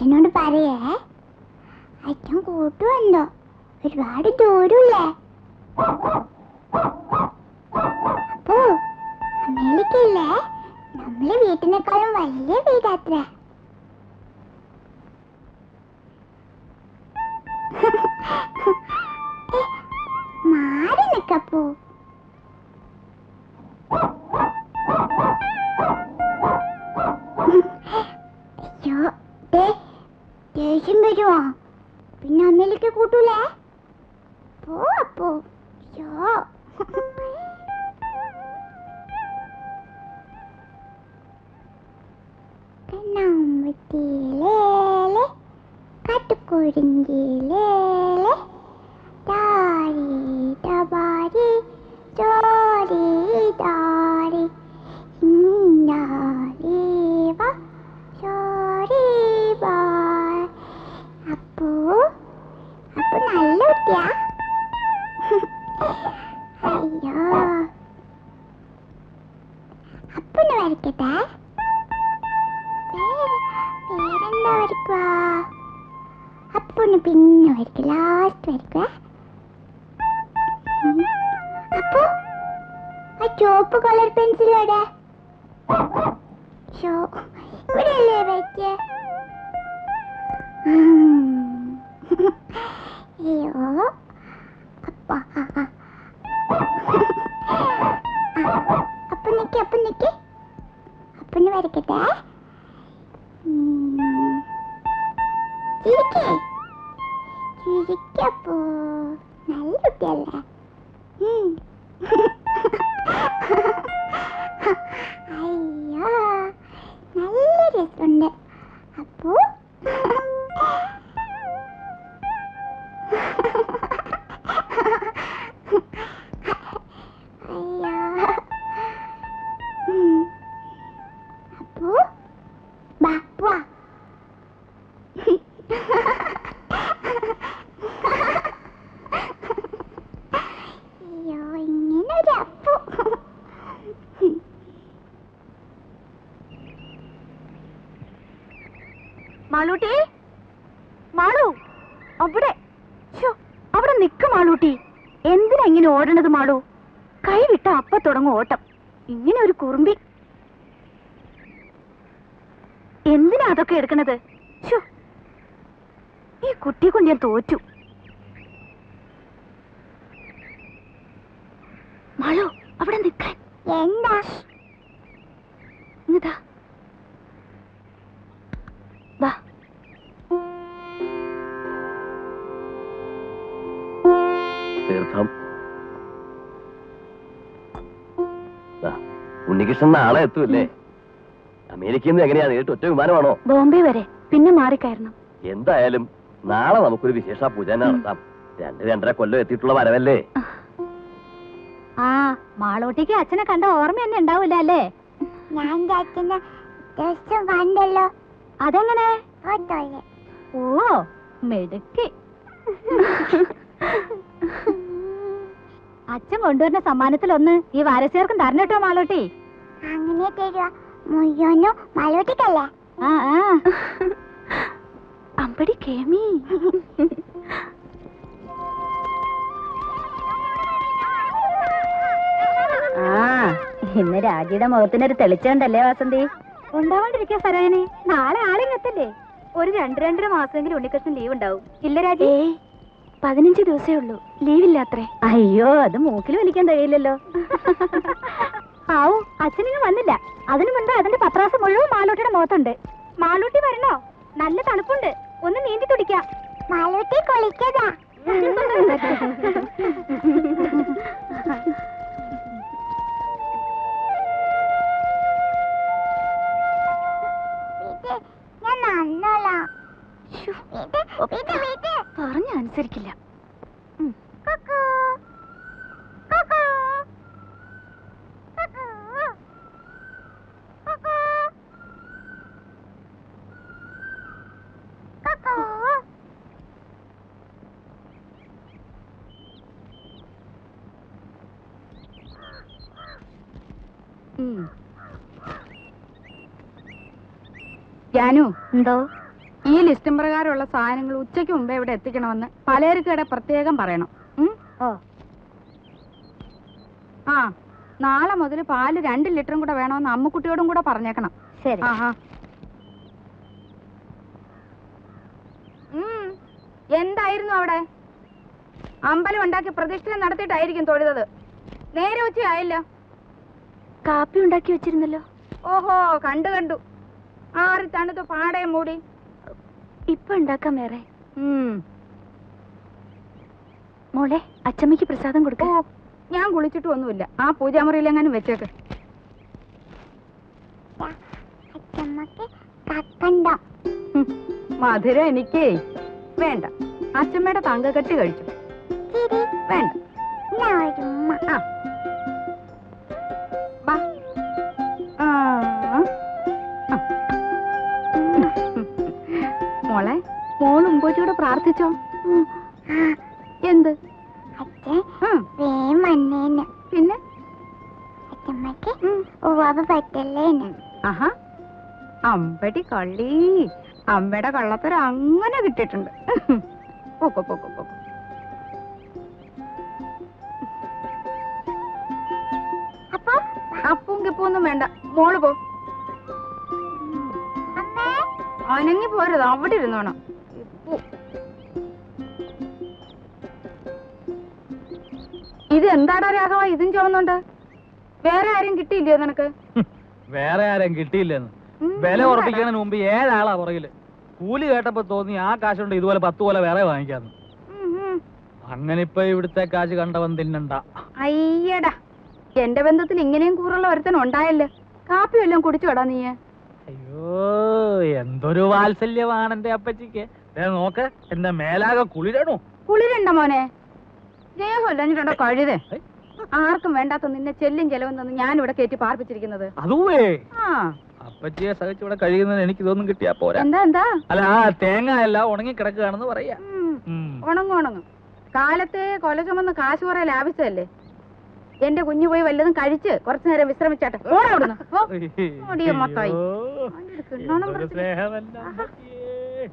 അച്ഛനോട് പറയേ അച്ഛൻ കൂട്ടുവല്ലോ ഒരുപാട് ദൂരമില്ലേ അപ്പോ അമേരിക്കയില്ലേ നമ്മളെ വീട്ടിനേക്കാളും വലിയ വീടാത്ര മാറി നിക്കപ്പോ അയ്യോ ദേ, ദേഷ്യം വരുമോ പിന്നെ അമ്മയിലേക്ക് കൂട്ടൂലേ പോ അപ്പോ അയ്യോ കണ്ണാമ്പത്തിയിലേലെ കാട്ടുകുരുങ്കിലേലെ ദാരി ദബാരി ചോരി ദാരി ഇന്നാലീവ ചോരി ബാ അപ്പോ അപ്പൊ നല്ല കുട്ടിയാ അയ്യോ അപ്പൊന്ന് വരയ്ക്കട്ടെ പേര് പേരെന്താ വരയ്ക്കുക അപ്പൊന്ന് പിന്നെ വരയ്ക്കുക ലാസ്റ്റ് വരയ്ക്കുക അപ്പൊ ആ ചുവപ്പ് കളർ പെൻസിൽ എവിടെ ഷോ ഇവിടെ അല്ലേ വെച്ച് അയ്യോ അപ്പ ആ, ആ. അപ്പൊ നിക്ക് അപ്പൊ നിക്ക് അപ്പൊന്ന് വരയ്ക്കട്ടെ ഉം. ചിരിക്ക് ചിരിക്കപ്പോ നല്ല കുട്ടിയല്ലേ ഉം. അയ്യോ നല്ല രസമുണ്ട് അപ്പോ അയ്യോ ഉം. അപ്പോ ബാപ്പുവാ അയ്യോ ഇങ്ങനെ ഒരു അപ്പു മാളൂട്ടി മാളു അവിടെ ശ്ശോ, അവിടെ നിക്ക് മാളൂട്ടി എന്തിനാ ഇങ്ങനെ ഓടണത് മാളു കൈ വിട്ട അപ്പ തുടങ്ങും ഓട്ടം ഇങ്ങനെ ഒരു കുറുമ്പി എന്തിനാ അതൊക്കെ എടുക്കണത് ശ്ശോ, ഈ കുട്ടിയെ കൊണ്ട് ഞാൻ തോറ്റു മാളു അവിടെ നിൽക്കാൻ എന്താ ഇങ്ങതാ വാ തീർത്ഥം ദാ, ഉണ്ണികൃഷ്ണൻ നാളെ എത്തൂല്ലേ അമേരിക്കയിൽ നിന്ന് എങ്ങനെയാ നേരിട്ട് ഒറ്റ വിമാനമാണോ ബോംബെ വരെ പിന്നെ മാറിക്കയറണം എന്തായാലും നാളെ നമുക്കൊരു വിശേഷ പൂജ തന്നെ നടത്താം രണ്ട് രണ്ടര കൊല്ലം എത്തിയിട്ടുള്ള വരവല്ലേ ആ മാളോട്ടിക്ക് അച്ഛനെ കണ്ട ഓർമ്മ തന്നെ ഉണ്ടാവില്ല അല്ലേ ഞാൻ എൻ്റെ അച്ഛനെ ദിവസം കണ്ടല്ലോ അതെങ്ങനെ ഫോട്ടോയില് ഓ മിടുക്കി അച്ഛൻ കൊണ്ടുവരുന്ന സമ്മാനത്തിലൊന്ന് ഈ വാരസ്യർക്കും തരണം കേട്ടോ മാളോട്ടി അങ്ങനെ തരുക മുയ്യോനും മലോട്ടിക്കല്ലേ ആ ആ അമ്പടി കേമി ആ ഇന്ന് രാജിയുടെ മുഖത്തിനൊരു തെളിച്ചുണ്ടല്ലേ വാസന്തി ഉണ്ടാവാണ്ടിരിക്കാ സരോജിനി നാളെ ആളിങ്ങത്തല്ലേ ഒരു രണ്ട് രണ്ടര മാസമെങ്കിലും ഉണ്ണിക്കൃഷ്ണൻ ലീവ് ഉണ്ടാവും ഇല്ല രാജി പതിനഞ്ച് ദിവസമേ ഉള്ളൂ ലീവില്ലാത്രേ അയ്യോ അത് മൂക്കിൽ വലിക്കാൻ കഴിയില്ലല്ലോ ആവു അച്ഛനിങ്ങ് വന്നില്ല അതിനു മുൻപ് അതിന്റെ പത്രാസം മുഴുവൻ മാലൂട്ടിയുടെ മുഖത്തുണ്ട് മാലൂട്ടി വരണോ നല്ല തണുപ്പുണ്ട് ഒന്ന് നീന്തി തുടിക്കാം മലോട്ടി കുളിക്കതാ വീട്ട് ഞാൻ നന്നോളാം വീട്ട് വീട്ട് വീട്ട് പറഞ്ഞ അനുസരിക്കില്ല കുക്കു കുക്കു കുക്കു കുക്കു കുക്കു ജാനു എന്തോ ഈ ലിസ്റ്റും പ്രകാരമുള്ള സാധനങ്ങൾ ഉച്ചയ്ക്ക് മുമ്പേ ഇവിടെ എത്തിക്കണമെന്ന് പലചരക്കടെ പ്രത്യേകം പറയണം ഉം? ഓ ആ നാളെ മുതൽ പാല് രണ്ട് ലിറ്ററും കൂടെ വേണമെന്ന് അമ്മുക്കുട്ടിയോടും കൂടെ പറഞ്ഞേക്കണം ശരി ആഹാ. ഉം. എന്തായിരുന്നു അവിടെ അമ്പലം ഉണ്ടാക്കി പ്രതിഷ്ഠ നടത്തിയിട്ടായിരിക്കും തൊഴുതത് നേരെ ഉച്ചയായില്ല കാപ്പി ഉണ്ടാക്കി വെച്ചിരുന്നല്ലോ ഓഹോ കണ്ടു കണ്ടു ആറി തണുത്ത് പാടയെ മൂടി ഇപ്പൊ ഉണ്ടാക്കാം വേറെ ഉം. മോളെ അച്ചമ്മയ്ക്ക് പ്രസാദം ഓ കൊടുക്ക ഞാൻ കുളിച്ചിട്ട് ഒന്നുമില്ല ആ പൂജാമുറിയിൽ എങ്ങാനും വെച്ചേക്ക് അച്ചമ്മക്ക് കക്കണ്ട ഉം. മധുരം എനിക്കേ വേണ്ട അച്ഛമ്മയുടെ തങ്കക്കെട്ട് കഴിച്ചു വേണ്ട ആ വാ. ആ. ആ. മോളെ മോൾ ഉമ്പോച്ചിയോട് പ്രാർത്ഥിച്ചോ എന്ത് അച്ഛൻ ഉം. വേം വന്നേന് പിന്നെ അച്ചമ്മക്ക് ഉവാവ് പറ്റല്ലേന് ആഹാ അമ്പടി കള്ളി അമ്മയുടെ കള്ളത്തരം അങ്ങനെ കിട്ടിയിട്ടുണ്ട് പൊക്കോ പൊക്കോ പൊക്കോ അപ്പൊ അപ്പവും കിപ്പൊന്നും വേണ്ട മോള് പോ അമ്മേ അനങ്ങി പോരുത് അവിടെ ഇരുന്നോണം ഇപ്പു. ഇത് എന്താടാ രാഘവ ഇതും ചുവന്നുണ്ട് വേറെ ആരും കിട്ടിയില്ലയോ നിനക്ക് വേറെ ആരും കിട്ടിയില്ലെന്ന് ഉം, വില എന്താടാ? ഉറപ്പിക്കുന്നതിന് മുമ്പ് ഏഴാളാ പുറകില് കൂലി കേട്ടപ്പോ തോന്നി ആ കാശുണ്ട് ഇതുപോലെ പത്ത് പോലെ വേറെ വാങ്ങിക്കാന്ന് ഉം, ഉം. അങ്ങനെ ഇപ്പൊ ഇവിടുത്തെ കാശ് കണ്ടവൻ തിന്നണ്ട അയ്യടാ എന്റെ ബന്ധത്തിൽ ഇങ്ങനെയും കൂറുള്ള ഒരുത്തൻ ഉണ്ടായല്ലോ കാപ്പി വല്ലതും കുടിച്ചു കടാ നീ അയ്യോ എന്തൊരു വാത്സല്യമാണ് എന്റെ അപ്പച്ചിക്ക് ദേ നോക്ക് എന്റെ മേലാകെ കുളിരണു കുളിരണ്ട മോനെ ദേഹമല്ലഞ്ഞിട്ടുണ്ടോ കഴുതേ ആർക്കും വേണ്ടാത്ത നിന്നെ ചെല്ലും ചെലവും തന്ന് ഞാൻ ഇവിടെ കയറ്റി പാർപ്പിച്ചിരിക്കുന്നത് അതുവേ ആ അപ്പച്ചിയെ സഹിച്ച് ഇവിടെ കഴിയുന്നതിന് എനിക്ക് ഇതൊന്നും കിട്ടിയാ പോരാ എന്താ എന്താ അല്ല ആ തേങ്ങ എല്ലാം ഉണങ്ങി കിടക്കുകയാണെന്ന് പറയാ ഉം, ഉം. ഉണങ്ങും ഉണങ്ങും കാലത്തെ കൊല ചുമന്ന് കാശ് കുറെ ലാഭിച്ചതല്ലേ എന്റെ കുഞ്ഞു പോയി വല്ലതും കഴിച്ച് കുറച്ചു നേരം വിശ്രമിച്ചാട്ടെ ഓടാ അവിടുന്ന്. പോ. ഓടിയ മൊത്തമായി. അയ്യോ, അതിന്റെ കിണ്ണോണം എന്തൊരു പ്രശ്നം. സ്നേഹമല്ല അമ്മച്ചിയേ.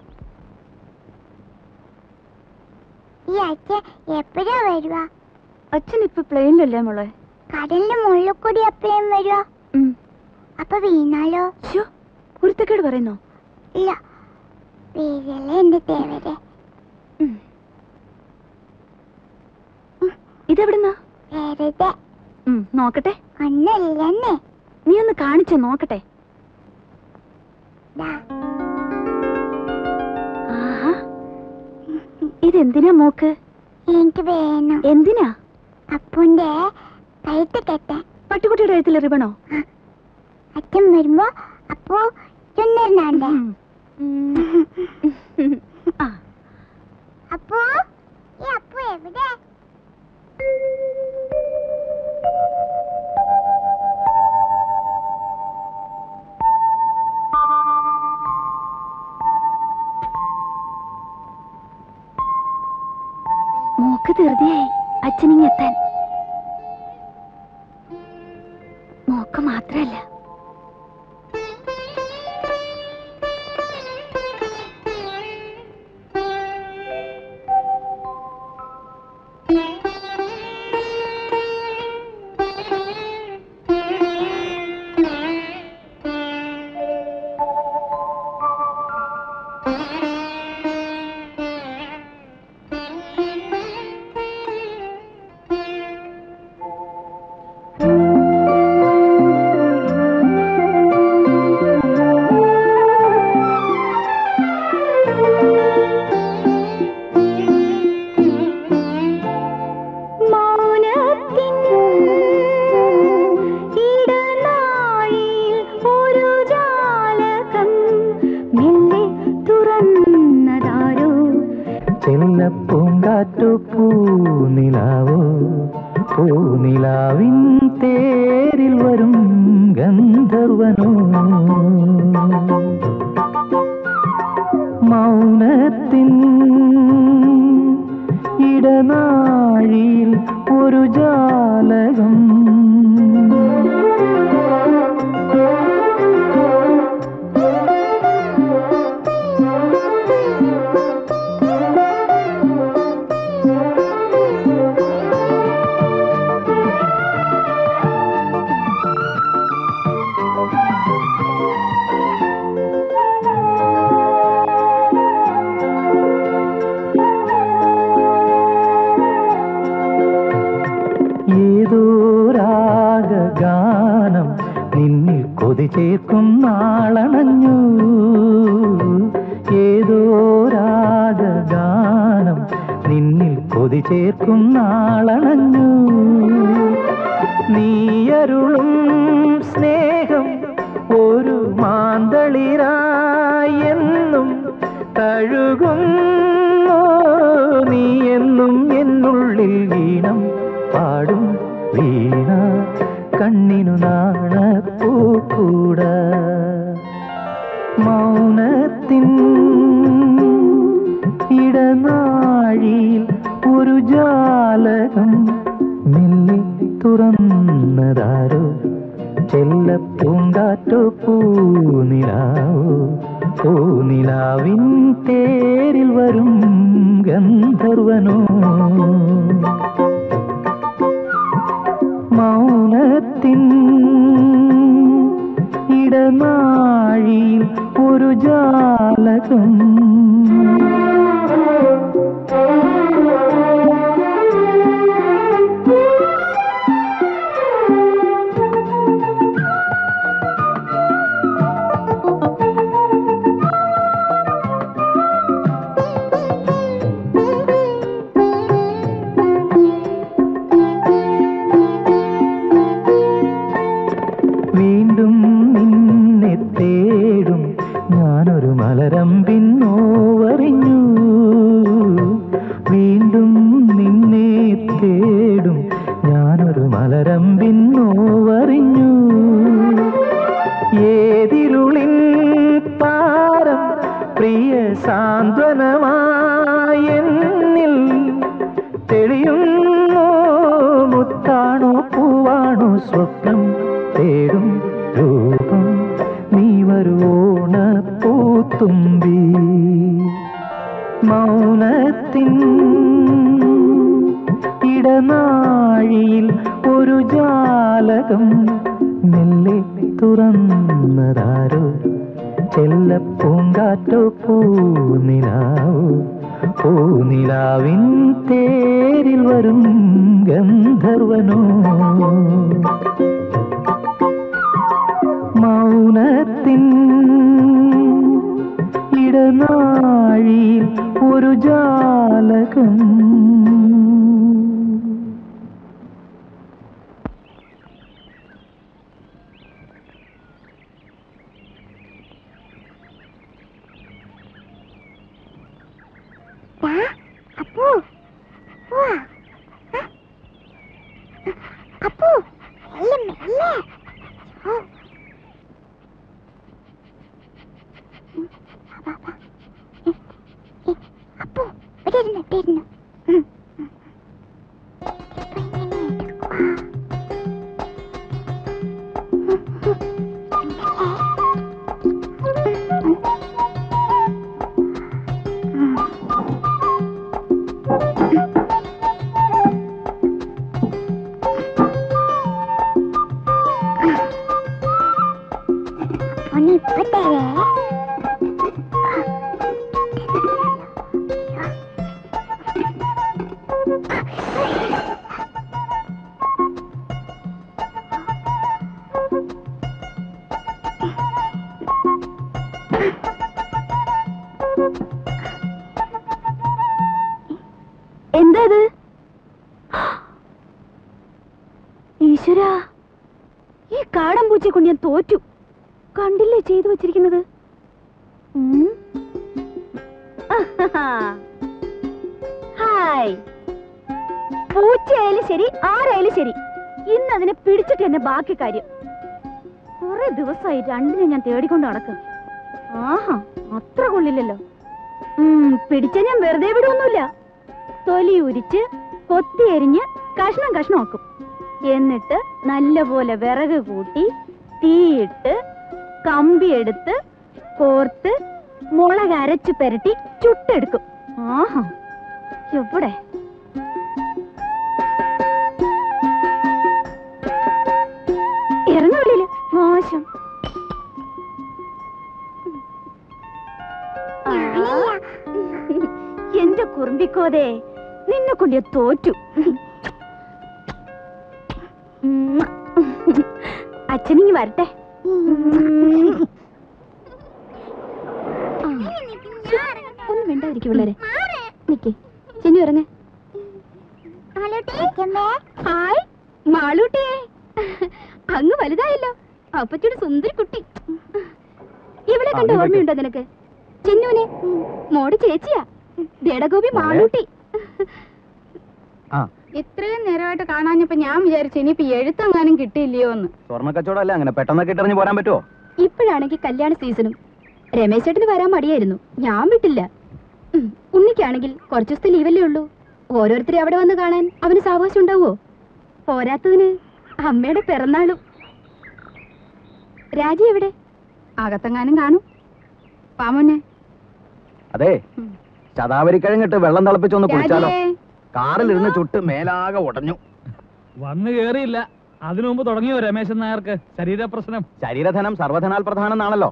ഈ അച്ഛൻ എപ്പോഴാ വരുക അച്ഛൻ ഇപ്പൊ പ്ലെയിനിലല്ലേ മോളെ കടലിന്റെ മുകളിൽ കൂടി എപ്പോഴും വരുക അപ്പൊ വീണാലോ കുരുത്തക്കേട് പറയുന്നോ ഇല്ല വീഴല്ലേ എന്റെ തേവരെ ഇതെവിടുന്നാ വെറുതെ നോക്കട്ടെ ഒന്നല്ലെന്നേ നീ ഒന്ന് കാണിച്ചു നോക്കട്ടെ ദാ ആഹാ ഇതെന്തിനാ മോക്ക് എനിക്ക് വേണം എന്തിനാ അപ്പുന്റെ കഴുത്ത് കെട്ടാൻ പട്ടിക്കുട്ടിയുടെ എഴുത്തിൽ റിബണോ അച്ഛൻ വരുമ്പോ അപ്പു ചുന്നറിനാണ്ടേ ആ അപ്പു ഈ അപ്പു എവിടെ മോക്ക് ധൃതിയായി അച്ഛനിങ്ങെത്താൻ മോക്ക് മാത്രല്ല മൗനത്തിൻ ഇടനാഴിയിൽ ഒരു ജാലകം മെല്ലെ തുറന്നതാരോ ചെല്ലപ്പൂങ്കാറ്റു പൂനിലാവോ പൂനിലാവിൻ തേരിൽ വരും ഗന്ധർവനോ മൗനത്തിൻ ഇടനാഴിയിൽ ഒരു ജാലകം കൊതി ചേർക്കും നാളണഞ്ഞു ഏതോ രാഗഗാനം നിന്നിൽ കൊതി ചേർക്കും നാളണഞ്ഞു നീയരുളും സ്നേഹം ഒരു മാന്തളിരായി എന്നും തഴുകുന്നു നീ എന്നും എന്നുള്ളിൽ വീണം പാടും വീണ കണ്ണിനു നാണപ്പൂക്കൂട മൗനത്തിൻ ഇടനാഴിയിൽ ഒരു ജാലകം മെല്ലെ തുറന്നതാരോ ചെല്ല പൂങ്കാറ്റോ പൂനിലാവോ പൂനിലാവിൻ തേരിൽ വരും ഗന്ധർവനോ മൗനത്തിൻ ഇടനാഴിയിൽ ഒരു ജാലകം വീണ്ടും നിന്നെ തേടും ഞാനൊരു മലരമ്പിൻ നോവറിഞ്ഞു വീണ്ടും നിന്നെ തേടും ഞാനൊരു മലരമ്പിൻ നോവറിഞ്ഞു ഏതിരുളിൻ പാരം പ്രിയ സാന്ത്വനമായെന്നിൽ തെളിയുന്നു മുത്താണോ പൂവാണോ സ്വപ്നം തേടും രൂപം നീ വരുവോണ പൂത്തുമ്പി മൗനത്തിൻ ഇടനാഴിയിൽ ഒരു ജാലകം മെല്ലെ തുറന്നതാരോ ചെല്ലപ്പൂങ്കാറ്റോ പൂനിലാവോ പൂനിലാവിൻ തേരിൽ വരും ഗന്ധർവനോ മൗനത്തിൻ ഇടനാഴിയിൽ ഒരു ജാലകം ദാ, അപ്പു പോവാ. ആ? അപ്പു മെല്ലെ മെല്ലെ ഓ. ഉം, വാ, വാ. ഏ, ഏ, അപ്പു ഇവിടെ ഇരുന്നു ഇവിടെ ഇരുന്നു ഉം, ഉം. ഇതിപ്പോ എങ്ങനെ എടുക്കുവാ? ഉം, ഉം. മെല്ലെ. ഉം, ഉം. ഒന്ന് ഇപ്പൊ തരേ എന്താ ഇത് ഈശ്വര ഈ കാടൻ പൂച്ചയെ കൊണ്ട് ഞാൻ തോറ്റു കണ്ടില്ലേ ചെയ്തു വെച്ചിരിക്കുന്നത് ഉം. ആഹാഹാ. ഹായ് പൂച്ചയായാലും ശരി ആരായാലും ശരി ഇന്ന് അതിനെ പിടിച്ചിട്ട് തന്നെ ബാക്കി കാര്യം കുറെ ദിവസമായി രണ്ടിനെ ഞാൻ തേടിക്കൊണ്ട് നടക്കും ആഹാ അത്ര കൊള്ളില്ലല്ലോ ഉം, പിടിച്ച ഞാൻ വെറുതെ വിടുവൊന്നുമില്ല തൊലി ഉരിച്ച് കൊത്തി എരിഞ്ഞ് കഷ്ണം കഷ്ണമാക്കും എന്നിട്ട് നല്ലപോലെ വിറക് കൂട്ടി തീയിട്ട് കമ്പി എടുത്ത് കോർത്ത് മുളക് അരച്ചു പെരട്ടി ചുട്ടെടുക്കും ആഹാ എവിടെ ഇറങ്ങ വെളിയില് മോശം ആ. എന്റെ കുറുമ്പിക്കോതെ നിന്നെ കൊണ്ട് ഞാൻ തോറ്റു ഉമ്മ. അച്ഛനിങ്ങി വരട്ടെ ഒന്നും മിണ്ടായിരിക്കും പിള്ളേരെ നിക്ക് ചെന്നു ഇറങ്ങ ഹായ് മാളൂട്ടിയെ അങ്ങ് വലുതായല്ലോ അപ്പച്ചയുടെ സുന്ദരി കുട്ടി ഇവിടെ കണ്ട ഓർമ്മയുണ്ടോ നിനക്ക് ചെന്നുവിനെ മോടെ ചേച്ചിയാ ദേടഗോപി മാളൂട്ടി ആ ഇത്രയും നേരമായിട്ട് കാണാഞ്ഞപ്പോ ഞാൻ വിചാരിച്ചു ഇനിയിപ്പോ എഴുത്തെങ്ങാനും കിട്ടിയില്ലയോ എന്ന് സ്വർണ്ണ കച്ചവടം അല്ലേ അങ്ങനെ പെട്ടെന്നൊക്കെ ഇട്ടെറിഞ്ഞ് പോരാൻ പറ്റുമോ ഇപ്പോഴാണെങ്കിൽ കല്യാണ സീസണും രമേശ് ചേട്ടന് വരാൻ മടിയായിരുന്നു ഞാൻ വിട്ടില്ല ഉം, ഉണ്ണിക്കാണെങ്കിൽ കുറച്ചു ദിവസത്തെ ലീവല്ലേ ഉള്ളൂ ഓരോരുത്തരെ അവിടെ വന്ന് കാണാൻ അവന് സാവകാശം ഉണ്ടാവോ പോരാത്തതിന് അമ്മയുടെ പിറന്നാളും രാജി എവിടെ അകത്തെങ്ങാനും കാണും പാമോനെ അതെ ഉം. ശതാവരി കഴിഞ്ഞിട്ട് വെള്ളം തിളപ്പിച്ചൊന്ന് കുളിച്ചാലോ രാജിയേ കാറിലിരുന്ന് ചുട്ട് മേലാകെ ഉടഞ്ഞു വന്നു കേറിയില്ല അതിനു മുമ്പ് തുടങ്ങിയോ രമേശൻ നായർക്ക് ശരീരപ്രശ്നം ശരീരധനം സർവധനാൽ പ്രധാനം എന്നാണല്ലോ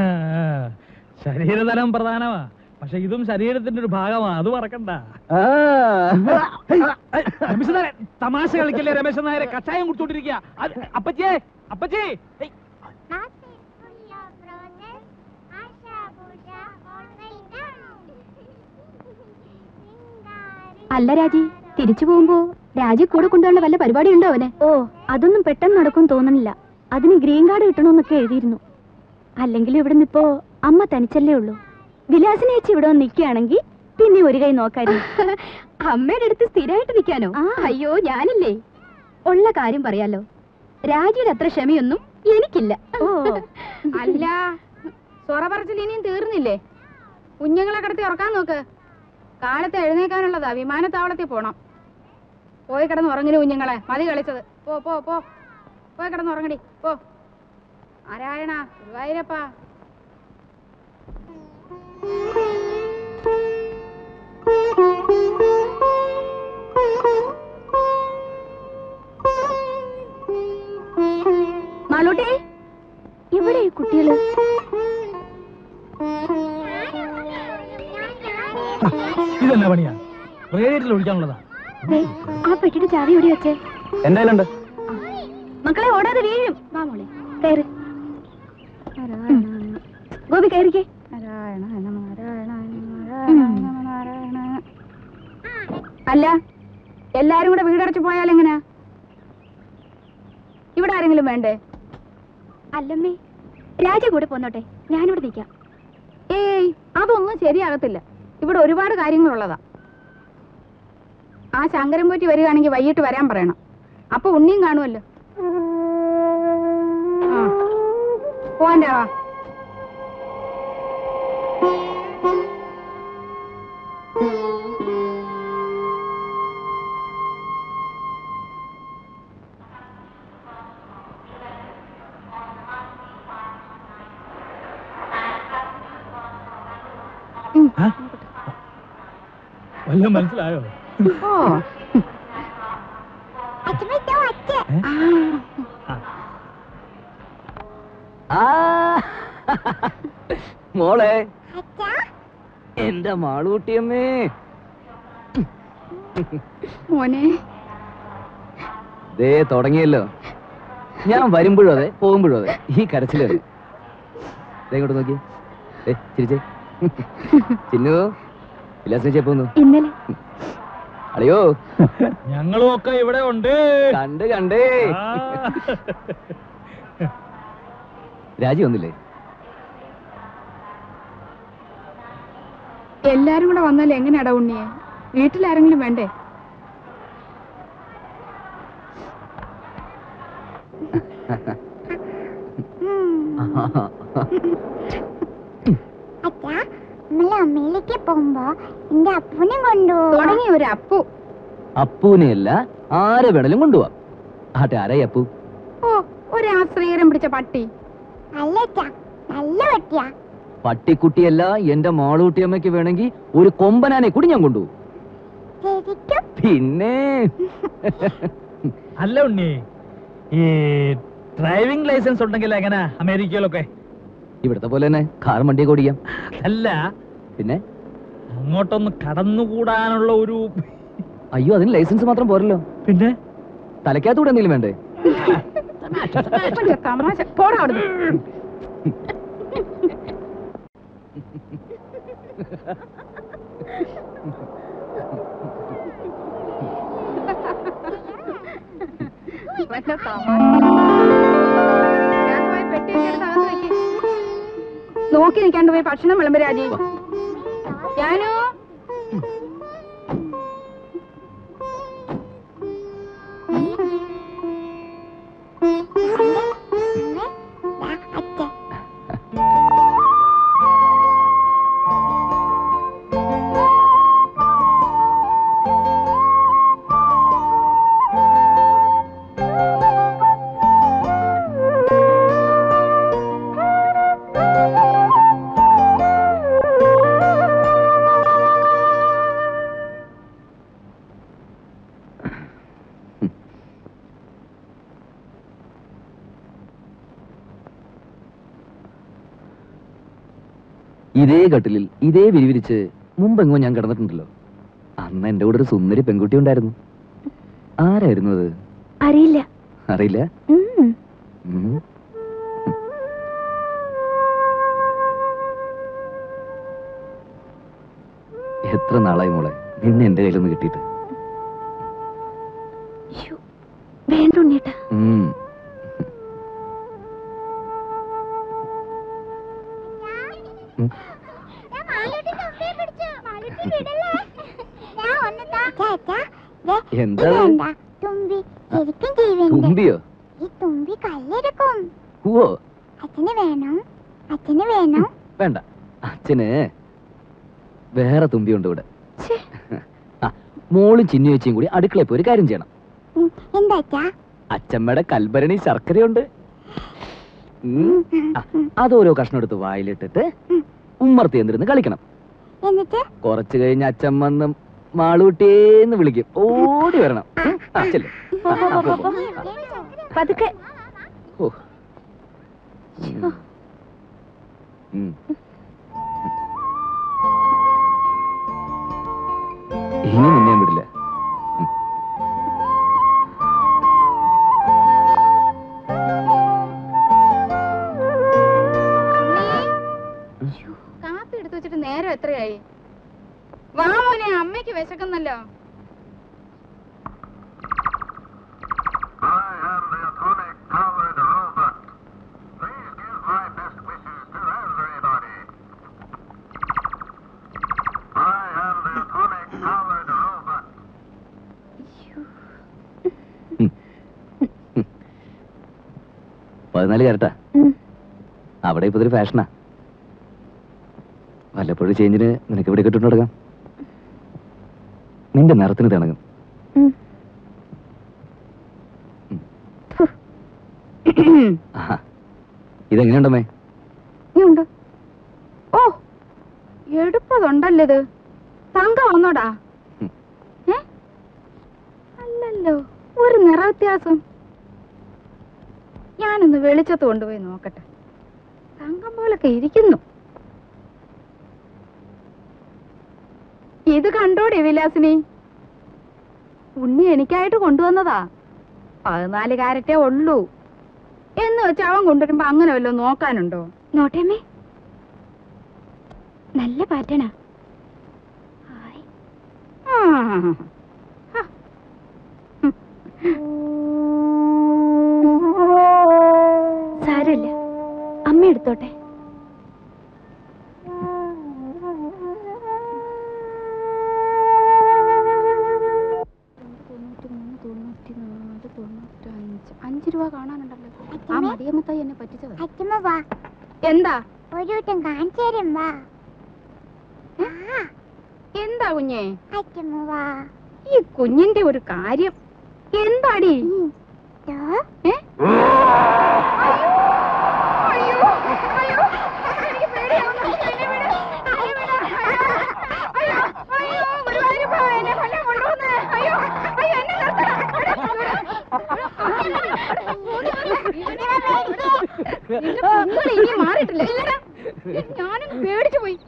ശരീരധനം പ്രധാനമാ പക്ഷെ ഇതും ശരീരത്തിന്റെ ഒരു ഭാഗമാ അത് മറക്കണ്ട ആ. രമേശൻ നായരെ തമാശ കളിക്കല്ലേ രമേശൻ നായരെ കഷായം കുടിച്ചോണ്ടിരിക്കുക അപ്പച്ചേ അപ്പച്ചേ ഏയ്, അല്ല രാജി തിരിച്ചു പോകുമ്പോ രാജി കൂടെ കൊണ്ടുള്ള വല്ല പരിപാടി ഉണ്ടോ അവന് ഓ അതൊന്നും പെട്ടെന്ന് നടക്കും തോന്നണില്ല അതിന് ഗ്രീൻ കാർഡ് കിട്ടണമെന്നൊക്കെ എഴുതിയിരുന്നു അല്ലെങ്കിൽ ഇവിടെ നിപ്പോ അമ്മ തനിച്ചല്ലേ ഉള്ളൂ വിലാസിനെ വെച്ച് ഇവിടെ വന്ന് നിൽക്കുകയാണെങ്കിൽ പിന്നെ ഒരു കൈ നോക്കായിരുന്നു അമ്മയുടെ അടുത്ത് സ്ഥിരമായിട്ട് നിൽക്കാനോ അയ്യോ ഞാനില്ലേ ഉള്ള കാര്യം പറയാലോ രാജിയുടെ അത്ര ക്ഷമയൊന്നും എനിക്കില്ല അല്ല സൊറ പറച്ചിൽ ഇനിയും തീർന്നില്ലേ കുഞ്ഞുങ്ങളെ കിടത്തി ഉറക്കാൻ നോക്ക് കാലത്ത് എഴുന്നേക്കാനുള്ളതാ വിമാനത്താവളത്തിൽ പോണം പോയി കിടന്ന് ഉറങ്ങിന് കുഞ്ഞുങ്ങളെ മതി കളിച്ചത് പോ പോ പോ പോയി കിടന്ന് ഉറങ്ങടി പോ നാരായണ ഗുരുവായൂരപ്പാ മാളൂട്ടി എവിടെ ഈ കുട്ടികള് ഇതെന്നാ പണിയാ റേഡിയേറ്ററിൽ ഒഴിക്കാനുള്ളതാ ദേ, ആ പെട്ടിയുടെ ചാവി എവിടെ വെച്ചേ എന്റെ കയ്യിലുണ്ട് മക്കളെ ഓടാതെ വീഴും വാ മോളെ കയറ് ഗോപി കയറിക്കേ നാരായണ നമ നാരായണ നമ നാരായണ നമ നാരായണ അല്ല എല്ലാരും കൂടെ വീടടച്ചു പോയാൽ എങ്ങനെയാ ഇവിടെ ആരെങ്കിലും വേണ്ടേ അല്ലമ്മേ രാജ കൂടെ പോന്നോട്ടെ ഞാനിവിടെ നിൽക്കാം ഏയ് അതൊന്നും ശരിയാകത്തില്ല ഇവിടെ ഒരുപാട് കാര്യങ്ങളുള്ളതാ ആ ശങ്കരൻ പോറ്റി വരികയാണെങ്കിൽ വൈകിട്ട് വരാൻ പറയണം അപ്പൊ ഉണ്ണിയും കാണുമല്ലോ ആ പോവാൻ്റെ വാ വല്ലതും മനസ്സിലായോ ഓ ആ മോളെ എന്റെ മാളൂട്ടിയമ്മേ മോനെ ദേ തുടങ്ങിയല്ലോ ഞാൻ വരുമ്പോഴും അതെ പോകുമ്പോഴും അതെ ഈ കരച്ചില് തന്നെ. ദേ ഇങ്ങോട്ട് നോക്കി ദേ ചിരിച്ചേ ചിന്നു വിലാസിനെ പോന്നു ഇന്നലെ അളിയോ ഞങ്ങളും ഒക്കെ ഇവിടെ ഉണ്ട് കണ്ട് കണ്ടേ ആ. രാജി വന്നില്ലേ എല്ലാരും കൂടെ വന്നാൽ എങ്ങനെയാടാ ഉണ്ണിയെ വീട്ടിലാരെങ്കിലും വേണ്ടേ അച്ഛാ നമ്മള് അമ്മയിലേക്ക് പോകുമ്പോ എന്റെ അപ്പൂനെ കൊണ്ടുപോകും തുടങ്ങി ഒരു അപ്പു അപ്പൂനെയല്ല ആരെ വേണേലും കൊണ്ടുപോവാം ആട്ടെ ആരായി അപ്പു ഓ ഒരു ആശ്രയരം പിടിച്ച പട്ടി അല്ല അച്ഛാ നല്ല പട്ടിയാ പട്ടിക്കുട്ടിയല്ല എന്റെ മാളൂട്ടിയമ്മയ്ക്ക് വേണമെങ്കിൽ ഒരു കൊമ്പനാനെ കൂടി ഞാൻ കൊണ്ടുപോകും ശരിക്കും പിന്നെ അല്ല ഉണ്ണി ഈ ഡ്രൈവിംഗ് ലൈസൻസ് ഉണ്ടെങ്കിൽ എങ്ങനെ അമേരിക്കയിലൊക്കെ ഇവിടുത്തെ പോലെ തന്നെ കാർ വണ്ടിയൊക്കെ ഓടിക്കാം അല്ല പിന്നെ അങ്ങോട്ടൊന്ന് കടന്നുകൂടാനുള്ള ഒരു അയ്യോ അതിന് ലൈസൻസ് മാത്രം പോരല്ലോ പിന്നെ തലയ്ക്കകത്തൂടെ എന്തെങ്കിലും വേണ്ടേ വലിയ തമാശ പോടാ അവിടുന്ന് വലിയ തമാശ. ഞാൻ പോയി പെട്ടിയൊക്കെ എടുത്ത് അകത്ത് വെക്ക്. നോക്കി നിൽക്കാണ്ട് പോയി ഭക്ഷണം വിളമ്പ് രാജി ഞാനോ അച്ഛൻ ഇതേ കട്ടിലിൽ ഇതേ വിരിവിരിച്ച് മുമ്പെങ്ങോ ഞാൻ കിടന്നിട്ടുണ്ടല്ലോ അന്ന് എന്റെ കൂടെ ഒരു സുന്ദരി പെൺകുട്ടി ഉണ്ടായിരുന്നു ആരായിരുന്നു അത് അറിയില്ല അറിയില്ല ഉം. ഉം. എത്ര നാളായി മോളെ നിന്നെ എന്റെ കയ്യിലൊന്ന് കിട്ടിയിട്ട് ശ്ശോ, വേണ്ട ഉണ്ണിയേട്ടാ ഉം. ഉം. ഞാൻ മാലൂട്ടി തൊപ്പിയെ പിടിച്ചു. മാലൂട്ടി വിടല്ലേ? ഞാൻ ഒന്ന് താ. ചേട്ടാ, ദേ, എന്താ അത്? ഇതെന്താ? തുമ്പി ശരിക്കും ജീവനുണ്ട് തുമ്പിയോ ഈ തുമ്പി കല്ലെടുക്കും ഓ അച്ഛന് വേണം അച്ഛന് വേണം വേണ്ട അച്ഛന് വേറെ തുമ്പിയുണ്ട് ഇവിടെ ആ, മോളും ചിന്നു ചേച്ചിയും കൂടി അടുക്കളയിൽ പോയി ഒരു കാര്യം ചെയ്യണം ഉം, എന്താ അച്ഛാ അച്ഛമ്മയുടെ കൽഭരണി ശർക്കരയുണ്ട് ഉം. ആ, അതോരോ കഷ്ണം എടുത്ത് വായിലിട്ടിട്ട് ഉമ്മർത്തി എന്തിരുന്ന് കളിക്കണം എന്നിട്ട് കുറച്ച് കഴിഞ്ഞ് അച്ഛൻ വന്ന് മാളൂട്ടിയേന്ന് വിളിക്കും ഓടി വരണം ഉം. ആ, ചെല്ല്. ആ, ആ, പോ, പോ. പതുക്കെ ഓ. ഉം. ഉം. ഇനി നിന്നെ ഞാൻ വിടില്ല ഉം. കാപ്പി എടുത്തു വെച്ചിട്ട് നേരം എത്രയായി വാ മോനെ അമ്മയ്ക്ക് വിശക്കുന്നല്ലോ I am the atomic powered robot. Please give my best wishes to everybody. I am the atomic powered robot. പതിനാല് കരട്ടാ ഉം. അവിടെ ഇപ്പൊ ഇതൊരു ഫാഷനാ വല്ലപ്പോഴും ചേഞ്ചിന് നിനക്ക് ഇവിടെ കിട്ടുന്നു നടക്കാം നിന്റെ നിറത്തിന് തിണങ്ങും ഉം. ആഹാ. ഇതെങ്ങനെയുണ്ടമ്മേ ഉണ്ട് ഓ എടുപ്പതുണ്ടല്ലോ ഇത് തങ്കം വന്നോടാ ഉം. ഏ അല്ലല്ലോ ഒരു നിറ വ്യത്യാസം ഞാനൊന്ന് വെളിച്ചത്ത് കൊണ്ടുപോയി നോക്കട്ടെ തങ്കം പോലൊക്കെ ഇരിക്കുന്നു ഇത് കണ്ടോടെ വിലാസിനി ഉണ്ണി എനിക്കായിട്ട് കൊണ്ടുവന്നതാ പതിനാല് കാരറ്റേ ഉള്ളൂ എന്ന് വെച്ച് അവൻ കൊണ്ടുവരുമ്പോ അങ്ങനെ വല്ലതും നോക്കാനുണ്ടോ നോട്ടേമ്മേ നല്ല പാറ്റണ ആ. ഹ. സാരമില്ല അമ്മ എടുത്തോട്ടെ അഞ്ച് രൂപ കാണാനുണ്ടല്ലോ ആ മടിയമ്മത്തായി എന്നെ പറ്റിച്ചത് അച്ഛമ്മ വാ എന്താ ഒരു വട്ടം കാണിച്ചു തരും വാ ആ, എന്താ കുഞ്ഞേ അച്ഛമ്മ വാ ഈ കുഞ്ഞിന്റെ ഒരു കാര്യം എന്താടി ഉം. ദോ, ഏ? അയ്യോ, അയ്യോ, അയ്യോ, എനിക്ക് പേടിയാവുന്നു. എന്നെ വിട്, എന്നെ വിട്. അയ്യോ, അയ്യോ, ഗുരുവായൂരപ്പ, എന്നെ കൊല്ലാൻ കൊണ്ടുവന്ന്. അയ്യോ, അയ്യോ, എന്നെ നിർത്തണം. നിന്റെ കുഞ്ഞുങ്ങൾ ഇനി മാറിയിട്ടില്ല ഇല്ലടാ ഞാനും പേടിച്ചു പോയി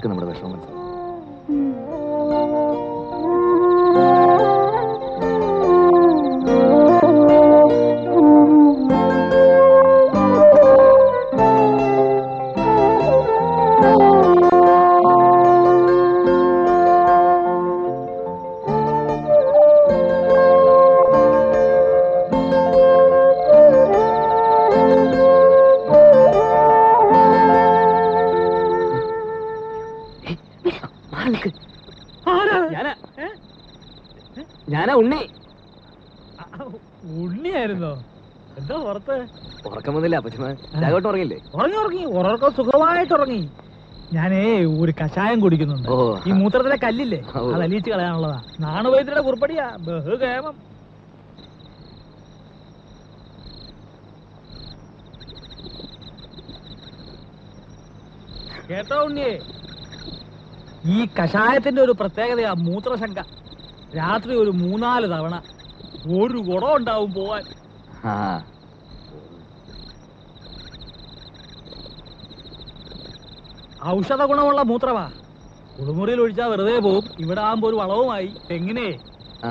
അവർക്ക് നമ്മുടെ വിഷമം മനസ്സിലാവും ഞാനാ ഞാനാ ഉണ്ണി ഉണ്ണിയായിരുന്നോ എന്താ പുറത്ത് ഉറക്കം വന്നില്ല അപ്പച്ചമ്മ രാഘവട്ടം ഉറങ്ങില്ലേ ഉറങ്ങി ഉറങ്ങി ഉറക്കം സുഖമായിട്ട് ഉറങ്ങി ഞാനേ ഒരു കഷായം കുടിക്കുന്നുണ്ട് ഓ ഈ മൂത്രത്തിലെ കല്ലില്ലേ ഓ. അത് അലിയിച്ച് കളയാനുള്ളതാ നാണുവൈദ്യരുടെ കുറിപ്പടിയാ ബഹുകേമം കേട്ടോ ഉണ്ണിയേ ഈ കഷായത്തിന്റെ ഒരു പ്രത്യേകതയാ മൂത്രശങ്ക രാത്രി ഒരു മൂന്നാല് തവണ ഒരു ഗുണം ഉണ്ടാവും പോവാൻ ആ ഔഷധ ഗുണമുള്ള മൂത്രമാ കുളിമുറിയിൽ ഒഴിച്ചാൽ വെറുതെ പോവും ഇവിടെ ആകുമ്പോ ഒരു വളവുമായി എങ്ങനെ ആ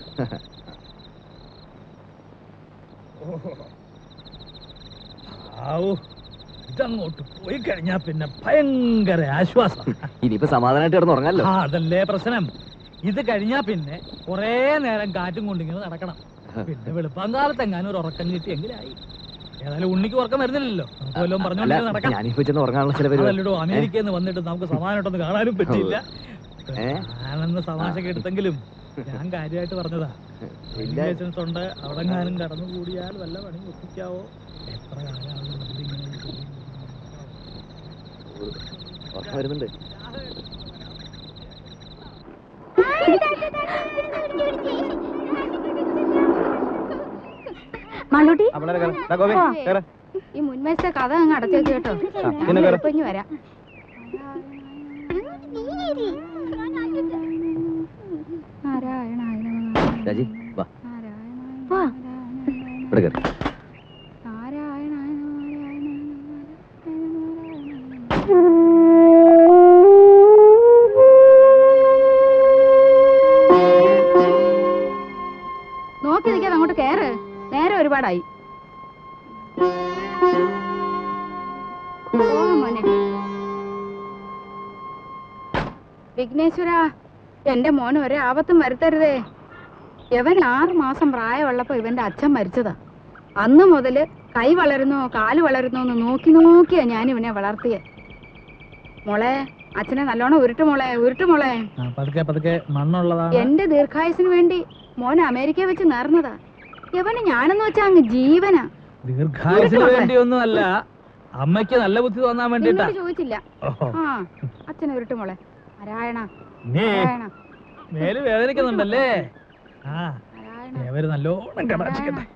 ആവൂ ഇതങ്ങോട്ട് പോയി കഴിഞ്ഞാ പിന്നെ ഭയങ്കര ആശ്വാസം ഇനിയിപ്പോ സമാധാനമായിട്ട് കിടന്ന് ഉറങ്ങാലോ ആ അതല്ലേ പ്രശ്നം ഇത് കഴിഞ്ഞാ പിന്നെ കുറേ നേരം കാറ്റും കൊണ്ടിങ്ങനെ നടക്കണം പിന്നെ വെളുപ്പാങ്കാലത്ത് എങ്ങാനും ഒരു ഉറക്കം കിട്ടിയെങ്കിലായി ഏതായാലും ഉണ്ണിക്ക് ഉറക്കം വരുന്നില്ലല്ലോ നമുക്ക് വല്ലതും അല്ല പറഞ്ഞോണ്ട് നടക്കാം ഞാനിപ്പോ ചെന്ന് ഉറങ്ങാനുള്ള ചില പരിപാടി അതല്ലടോ അമേരിക്കയിൽ നിന്ന് വന്നിട്ട് നമുക്ക് സമാനമായിട്ടൊന്ന് കാണാനും പറ്റില്ല ഏ? ഞാനെന്ന് തമാശക്ക് എടുത്തെങ്കിലും ഞാൻ കാര്യമായിട്ട് പറഞ്ഞതാ ഇല്ല ലൈസൻസ് ഉണ്ട് അവിടെ ഞാനും കടന്നു കൂടിയാൽ വല്ല പണി ഒപ്പിക്കാവോ എത്ര കാലമാണ് നമ്മളിങ്ങനെ ഈ ജോലി ചെയ്യുന്നത്? ഉറക്കം വരുന്നുണ്ട് മണ്ണുട്ടി ഈ മുൻവശത്തെ കഥ അങ്ങ് അടച്ചേക്ക് കേട്ടോ ഇപ്പൊ ഇഞ്ഞ് വരാം നാരായണായ നമഃ. രാജി വാ നാരായണായ വാ. ഇവിടെ കയറി നാരായണായ നാരായണായ നാരായണായ നോക്കി നിൽക്കാതെ അങ്ങോട്ട് കേറ് നേരെ ഒരുപാടായി പോകാം മോനെ. വിഘ്നേശ്വര എന്റെ മോന് ഒരേ ആപത്തും വരുത്തരുതേ ഇവൻ ആറ് മാസം പ്രായമുള്ളപ്പോ ഇവന്റെ അച്ഛൻ മരിച്ചതാ അന്ന് മുതല് കൈ വളരുന്നോ കാല് വളരുന്നോ എന്ന് നോക്കി നോക്കിയാ ഞാൻ ഇവനെ വളർത്തിയെ മോളെ അച്ഛനെ നല്ലോണം ഉരുട്ട് മോളെ ഉരുട്ട് മോളെ ആ, പതുക്കെ പതുക്കെ മണ്ണുള്ളതാണ് എന്റെ ദീർഘായുസിന് വേണ്ടി മോൻ അമേരിക്ക വെച്ച് നേർന്നതാ ഇവന് ഞാനെന്ന് വെച്ചാ അങ്ങ് ജീവനാ ദീർഘായുസിന് ഉരുട്ട് വേണ്ടിയൊന്നും അല്ല അമ്മയ്ക്ക് നല്ല ബുദ്ധി തോന്നാൻ വേണ്ടിട്ടാ എന്നോട് ചോദിച്ചില്ല ആ അച്ഛനെ ഉരുട്ട് മോളെ നാരായണ നീ നാരായണ മേല് വേദനിക്കുന്നുണ്ടല്ലേ ആ നാരായണ അവര് നല്ലോണം കടാക്ഷിക്കട്ടെ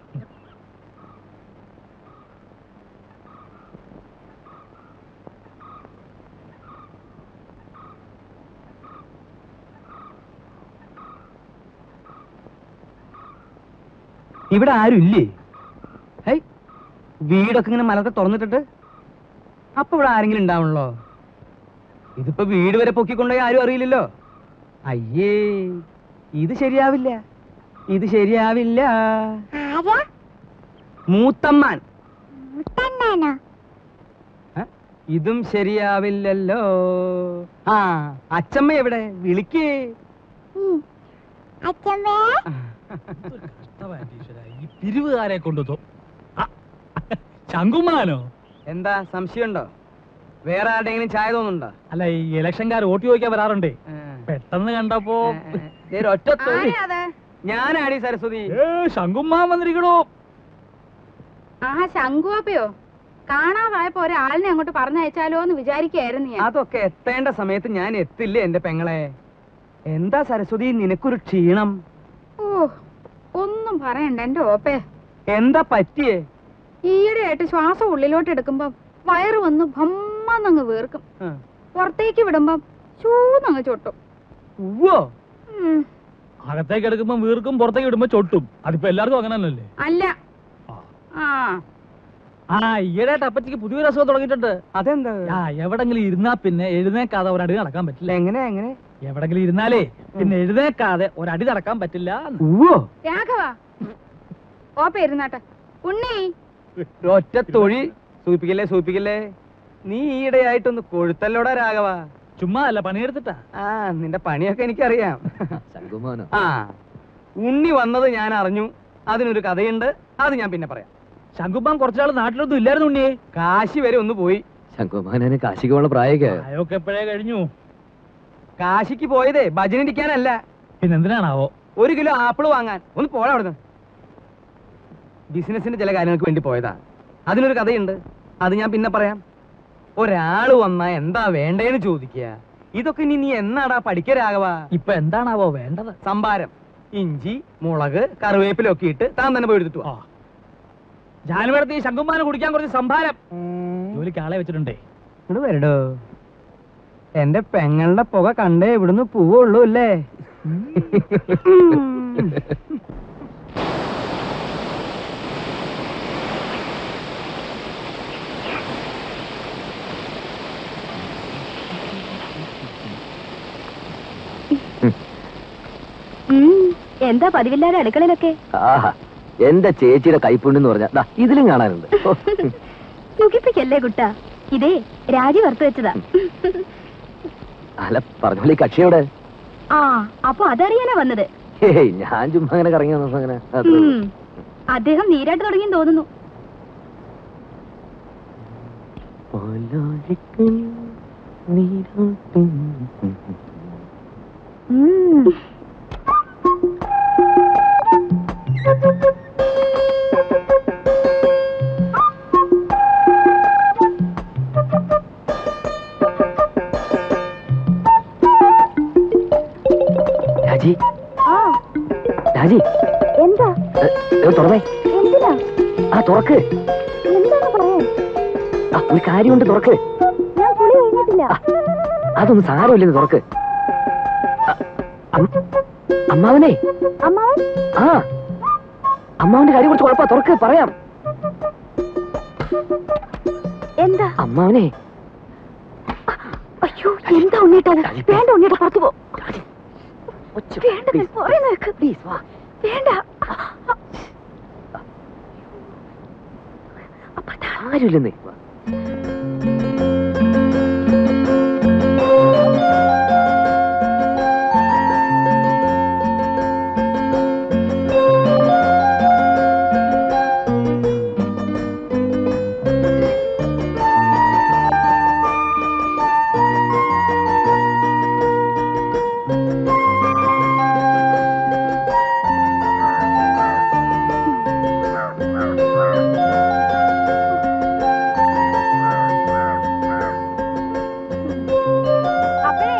ഇവിടെ ആരും ഇല്ലേ ഹൈ വീടൊക്കെ ഇങ്ങനെ മലത്തെ തുറന്നിട്ടിട്ട് അപ്പൊ ഇവിടെ ആരെങ്കിലും ഉണ്ടാവണല്ലോ ഇതിപ്പോ വീട് വരെ പൊക്കിക്കൊണ്ടുപോയി ആരും അറിയില്ലല്ലോ അയ്യേ ഇത് ശരിയാവില്ല ഇത് ശരിയാവില്ല ആരാ മൂത്തമ്മാൻ മുത്തണ്ണാനോ ഏ? ഇതും ശരിയാവില്ലല്ലോ ആ അച്ചമ്മ എവിടെ വിളിക്കേ ഉം. അച്ഛമ്മേ എന്തൊരു കഷ്ടമാ എൻ്റെ ഈശ്വരാ. ഈ പിരിവുകാരെ കൊണ്ടു തോ ആ, ശങ്കുമാനോ എന്താ സംശയമുണ്ടോ വേറെ ആരുടെയെങ്കിലും ചായ തോന്നുന്നുണ്ടോ അല്ല ഈ ഇലക്ഷൻകാർ വോട്ട് ചോദിക്കാൻ വരാറുണ്ടേ ഏ. പെട്ടെന്ന് കണ്ടപ്പോ ഏ, ഏ, ദേ ഒരു ഒറ്റ തൊഴി. ആരാ അത് ഞാനാടി സരസ്വതി ഏ ശങ്കുമാൻ വന്നിരിക്കണോ ആ ശങ്കുവാപ്പയോ കാണാതായപ്പോ ഒരാളിനെ അങ്ങോട്ട് പറഞ്ഞയച്ചാലോ എന്ന് വിചാരിക്കായിരുന്നു ഞാൻ അതൊക്കെ എത്തേണ്ട സമയത്ത് ഞാൻ എത്തില്ലേ എന്റെ പെങ്ങളെ എന്താ സരസ്വതി നിനക്കൊരു ക്ഷീണം ഓ ഒന്നും പറയണ്ട എന്റെ ഓപ്പേ എന്താ പറ്റിയേ ഈയിടെയായിട്ട് ശ്വാസം ഉള്ളിലോട്ട് എടുക്കുമ്പോ വയറ് വന്ന് ഭമ്മന്നങ്ങ് വീർക്കും ആ. പുറത്തേക്ക് വിടുമ്പം ചൂന്നങ്ങ് ചൊട്ടും ഉവ്വോ ഉം, അകത്തേക്ക് എടുക്കുമ്പോ വീർക്കും പുറത്തേക്ക് ഇടുമ്പോ ചൊട്ടും അതിപ്പോ എല്ലാവർക്കും അങ്ങനെ തന്നെയല്ലേ അല്ല ആ. ആ ആ ഈയിടെയായിട്ട് അപ്പച്ചിക്ക് പുതിയൊരു അസുഖം തുടങ്ങിയിട്ടുണ്ട് അതെന്താ ആ എവിടെങ്കിലും ഇരുന്നാ പിന്നെ എഴുന്നേക്കാതെ ഒരടി നടക്കാൻ പറ്റില്ല എങ്ങനെ എങ്ങനെ എവിടെങ്കിലും ഇരുന്നാലേ പിന്നെ എഴുന്നേക്കാതെ ഒരടി നടക്കാൻ പറ്റില്ല ഉവ്വോ രാഘവ ഓപ്പ ഇരുന്നാട്ടെ ഉണ്ണി ഒറ്റ തൊഴി സൂപ്പിക്കല്ലേ സൂപ്പിക്കല്ലേ നീ ഈയിടെയായിട്ടൊന്ന് കൊഴുത്തല്ലോടാ രാഘവ ചുമ്മാ അല്ല പണിയെടുത്തിട്ടാ ആ നിന്റെ പണിയൊക്കെ എനിക്കറിയാം ശങ്കുമോനോ ആ ഉണ്ണി വന്നത് ഞാൻ അറിഞ്ഞു അതിനൊരു കഥയുണ്ട് അത് ഞാൻ പിന്നെ പറയാം ശങ്കുപ്പാൻ കുറച്ചാൾ നാട്ടിലൊന്നും ഇല്ലായിരുന്നു ഉണ്ണിയെ കാശി വരെ ഒന്ന് പോയി ശങ്കുമാനെ കാശിക്ക് പോണ പ്രായമൊക്കെ അതൊക്കെ എപ്പോഴേ കഴിഞ്ഞു കാശിക്ക് പോയതേ ഭജനടിക്കാനല്ല പിന്നെ എന്തിനാണാവോ ഒരു കിലോ ആപ്പിൾ വാങ്ങാൻ ഒന്ന് പോടാ അവിടുന്ന് ബിസിനസിന്റെ ചില കാര്യങ്ങൾക്ക് വേണ്ടി പോയതാ അതിനൊരു കഥയുണ്ട് അത് ഞാൻ പിന്നെ പറയാം ഒരാള് വന്നാ എന്താ വേണ്ടേന്ന് ചോദിക്കുക ഇതൊക്കെ ഇനി നീ എന്നാടാ പഠിക്കരാകവാ ഇപ്പൊ എന്താണാവോ വേണ്ടത് സംഭാരം ഇഞ്ചി മുളക് കറിവേപ്പിലൊക്കെ ഇട്ട് താൻ തന്നെ പോയി എടുത്തിട്ട് വാ. ജാനുവരത്തി ഈ ശങ്കുമാനെ കുടിക്കാൻ കുറച്ച് സംഭാരം ജോലിക്ക് ആളെ വെച്ചിട്ടുണ്ടേ ഇങ്ങട് വരടോ എന്റെ പെങ്ങളുടെ പുക കണ്ടേ ഇവിടുന്ന് പോവുള്ളൂ അല്ലേ ഉം, എന്താ പതിവില്ലാതെ അടുക്കളയിലൊക്കെ ആഹാ എന്റെ ചേച്ചിയുടെ കൈപ്പുണ്ടെന്ന് പറഞ്ഞാ ദാ ഇതിലും കാണാനുണ്ട് ഓ, സുഖിപ്പിക്കല്ലേ കുട്ട ഇതേ രാജി വറുത്ത് വെച്ചതാ അല്ല പറഞ്ഞോളി കക്ഷിയോടെ ആ അപ്പൊ അതറിയാനാ വന്നത് ഹേയ് ഞാൻ ചുമ്മാ അങ്ങനെ കറങ്ങി വന്നപ്പോ അങ്ങനെ അത്രേ ഉള്ളൂ. ഉം, അദ്ദേഹം നീരാട്ട് തുടങ്ങിയെന്ന് തോന്നുന്നു പാലാഴിക്കൽ നീരാട്ടും. ഉം. രാജി ആ രാജി എന്താ ഏ, ഏ, തുറന്നേ എന്തിനാ ആ തുറക്ക് എന്താണ് പറയാൻ ആ ഒരു കാര്യമുണ്ട് തുറക്ക് ഞാൻ കുളി കഴിഞ്ഞിട്ടില്ല ആ, അതൊന്നും സാരമില്ലെന്ന് തുറക്ക് അ- അം- അമ്മാവനെ അമ്മാവൻ ആ അമ്മാവന്റെ കാര്യം കുറച്ച് കുഴപ്പ തുറക്ക് പറയാം എന്താ അമ്മാവനെ അയ്യോ എന്താ ഉണ്ണിട്ടത് വേണ്ട ഉണ്ണിയുടെ പുറത്തു പോ രാജി, ഒച്ച, വേണ്ട ഞാൻ please, പറയുന്ന കേക്ക് please, വാ. വേണ്ട ആരുമില്ലെന്നേ വാ. അപ്പേ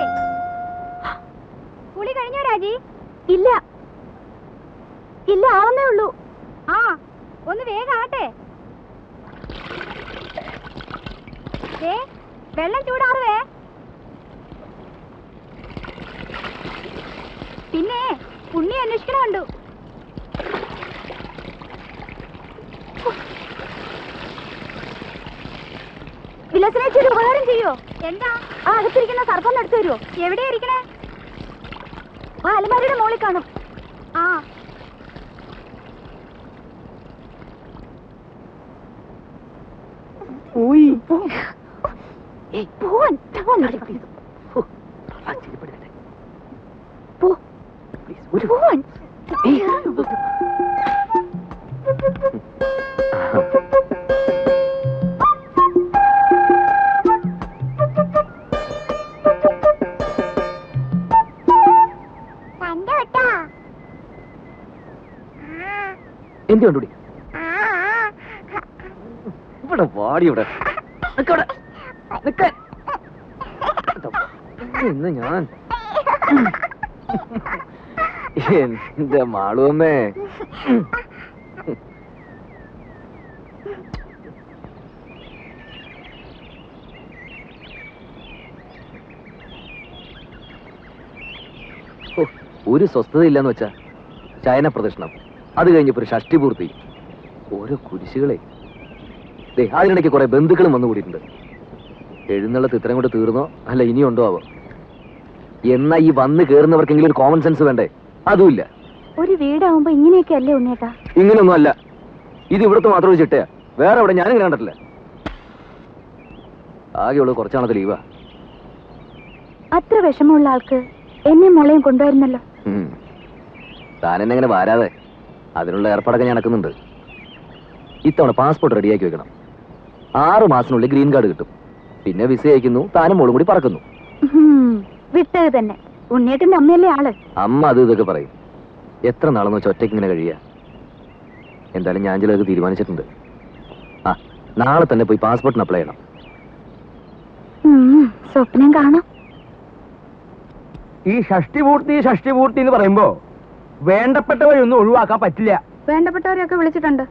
കുളി കഴിഞ്ഞോ രാജി ഇല്ല ഇല്ല ആവുന്നേ ഉള്ളൂ ആ ഒന്ന് വേഗം ആട്ടെ ദേ, വെള്ളം ചൂടാറുവേ പിന്നെ ഉണ്ണി അന്വേഷിക്കണമുണ്ടു വിലസനേച്ചി ഒരു ഉപകാരം ചെയ്യോ എന്താ ആ അകത്തിരിക്കുന്ന സർപ്പം എടുത്തു തരുമോ എവിടെയാ ഇരിക്കണേ ആ അലമാരിയുടെ മുകളിൽ കാണും ആ പോയി ഏയ്, പോവാൻ പോവാൻ ഹോ, ആ ചെരുപ്പെടുക്കട്ടെ. പോ Please, ഒരു പോവാൻ ഏയ്. തന്റെ കേട്ടാ എന്ത് കണ്ടുപിടി ഇവിടെ വാടി ഇവിടെ നിക്കവിടെ നിക്കാൻ ഇന്ന് ഞാൻ എന്റെ മാളുവമ്മേ ഹോ, ഒരു സ്വസ്ഥത ഇല്ലെന്ന് വെച്ചാ ശയന പ്രദക്ഷിണം അത് കഴിഞ്ഞപ്പോ ഒരു ഷഷ്ടി പൂർത്തി ഓരോ കുരിശുകളെ ദേ അതിനിടയ്ക്ക് കുറെ ബന്ധുക്കളും വന്നു കൂടിയിട്ടുണ്ട് എഴുന്നള്ളത്ത് ഇത്രയും കൊണ്ട് തീർന്നോ അല്ല ഇനിയുണ്ടോ ആവോ എന്നാ ഈ വന്ന് കയറുന്നവർക്കെങ്കിലും ഒരു കോമൺ സെൻസ് വേണ്ടേ അതുമില്ല ഒരു വീടാവുമ്പോ ഇങ്ങനെയൊക്കെ അല്ലേ ഉണ്ണേട്ടാ ഇങ്ങനെയൊന്നും അല്ല ഇത് ഇവിടുത്തെ മാത്രം ഒരു ചിട്ടയാ വേറെ എവിടെ ഞാനിങ്ങനെ കണ്ടിട്ടില്ല ആകെയുള്ളത് കുറച്ചാണത് ലീവാ അത്ര വിഷമമുള്ള ആൾക്ക് എന്നെ മോളെയും കൊണ്ടുവരുന്നല്ലോ ഉം. താൻ എന്നെ അങ്ങനെ വരാതെ അതിനുള്ള ഏർപ്പാടൊക്കെ ഞാൻ നടക്കുന്നുണ്ട് ഇത്തവണ പാസ്പോർട്ട് റെഡിയാക്കി വെക്കണം ആറ് മാസത്തിനുള്ളിൽ ഗ്രീൻ കാർഡ് കിട്ടും പിന്നെ വിസ അയക്കുന്നു താനും മോളും കൂടി പറക്കുന്നു ഹും, വിട്ടത് തന്നെ ഉണ്ണിയേട്ടന്റെ അമ്മയല്ലേ ആള് അമ്മ അത് ഇതൊക്കെ പറയും എത്ര നാളെന്ന് വെച്ചാൽ ഒറ്റയ്ക്ക് ഇങ്ങനെ കഴിയുക എന്തായാലും ഞാൻ ചിലതൊക്കെ തീരുമാനിച്ചിട്ടുണ്ട് ആ നാളെ തന്നെ പോയി പാസ്പോർട്ടിന് അപ്ലൈ ചെയ്യണം ഉം, സ്വപ്നം കാണാം ഈ ഷഷ്ടിപൂർത്തി ഷഷ്ടിപൂർത്തി എന്ന് പറയുമ്പോ വേണ്ടപ്പെട്ടവരൊന്നും ഒഴിവാക്കാൻ പറ്റില്ല വേണ്ടപ്പെട്ടവരെയൊക്കെ വിളിച്ചിട്ടുണ്ട്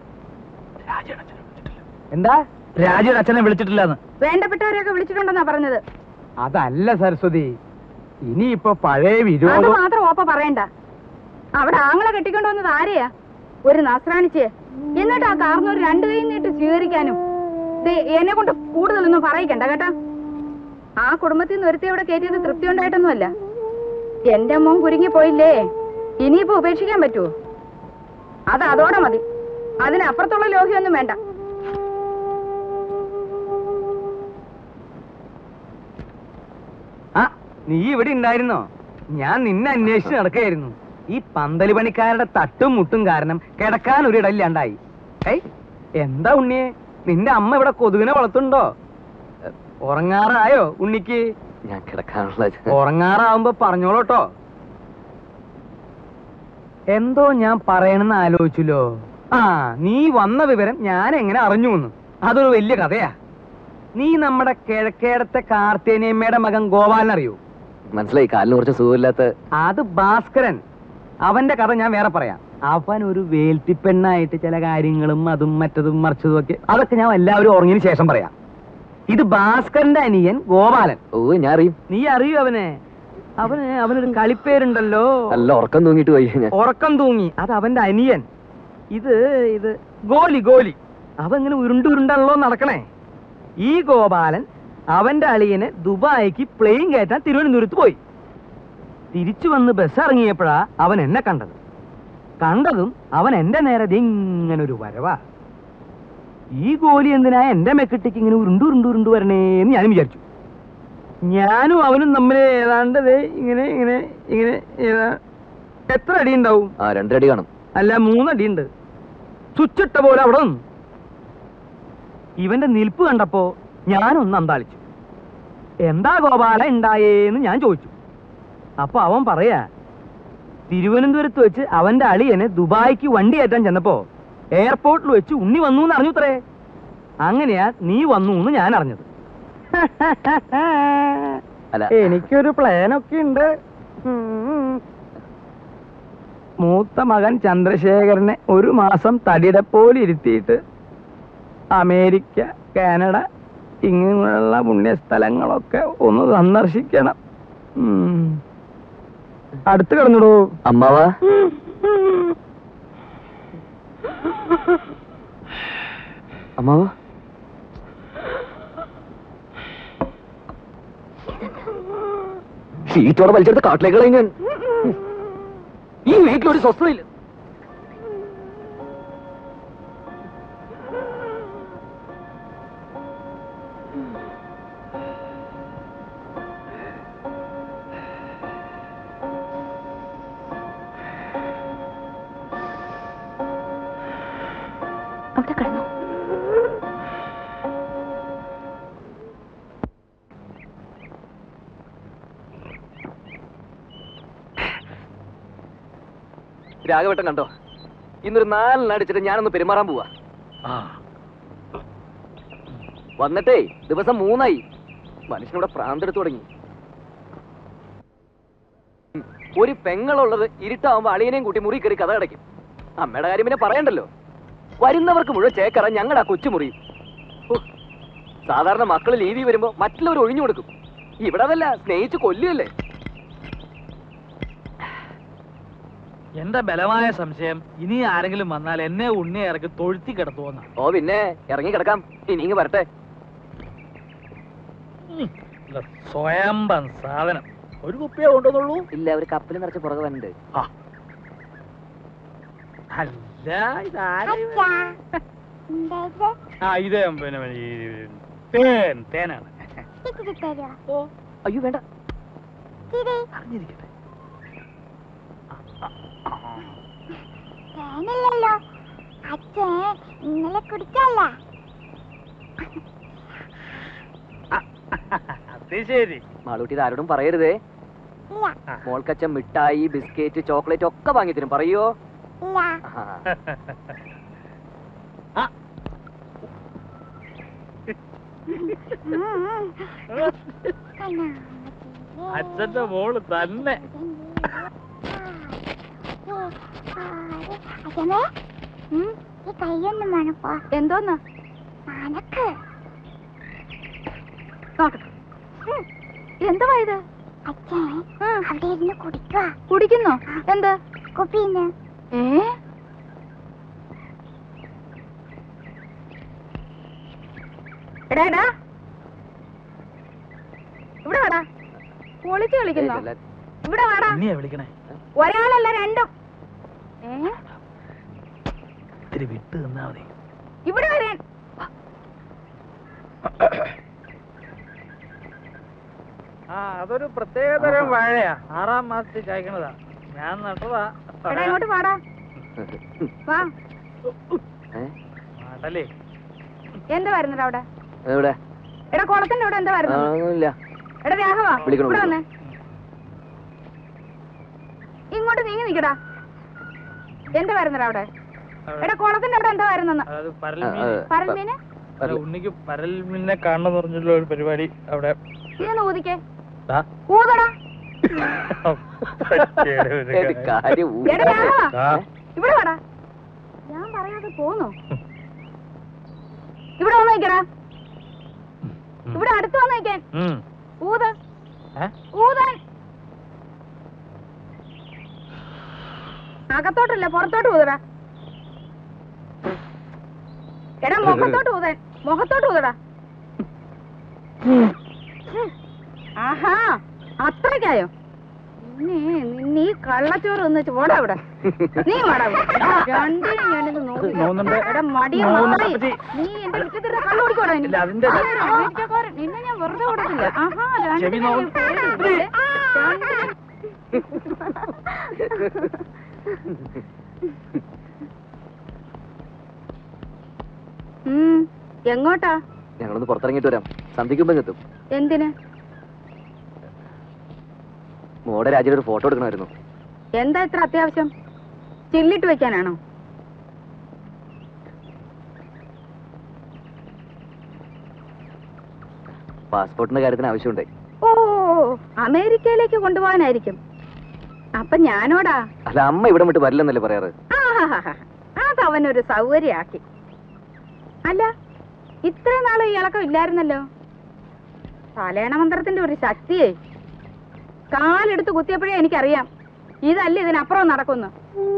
എന്താ രാജയുടെ അച്ഛനെ വിളിച്ചിട്ടില്ലെന്ന് വേണ്ടപ്പെട്ടവരെയൊക്കെ വിളിച്ചിട്ടുണ്ടെന്നാ പറഞ്ഞത് അതല്ല സരസ്വതി ഇനിയിപ്പോ പഴയ അത് വിരോധം മാത്രം ഓപ്പ പറയണ്ട അവിടെ ആങ്ങളെ കെട്ടിക്കൊണ്ട് വന്നത് ആരെയാ ഒരു നസ്രാണിച്ച് എന്നിട്ട് ആ കാർന്നൂർ രണ്ടു കൈ നീട്ട് സ്വീകരിക്കാനും ദേ, എന്നെ കൊണ്ട് കൂടുതലൊന്നും പറയിക്കണ്ട കേട്ടാ ആ കുടുംബത്തിൽ നിന്ന് ഒരുത്തി അവിടെ കയറ്റിയത് തൃപ്തി ഉണ്ടായിട്ടൊന്നുമല്ല എന്റെ മോൻ കുരുങ്ങി പോയില്ലേ ഇനിയിപ്പോ ഉപേക്ഷിക്കാൻ പറ്റുമോ അത് അതോടെ മതി അതിനപ്പുറത്തുള്ള ലോഹ്യൊന്നും വേണ്ട ആ നീ ഇവിടെ ഉണ്ടായിരുന്നോ ഞാൻ നിന്നെ അന്വേഷിച്ച് നടക്കുകയായിരുന്നു ഈ പന്തല് പണിക്കാരുടെ തട്ടും മുട്ടും കാരണം കിടക്കാൻ ഒരു ഇടയില്ലാണ്ടായി ഏയ് എന്താ ഉണ്ണിയെ നിന്റെ അമ്മ ഇവിടെ കൊതുകിനെ വളർത്തുണ്ടോ എ, ഉറങ്ങാറായോ ഉണ്ണിക്ക് ഞാൻ കിടക്കാനുള്ള ഉറങ്ങാറാവുമ്പോ പറഞ്ഞോളൂട്ടോ എന്തോ ഞാൻ പറയണെന്ന് ആലോചിച്ചല്ലോ ആ നീ വന്ന വിവരം ഞാൻ എങ്ങനെ അറിഞ്ഞു എന്ന് അതൊരു വലിയ കഥയാ നീ നമ്മുടെ കിഴക്കേടത്തെ കാർത്തേനിയമ്മയുടെ മകൻ ഗോപാലൻ അറിയോ മനസ്സിലായി കാലിന് കുറച്ച് സുഖമില്ലാത്ത അത് ഭാസ്കരൻ അവന്റെ കഥ ഞാൻ വേറെ പറയാം അവൻ ഒരു വേൽത്തിപ്പെണ്ണായിട്ട് ചില കാര്യങ്ങളും അതും മറ്റതും മറിച്ചതും ഒക്കെ അതൊക്കെ ഞാൻ എല്ലാവരും ഉറങ്ങിയതിന് ശേഷം പറയാം ഇത് ഭാസ്കരന്റെ അനിയൻ ഗോപാലൻ ഓ ഞാൻ അറിയും നീ അറിയോ അവനെ അവന് അവനൊരു കളിപ്പേരുണ്ടല്ലോ നല്ല ഉറക്കം തൂങ്ങിയിട്ട് പോയി ഞാൻ ഉറക്കം തൂങ്ങി അത് അവന്റെ അനിയൻ ഇത് ഇത് ഗോലി ഗോലി അവ ഇങ്ങനെ ഉരുണ്ട് ഉരുണ്ടാണല്ലോ നടക്കണേ ഈ ഗോപാലൻ അവന്റെ അളിയനെ ദുബായിക്ക് പ്ലെയിൻ കയറ്റാൻ തിരുവനന്തപുരത്ത് പോയി തിരിച്ചു വന്ന് ബസ് ഇറങ്ങിയപ്പോഴാ അവൻ എന്നെ കണ്ടത് കണ്ടതും അവൻ എന്റെ നേരെ ദേ ഇങ്ങനെ ഒരു വരവാ ഈ ഗോലി എന്തിനാ എന്റെ മെക്കിട്ടേക്ക് ഇങ്ങനെ ഉരുണ്ടു ഉരുണ്ടു ഉരുണ്ടു വരണേന്ന് ഞാനും വിചാരിച്ചു ഞാനും അവനും തമ്മിൽ ഏതാണ്ട് ദേ ഇങ്ങനെ ഇങ്ങനെ ഇങ്ങനെ ഏതാ- എത്ര അടി ഉണ്ടാവും ആ രണ്ടരടി കാണും അല്ല മൂന്നടി ഉണ്ട് സ്വിച്ചിട്ട പോലെ അവിടെ നിന്നു ഇവന്റെ നിൽപ്പ് കണ്ടപ്പോ ഞാനൊന്ന് അന്താളിച്ചു എന്താ ഗോപാല ഉണ്ടായേന്ന് ഞാൻ ചോദിച്ചു അപ്പൊ അവൻ പറയാ തിരുവനന്തപുരത്ത് വെച്ച് അവന്റെ അളിയനെ ദുബായിക്ക് വണ്ടി കയറ്റാൻ ചെന്നപ്പോ എയർപോർട്ടിൽ വെച്ച് ഉണ്ണി വന്നു എന്ന് അറിഞ്ഞുത്രേ അങ്ങനെയാ നീ വന്നു എന്ന് ഞാൻ അറിഞ്ഞത് അല്ല എനിക്കൊരു പ്ലാനൊക്കെ ഉണ്ട് ഉം. മൂത്ത മകൻ ചന്ദ്രശേഖരനെ ഒരു മാസം തടിയുടെ പോലെ ഇരുത്തിയിട്ട് അമേരിക്ക കാനഡ ഇങ്ങനെയുള്ള പുണ്യസ്ഥലങ്ങളൊക്കെ ഒന്ന് സന്ദർശിക്കണം ഉം. അടുത്ത് കിടന്നിടൂ അമ്മാവാ അമ്മാവാ ഷീറ്റോടെ വലിച്ചെടുത്ത് കാട്ടിലേക്ക് കളയും ഞാൻ ഈ വീട്ടിലൊരു സ്വസ്ഥതയില്ല അവിടെ കിടന്നു രാഘവട്ടം കണ്ടോ ഇന്നൊരു നാലെണ്ണം അടിച്ചിട്ട് ഞാനൊന്ന് പെരുമാറാൻ പോവാ വന്നിട്ടേ ദിവസം മൂന്നായി മനുഷ്യനിവിടെ പ്രാന്തെടുത്തു തുടങ്ങി ഉം. ഒരു പെങ്ങളുള്ളത് ഇരുട്ടാവുമ്പോ അളിയനെയും കൂട്ടി മുറി കയറി കഥ അടയ്ക്കും അമ്മയുടെ കാര്യം പിന്നെ പറയണ്ടല്ലോ വരുന്നവർക്ക് മുഴുവൻ ചേക്കറ ഞങ്ങളുടെ ആ കൊച്ചുമുറി ഹോ, സാധാരണ മക്കൾ ലീവി വരുമ്പോ മറ്റുള്ളവർ ഒഴിഞ്ഞു കൊടുക്കും ഇവിടെ അതല്ല സ്നേഹിച്ച് കൊല്ലുകയല്ലേ എന്റെ ബലമായ സംശയം ഇനി ആരെങ്കിലും വന്നാൽ എന്നെ ഉണ്ണി ഇറക്കി തൊഴുത്തി കിടത്തുവന്ന ഓ പിന്നെ ഇറങ്ങി കിടക്കാം ഇനി ഇങ്ങ് വരട്ടെ സ്വയംബൻ സാധനം ഒരു കുപ്പിയെ കൊണ്ടുവന്നുള്ളൂ ഇല്ല ഒരു കപ്പിൽ നിറച്ച് പുറകെ വന്നിട്ട് അല്ല ഇതാരാ ഇവൻ? അച്ഛാ എന്താ ഇത് ആ ഇത് പിന്നെ ഈ തേൻ തേനാണ് ഇത്തിരി തരുമോ അയ്യോ വേണ്ട ഇത്തിരി അറിഞ്ഞിരിക്കട്ടെ തേനില്ലല്ലോ അച്ഛൻ ഇന്നലെ കുടിച്ചല്ല അത് ശരി മാളൂട്ടി ഇത് ആരോടും പറയരുതേ ഇല്ല മോൾക്കച്ഛൻ മിഠായി ബിസ്ക്കറ്റ് ചോക്ലേറ്റ് ഒക്കെ വാങ്ങിത്തരും പറയോ ഇല്ല ആഹാ. ഉം, ഉം. കണ്ണാ, അച്ഛന്റെ മോള് തന്നെ അച്ഛമ്മേ ഉം, ഈ കൈയൊന്നും വേണപ്പോ എന്തോന്നാ മാനക്ക് നോക്കട്ടെ ഉം. എന്തുവാ ഇത് അച്ഛൻ അവിടെ ഇരുന്ന് കുടിക്കുക കുടിക്കുന്നോ എന്ത് കുപ്പിന്ന് ഏ എടാ എടാ ഇവിടെ വാടാ പൊളിച്ച് കളിക്കുന്നോ ഏയ്, അല്ല, ഇവിടെ വാടാ ഉണ്ണിയാ വിളിക്കണേ ഒരാളല്ല രണ്ടും ഏ ഇത്തിരി വിട്ട് നിന്നാ മതി ഇവിടെ വരാൻ ആ അതൊരു പ്രത്യേകതരം വാഴയാ ആറാം മാസത്തിൽ കായ്ക്കണതാ ഞാൻ നട്ടതാ എടാ ഇങ്ങോട്ട് വാടാ വാ ഏ? നാട്ടല്ലേ എന്താ വരുന്നത് അവിടെ എവിടെ എടാ കുളത്തിന്റെ അവിടെ എന്താ ആ, വരുന്നത് ഒന്നുമില്ല എടാ രാഘവ വിളിക്കണം, ഇവിടെ വന്നേ ഇങ്ങോട്ട് നീങ്ങി നിക്കടാ എന്താ വരുന്നത് അവിടെ എടാ കുളത്തിന്റെ അവിടെ എന്താ വരുന്നെന്ന് അതായത് ആ, പരൽമീൻ ആ, പരൽമീന് അല്ല, ഉണ്ണിക്ക് പരൽമീനെ കാണണം പറഞ്ഞുള്ള ഒരു പരിപാടി അവിടെ ഇതൊന്ന് ഊതിക്കേ ദാ. ഊതടാ പറ്റിയൊരു ഒരു ഏത് കാര്യം. കാര്യം ഊ- എടാ രാഘവ ആ, ഇവിടെ വാടാ ഞാൻ പറയാതെ പോന്നു ഇവിടെ വന്ന് നിക്കടാ ഉം. ഇവിടെ അടുത്ത് വന്ന് നിക്കാൻ ഉം. ഊത് ഏ? ഊതാൻ അകത്തോട്ടല്ല പുറത്തോട്ട് ഊതടാ എടാ മുഖത്തോട്ട് ഊതാൻ മുഖത്തോട്ട് ഊതടാ ആഹാ അത്രയ്ക്കായോ നിന്നെ നിന്നെ ഈ കള്ളച്ചോറ് ഒന്ന് ചോടാ ഇവിടെ നീ വാടാ ഇവിടെ. രണ്ടിനും ഞാനിത് നോക്കി നോന്നുണ്ട്. എടാ മടിയ നോന്നുണ്ട് നായി. അപ്പച്ചി. നീ എന്റെ മുറ്റത്തിരുന്ന് കള്ളു കുടിക്കോടാ ഇനി. ഇല്ല, അതിന്റെ- നീ ഒരു അമേരിക്കക്കാരൻ. നിന്നെ ഞാൻ വെറുതെ വിടത്തില്ല ആഹാ ചെവി രണ്ടിനും നോവും. ഞാൻ പേടിയില്ലേ? രണ്ടിനും ഉം, എങ്ങോട്ടാ ഞങ്ങളൊന്ന് പുറത്തിറങ്ങിയിട്ട് വരാം സന്ധിക്കുമ്പോ എത്തും എന്തിന് മോടെ രാജ്യം ഒരു ഫോട്ടോ എടുക്കണമായിരുന്നു എന്താ ഇത്ര അത്യാവശ്യം ചില്ലിട്ട് വെക്കാനാണോ പാസ്പോർട്ടിന്റെ കാര്യത്തിന് ആവശ്യമുണ്ട് ഓ അമേരിക്കയിലേക്ക് കൊണ്ടുപോകാനായിരിക്കും അപ്പൊ ഞാനോടാ അല്ല അമ്മ ഇവിടെ വിട്ട് വരില്ലെന്നല്ലേ പറയാറ് ആഹാഹാഹാ. അതവനൊരു സൗകര്യാക്കി അല്ല ഇത്ര നാളെ ഇളക്കം ഇല്ലായിരുന്നല്ലോ തലേണ മന്ത്രത്തിന്റെ ഒരു ശക്തിയെ കാലെടുത്ത് കുത്തിയപ്പോഴേ എനിക്കറിയാം ഇതല്ല ഇതിനപ്പുറം നടക്കുന്നു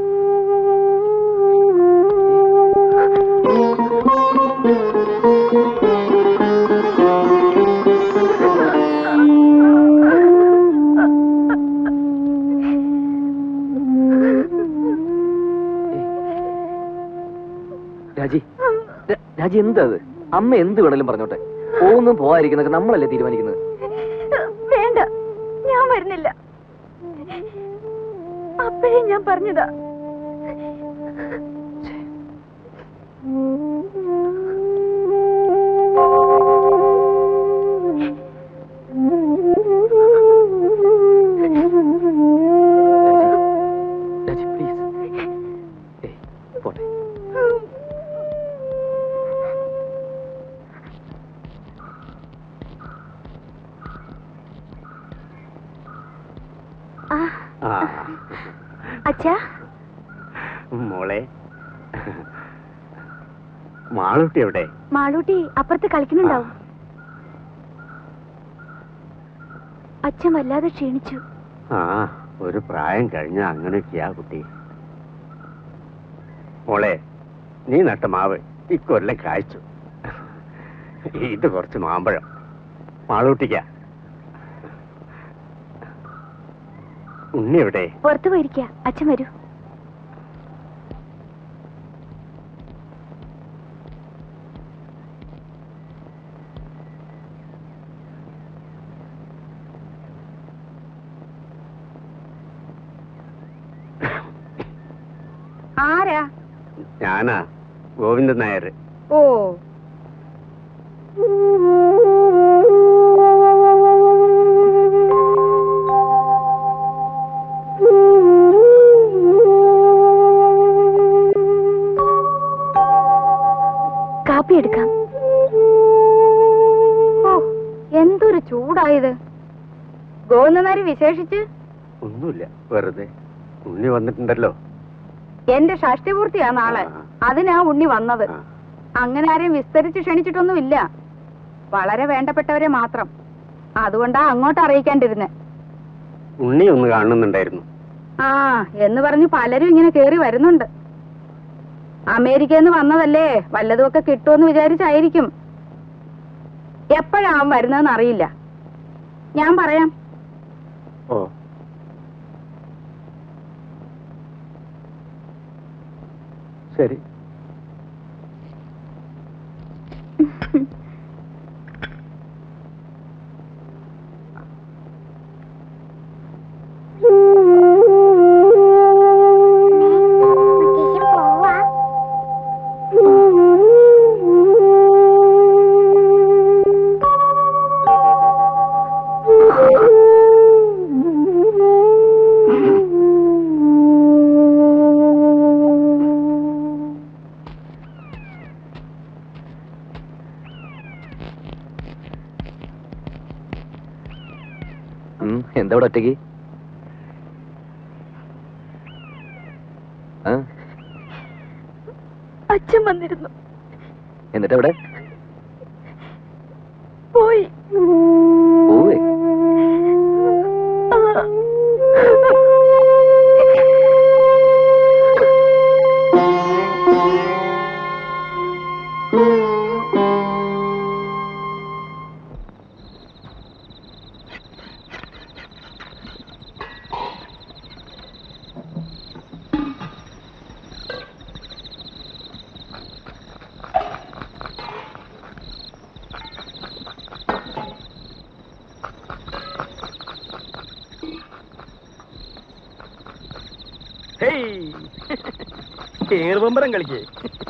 രാജി ര- രാജി എന്താ അത് അമ്മ എന്ത് വേണേലും പറഞ്ഞോട്ടെ പോകുന്നും പോവാതിരിക്കുന്നൊക്കെ നമ്മളല്ലേ തീരുമാനിക്കുന്നത് വേണ്ട ഞാൻ വരുന്നില്ല അപ്പോഴേ ഞാൻ പറഞ്ഞതാ രാജി പ്ലീസ് ഏയ് പോട്ടെ ആ അച്ഛാ മോളെ മാളൂട്ടി എവിടെ മാളൂട്ടി അപ്പുറത്ത് കളിക്കുന്നുണ്ടാവും അച്ഛൻ വല്ലാതെ ക്ഷീണിച്ചു ആ ഒരു പ്രായം കഴിഞ്ഞ അങ്ങനെയൊക്കെയാ കുട്ടി മോളെ നീ നട്ട മാവ് ഇക്കൊല്ലം കായ്ച്ചു ഇത് കുറച്ച് മാമ്പഴം മാളൂട്ടിക്ക ഉണ്ണി എവിടെ പുറത്തു പോയിരിക്കുക അച്ഛൻ വരൂ ആരാ ഞാനാ ഗോവിന്ദൻ നായർ ഓ കാപ്പി എടുക്കാം ഓ എന്തൊരു ചൂടായത് ഗോന്നനാരി വിശേഷിച്ച് ഒന്നുമില്ല വെറുതെ ഉണ്ണി വന്നിട്ടുണ്ടല്ലോ എന്റെ ഷഷ്ടിപൂർത്തിയാ നാളെ ആ. അതിനാ ഉണ്ണി വന്നത് ആ. അങ്ങനെ ആരെയും വിസ്തരിച്ച് ക്ഷണിച്ചിട്ടൊന്നുമില്ല വളരെ വേണ്ടപ്പെട്ടവരെ മാത്രം അതുകൊണ്ടാ അങ്ങോട്ട് അറിയിക്കാണ്ടിരുന്നെ ഉണ്ണി ഒന്ന് കാണുന്നുണ്ടായിരുന്നു ആ എന്ന് പറഞ്ഞ് പലരും ഇങ്ങനെ കേറി വരുന്നുണ്ട് അമേരിക്കയിൽ നിന്ന് വന്നതല്ലേ വല്ലതുമൊക്കെ കിട്ടുമെന്ന് വിചാരിച്ചായിരിക്കും എപ്പോഴാവും വരുന്നതെന്ന് അറിയില്ല ഞാൻ പറയാം ഓ ശരി മുത്തശ്ശൻ പോവാ ഉം, എന്താ ഇവിടെ ഒറ്റയ്ക്ക് ആ അച്ഛൻ വന്നിരുന്നു എന്നിട്ട് എവിടെ പോയി പോവേ ഏറുപമ്പരം കളിക്കേ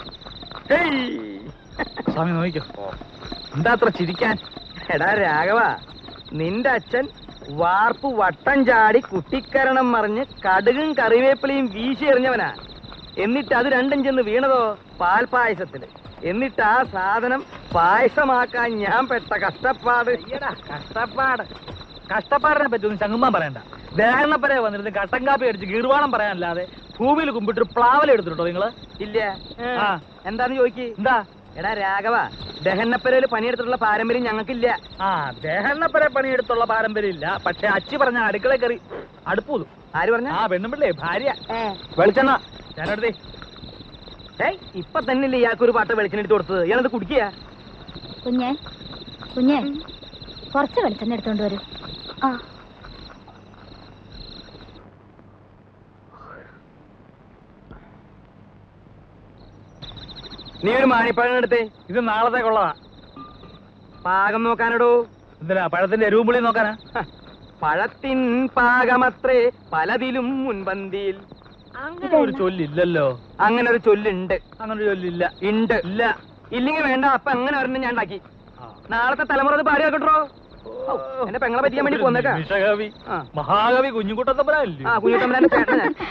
സ്വാമി നോക്കിക്കോ എന്താ അത്ര ചിരിക്കാൻ എടാ രാഘവ നിന്റെ അച്ഛൻ വാർപ്പ് വട്ടം ചാടി കുട്ടിക്കരണം മറിഞ്ഞ് കടുകും കറിവേപ്പിലയും വീശി എറിഞ്ഞവനാ എന്നിട്ട് അത് രണ്ടും ചെന്ന് വീണതോ പാൽപായസത്തില് എന്നിട്ട് ആ സാധനം പായസമാക്കാൻ ഞാൻ പെട്ട കഷ്ടപ്പാട് അയ്യടാ കഷ്ടപ്പാട് കഷ്ടപ്പാടിനെ പറ്റി ഒന്നും ചങ്ങുമ്പാൻ പറയണ്ട ദേഹണപ്പരെ വന്നിരുന്ന് കട്ടൻ കാപ്പി അടിച്ച് ഗീർവാണം പറയാനല്ലാതെ ഭൂമിയിൽ കുമ്പിട്ട് പ്ലാവല എടുത്തിട്ടോ നിങ്ങള് ഇല്ല ആ. എന്താന്ന് ചോദിക്ക് എന്താ എടാ രാഘവ ദഹന്നപ്പരയില് പണിയെടുത്തിട്ടുള്ള പാരമ്പര്യം ഞങ്ങൾക്കില്ല ആ ദേഹണ്ണപ്പരെ പണിയെടുത്തുള്ള പാരമ്പര്യം ഇല്ല പക്ഷെ അച്ചി പറഞ്ഞ അടുക്കള കയറി അടുപ്പൂതും ആര് പറഞ്ഞ ആ പെണ്ണുമ്പിള്ളേ ഭാര്യ വെളിച്ചെണ്ണ ഞാനെടുത്തേ ഏയ് ഇപ്പൊ തന്നെയല്ലേ ഇയാൾക്ക് ഒരു പാട്ട വെളിച്ചെണ്ണ എടുത്ത് കൊടുത്തത് ഇയാളത് കുടിക്കുക കുഞ്ഞെ കുഞ്ഞെ കുറച്ച് വെളിച്ചെണ്ണ എടുത്തോണ്ട് വരൂ ആ നീ ഒരു മാണിപ്പഴം എടുത്തേ ഇത് നാളത്തേക്കുള്ളതാ പാകം നോക്കാനടോ എന്തിനാ പഴത്തിന്റെ എരിവും പുളിയും നോക്കാനാ ഹ, പഴത്തിൻ പാകമത്രേ പലതിലും മുൻപന്തിയിൽ അങ്ങനെ ഒരു ചൊല്ലില്ലല്ലോ അങ്ങനെ ഒരു ചൊല്ലുണ്ട് അങ്ങനെ ഒരു ചൊല്ലില്ല ഉണ്ട് ഇല്ല ഇല്ലെങ്കിൽ വേണ്ട അപ്പൊ അങ്ങനെ ഒരെണ്ണം ഞാൻ ഉണ്ടാക്കി നാളത്തെ തലമുറ അത് ഭാര്യ കേട്ടോ എന്റെ പെങ്ങളെ പറ്റിക്കാൻ വേണ്ടി പോന്നേക്കാ നിമിഷകവി ആ. മഹാകവി കുഞ്ഞുകുട്ടത്തപ്പനല്ലേ ആ കുഞ്ഞുത്തമ്പരാന്റെ ചേട്ടനാ ഞാൻ.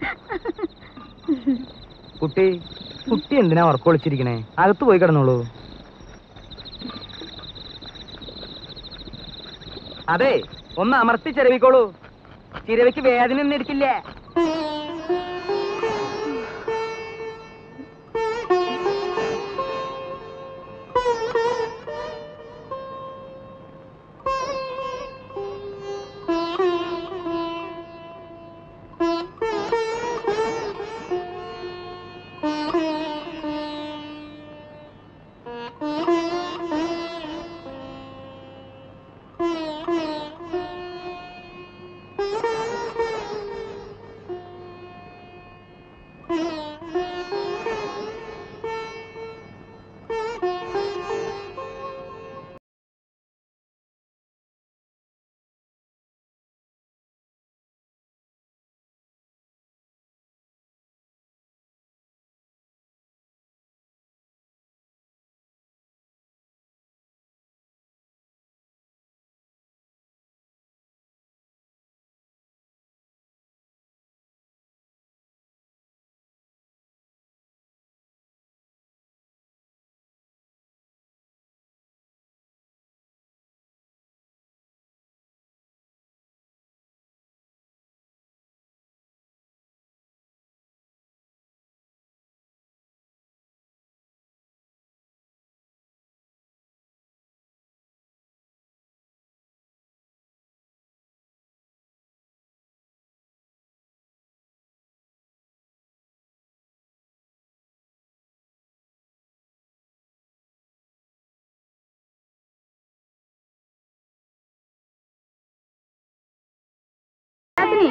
കുട്ടി കുട്ടി എന്തിനാ ഉറക്കം ഒളിച്ചിരിക്കണേ അകത്ത് പോയി കിടന്നോളൂ അതെ ഒന്ന് അമർത്തി ചിരവിക്കോളൂ ചിരവിക്ക് വേദന ഒന്നും എടുക്കില്ല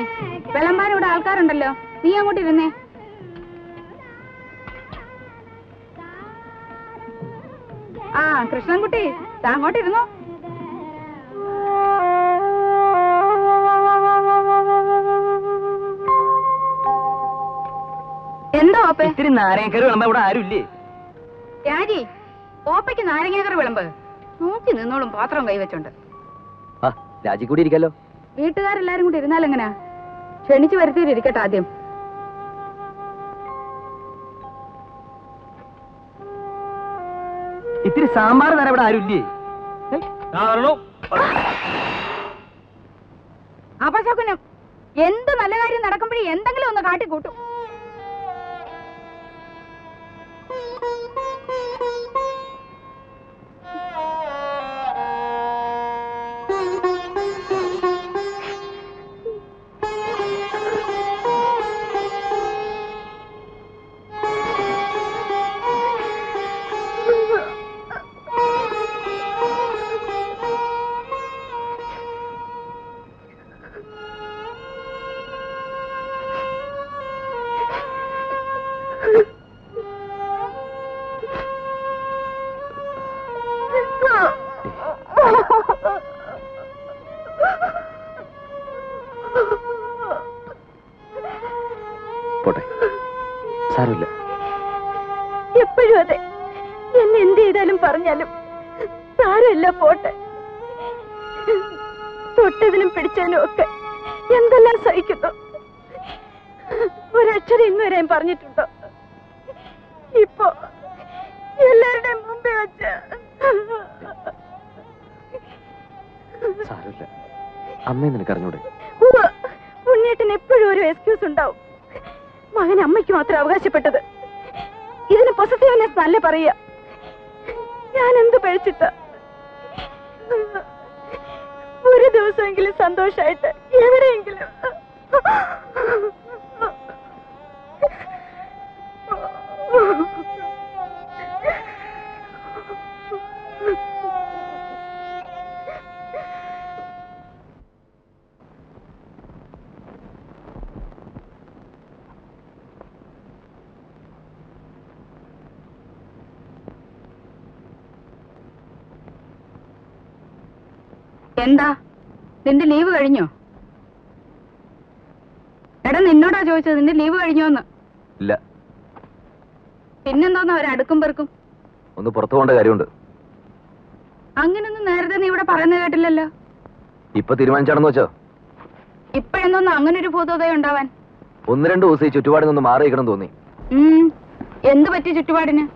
വിളമ്പാൻ ഇവിടെ ആൾക്കാരുണ്ടല്ലോ നീ അങ്ങോട്ട് ഇരുന്നേ ആ കൃഷ്ണൻകുട്ടി ദാ അങ്ങോട്ട് ഇരുന്നോ എന്താ ഓപ്പേ ഇത്തിരി നാരങ്ങക്കറി വിളമ്പോ ഇവിടെ ആരും ഇല്ലേ രാജി ഓപ്പയ്ക്ക് നാരങ്ങാക്കറി വിളമ്പ് നോക്കി നിന്നോളും പാത്രം കൈവച്ചുണ്ട് ആ രാജി കൂടി ഇരിക്കല്ലോ വീട്ടുകാരെല്ലാരും കൂടി ഇരുന്നാൽ എങ്ങനെയാ ക്ഷണിച്ചു വരുത്തിയിട്ടിരിക്കട്ടെ ആദ്യം ഇത്തിരി സാമ്പാർ തരാൻ ഇവിടെ ആരും ഇല്ലേ അപശകുനം എന്ത് നല്ല കാര്യം നടക്കുമ്പോഴേ എന്തെങ്കിലും ഒന്ന് കാട്ടിക്കൂട്ടും പോട്ടെ സാരമില്ല എപ്പോഴും അതെ എന്നെ എന്ത് ചെയ്താലും പറഞ്ഞാലും സാരമില്ല പോട്ടെ തൊട്ടതിനും പിടിച്ചതിനും ഒക്കെ എന്തെല്ലാം സഹിക്കുന്നു ഒരക്ഷരം ഇന്ന് വരെ ഞാൻ പറഞ്ഞിട്ടുണ്ടോ ഇപ്പൊ എല്ലാവരുടെയും മുമ്പേ വെച്ച് സാരമില്ല അമ്മയെ നിനക്ക് അറിഞ്ഞൂടെ ഉവ്വ്, ഉണ്ണിയേട്ടന് എപ്പോഴും ഒരു എക്സ്ക്യൂസ് ഉണ്ടാവും മകൻ അമ്മയ്ക്ക് മാത്രം അവകാശപ്പെട്ടത് ഇതിന് പൊസസീവ്നെസ് നല്ല പറയുക ഞാൻ എന്ത് പഴിച്ചിട്ട ഒരു ദിവസമെങ്കിലും സന്തോഷായിട്ട് എവിടെയെങ്കിലും എന്താ നിന്റെ ലീവ് കഴിഞ്ഞോ എടാ നിന്നോടാ ചോദിച്ചത് നിന്റെ ലീവ് കഴിഞ്ഞോന്ന് ഇല്ല പിന്നെന്തോന്നാ ഒരു അടുക്കും പെറുക്കും ഒന്ന് പുറത്തു പോകേണ്ട കാര്യമുണ്ട് അങ്ങനൊന്നും നേരത്തെ നീ ഇവിടെ പറയുന്നത് കേട്ടില്ലല്ലോ ഇപ്പൊ തീരുമാനിച്ചാണെന്ന് വെച്ചോ ഇപ്പോഴെന്തോന്ന് അങ്ങനെ ഒരു ഭൂതോദയം ഉണ്ടാവാൻ ഒന്ന് രണ്ട് ദിവസം ഈ ചുറ്റുപാടിൽ നിന്ന് മാറി നിൽക്കണം തോന്നി ഉം. എന്ത് പറ്റി ചുറ്റുപാടിന്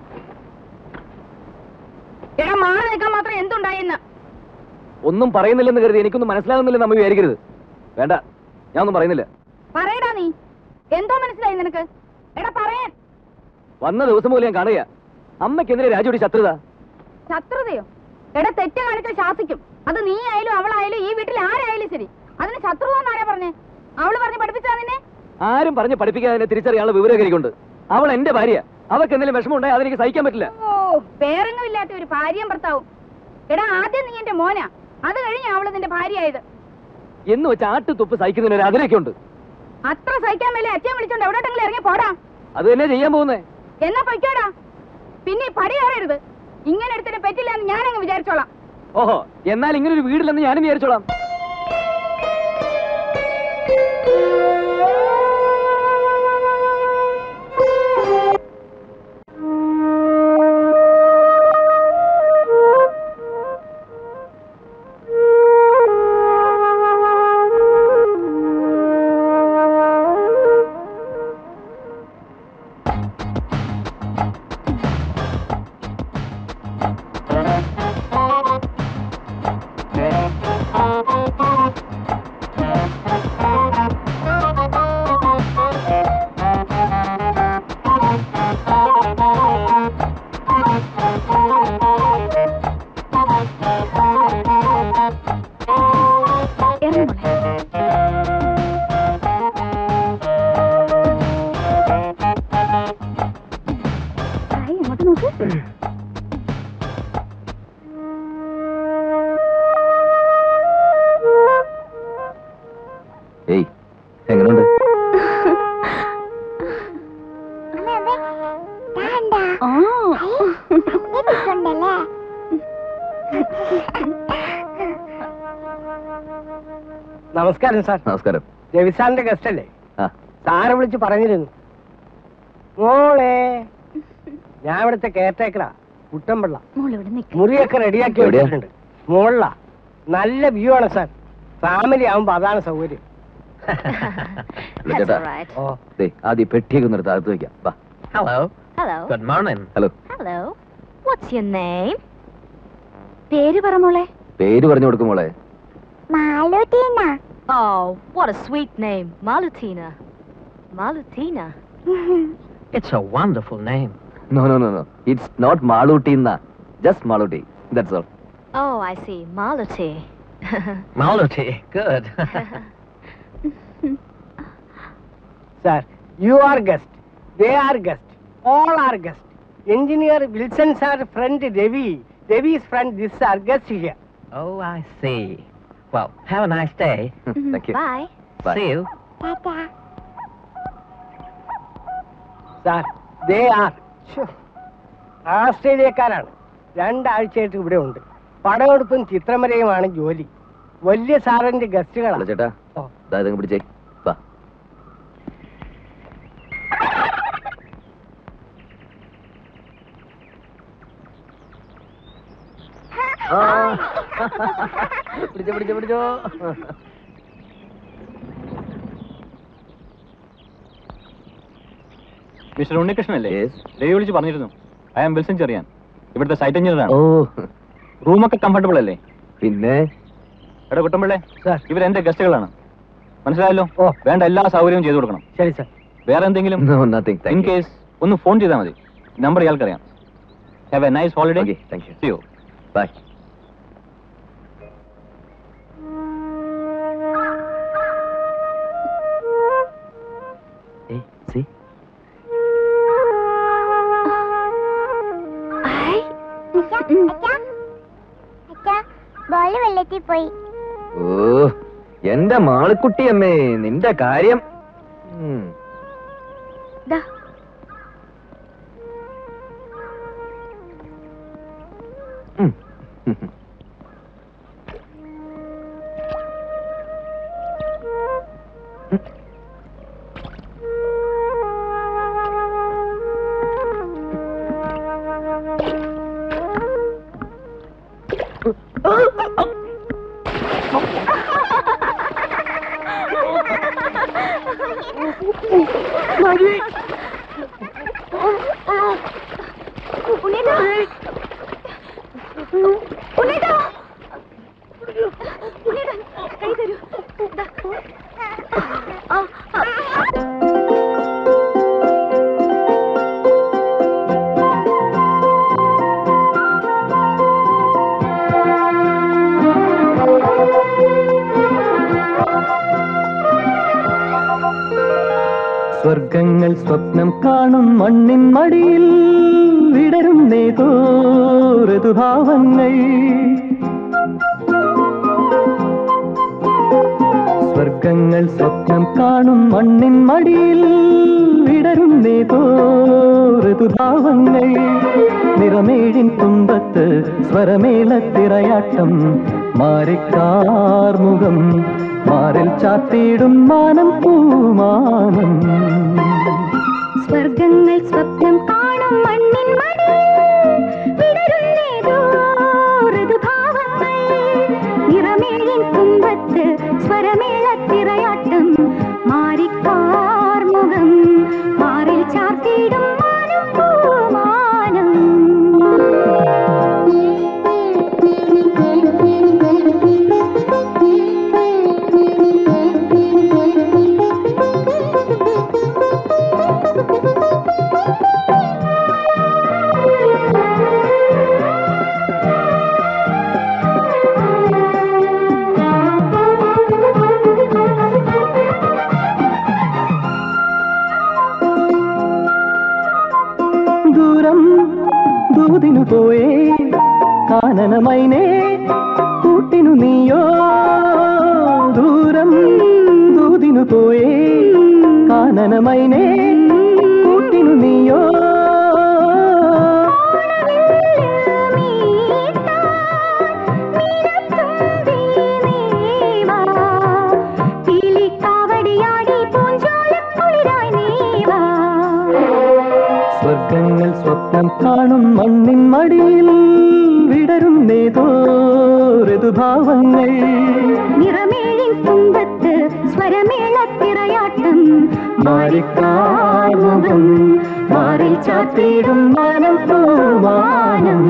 എടാ മാറി നിൽക്കാൻ മാത്രം എന്തുണ്ടായിന്ന് ഒന്നും പറയുന്നില്ലെന്ന് കരുതി എനിക്കൊന്നും മനസ്സിലാകുന്നില്ലെന്ന് നമ്മ വിചാരിക്കരുത് വേണ്ട ഞാൻ ഒന്നും പറയുന്നില്ല പറയടാ നീ എന്തോ മനസ്സിലായി നിനക്ക് എടാ പറയാൻ വന്ന ദിവസം മുതൽ ഞാൻ കാണുക അമ്മയ്ക്കെതിരെ രാജുടി ശത്രുത ശത്രുതയോ എടാ തെറ്റ് കാണിച്ചാൽ ശാസിക്കും അത് നീ ആയാലും അവളായാലും ഈ വീട്ടിൽ ആരായാലും ശരി അതിന് ശത്രുത എന്നാരാ പറഞ്ഞേ അവള് പറഞ്ഞ് പഠിപ്പിച്ചാ നിന്നെ ആരും പറഞ്ഞ് പഠിപ്പിക്കാതെ തിരിച്ചറിയാനുള്ള വിവരം എനിക്കുണ്ട് അവൾ എന്റെ ഭാര്യ അവൾക്ക് എന്തെങ്കിലും വിഷമം ഉണ്ടായി അതെനിക്ക് സഹിക്കാൻ പറ്റില്ല ഓ പേരൊന്നും ഇല്ലാത്ത ഒരു ഭാര്യയും ഭർത്താവും എടാ ആദ്യം നീ എന്റെ മോനാ അത് കഴിഞ്ഞ് അവള് നിന്റെ ഭാര്യയായത് എന്ന് വെച്ച് ആട്ടുതുപ്പ് സഹിക്കുന്നതിന് ഒരു അതിരൊക്കെ ഉണ്ട് അത്ര സഹിക്കാൻ മേലെ അച്ഛൻ വിളിച്ചോണ്ട് എവിടോട്ടെങ്കിലും ഇറങ്ങി പോടാ അത് തന്നെ ചെയ്യാൻ പോകുന്നേ എന്നാ പൊയ്ക്കോടാ പിന്നെ ഈ പടി കയറരുത് ഇങ്ങനെ എടുത്തിട്ട് പറ്റില്ല എന്ന് ഞാനങ്ങ് വിചാരിച്ചോളാം ഓഹോ എന്നാൽ ഇങ്ങനെ ഒരു വീടില്ലെന്ന് ഞാനും വിചാരിച്ചോളാം Thank you. നമസ്കാരം സാർ നമസ്കാരം രവിസാറിന്റെ ഗസ്റ്റ് അല്ലേ ആ സാറെ വിളിച്ച് പറഞ്ഞിരുന്നു മോളെ ഞാൻ ഇവിടുത്തെ കെയർടേക്കറാ കുട്ടമ്പിള്ള മോളിവിടെ നിൽക്ക മുറിയൊക്കെ റെഡിയാക്കി എവിടെയാ? വെച്ചിട്ടുണ്ട് മോളിലാ നല്ല വ്യൂ ആണ് സാർ ഫാമിലി ആവുമ്പോ അതാണ് സൗകര്യം ചേട്ടാ ഓ ദേ ആദ്യം ഈ പെട്ടിയൊക്കെ നിർത്തി അകത്ത് വെക്കാം വാ hello hello good morning hello hello what's your name പേര് പറ മോളെ പേര് പറഞ്ഞു കൊടുക്കും മോളെ മാലൂട്ടീന Oh, what a sweet name, Malutina. Malutina. It's a wonderful name no no no no it's not Malootty എന്നാ just Malootty that's all Oh, I see, Maluti. Malootty good sir you are guest they are guest all are guest engineer Wilson sir friend Ravi Ravi's friend this are guest here oh I see well have a nice day thank you Bye. Bye. See you tata sir they are ആസ്ട്രേലിയക്കാരാണ് രണ്ടാഴ്ചയായിട്ട് ഇവിടെ ഉണ്ട് പടമെടുപ്പും ചിത്രമരയുമാണ് ജോലി വലിയ സാറിന്റെ hello ഗസ്റ്റുകളാണ് ചേട്ടാ ഓ. ദാ ഇതങ്ങ് പിടിച്ചേ വാ ആ. പിടിച്ചോ പിടിച്ചോ പിടിച്ചോ മിസ്റ്റർ ഉണ്ണികൃഷ്ണനല്ലേ Yes. രവി വിളിച്ച് പറഞ്ഞിരുന്നു ഐ ആം വിൽസൺ ചെറിയാൻ ഇവിടുത്തെ സൈറ്റ് എഞ്ചിനീയർ ആണ് ഓ റൂമൊക്കെ കംഫർട്ടബിൾ അല്ലേ പിന്നെ എടാ കുട്ടമ്പിള്ളേ സാർ ഇവർ എന്റെ ഗസ്റ്റുകളാണ് മനസ്സിലായല്ലോ ഓ. വേണ്ട എല്ലാ സൗകര്യവും ചെയ്തു കൊടുക്കണം ശരി സാർ വേറെ എന്തെങ്കിലും no nothing in thank you case ഒന്ന് ഫോൺ ചെയ്താൽ മതി നമ്പർ ഇയാൾക്കറിയാം have a nice holiday okay thank you see you bye ഏയ് സി I. അച്ഛാ അച്ഛാ അച്ഛാ ബോള് വെള്ളത്തിൽ പോയി ഓ എന്റെ മാളിക്കുട്ടിയമ്മേ നിന്റെ കാര്യം ഉം. Da. ഉം. സ്വർഗങ്ങൾ സ്വപ്നം കാണും മണ്ണിൻ മടിയിൽ വിടരും നേതോ ഋതുഭാവങ്ങൾ സ്വർഗങ്ങൾ സ്വപ്നം കാണും മണ്ണിൻ മടിയിൽ വിടരും നേതോ ഋതുഭാവങ്ങൾ നിറമേഴിൻ തുമ്പത്ത് സ്വരമേളത്തിറയാട്ടം മാറിക്കാർമുഖം മാറിൽ ചാത്തിയിടും മാനം പൂമാനം സ്വർഗങ്ങൾ സ്വപ്നം കാണും മണ്ണിൻ മടിയിൽ വിടരുന്നേതോ ഋതുഭാവങ്ങൾ നിറമേഴിൻ കുമ്പത്ത് സ്വരമേളത്തിറയാട്ടം മാറിക്കാർമുഖം മാറിൽ ചാർത്തിയിടും മാനം പൂമാനം ദൂരം ദൂതിനു പോയേ കാനനമൈനേ കൂട്ടിനു നീയോ ദൂരം ദൂതിനു പോയേ കാനനമൈനേ കൂട്ടിനു നീയോ ഋതുഭാവങ്ങൾ നിറമേഴിൻ തുമ്പത്ത് സ്വരമേളത്തിറയാട്ടം മാറിക്കാമുഖം മാറിൽ ചാത്തിയിടും മാനം പൂവാനം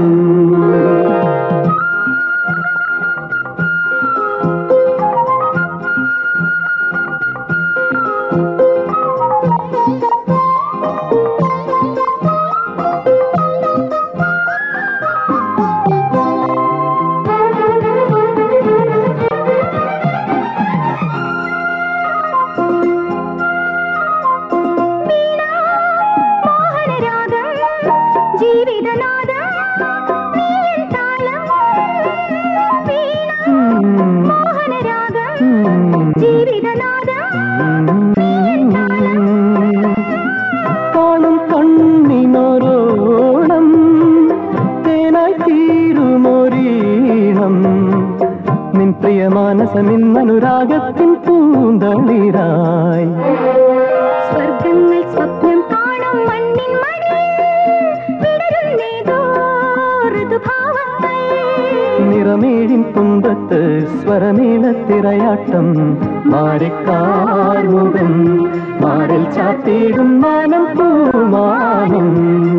മോഹനരാഗം ജീവിതനാദം നീയൻ താളം വീണ മോഹനരാഗം ജീവിതനാദം നീയൻ താളം കാണും കണ്ണിനൊരോണം തേനായി തീരുമൊരീണം നിൻ പ്രിയ മാനസമിന്നനുരാഗത്തിൻ പൂന്തളിരായി സ്വർഗങ്ങൾ സ്വപ്നം കാണും മണ്ണിൻ മടിയിൽ വിടരുന്നേതോ ഋതുഭാവങ്ങൾ നിറമേഴിൻ തുമ്പത്ത് സ്വരമേളത്തിറയാട്ടം മാറിക്കാർമുഖം മാറിൽ ചാത്തിയിടും മാനം പൂമാനം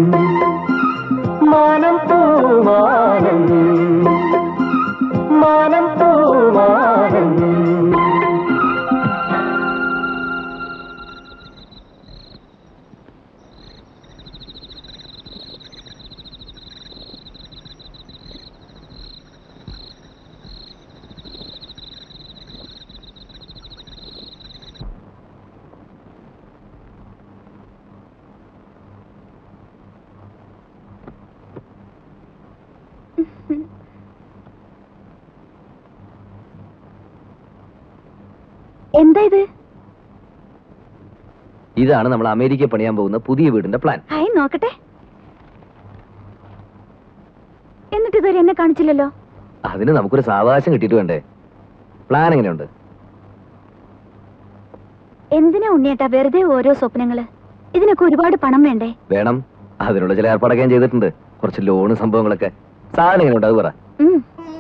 മാനം പൂമാനം മാനം പൂമാനം എന്താ ഇത് ഇതാണ് നമ്മൾ അമേരിക്ക പണിയാൻ പോകുന്ന പുതിയ വീടിന്റെ പ്ലാൻ ഹായ് നോക്കട്ടെ എന്നിട്ട് ഇതുവരെ എന്നെ കാണിച്ചില്ലല്ലോ അതിന് നമുക്കൊരു സാവകാശം കിട്ടിയിട്ട് വേണ്ടേ പ്ലാൻ എങ്ങനെയുണ്ട് എന്തിനാ ഉണ്ണിയേട്ടാ വെറുതെ ഓരോ സ്വപ്നങ്ങള് ഇതിനൊക്കെ ഒരുപാട് പണം വേണ്ടേ വേണം അതിനുള്ള ചില ഏർപ്പാടൊക്കെ ഞാൻ ചെയ്തിട്ടുണ്ട് കുറച്ച് ലോണ് സംഭവങ്ങളൊക്കെ സാധനം എങ്ങനെയുണ്ട് അത് പറ ഉം,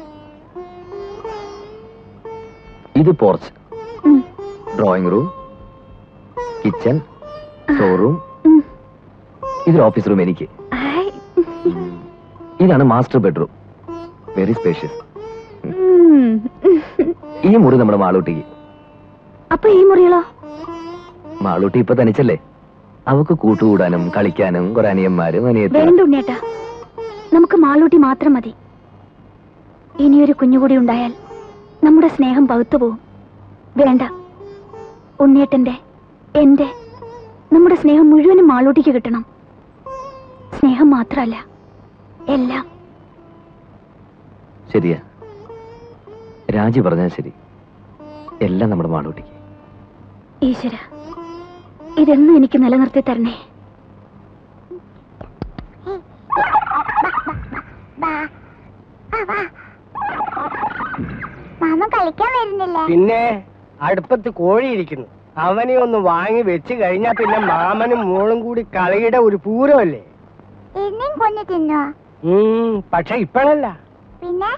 ഇത് പോർച്ച് ഉം, ഡ്രോയിങ് റൂം കിച്ചൺ സ്റ്റോറൂം ഉം. ഇതൊരു ഓഫീസ് റൂം എനിക്ക് ഹായ്. ഇതാണ് മാസ്റ്റർ ബെഡ്റൂം വെരി സ്പേഷ്യസ് ഉം. ഈ മുറി നമ്മുടെ മാളൂട്ടിക്ക് അപ്പൊ ഈ മുറികളോ മാളൂട്ടി ഇപ്പൊ തനിച്ചല്ലേ അവക്ക് കൂട്ടുകൂടാനും കളിക്കാനും കുറെ അനിയന്മാരും അനിയത്തിയും വേണ്ട ഉണ്ണിയേട്ടാ നമുക്ക് മാളൂട്ടി മാത്രം മതി ഇനിയൊരു കുഞ്ഞുകൂടി ഉണ്ടായാൽ നമ്മുടെ സ്നേഹം പകുത്തു പോവും വേണ്ട ഉണ്ണിയേട്ടന്റെ എന്റെ നമ്മുടെ സ്നേഹം മുഴുവനും മാളൂട്ടിക്ക് കിട്ടണം സ്നേഹം മാത്രമല്ല എല്ലാം ശരിയാ രാജി പറഞ്ഞാൽ ശരി എല്ലാം നമ്മുടെ മാളൂട്ടിക്ക് ഈശ്വര ഇതെന്നും എനിക്ക് നിലനിർത്തി തരണേ മാമ കളിക്കാൻ വരുന്നില്ലേ പിന്നെ അടുപ്പത്ത് കോഴിയിരിക്കുന്നു അവനെ ഒന്ന് വാങ്ങി വെച്ച് കഴിഞ്ഞാ പിന്നെ മാമനും മോളും കൂടി കളിയുടെ ഒരു പൂരമല്ലേ എന്നെയും കൊന്നു തിന്നോ ഉം, പക്ഷെ ഇപ്പോഴല്ല പിന്നെ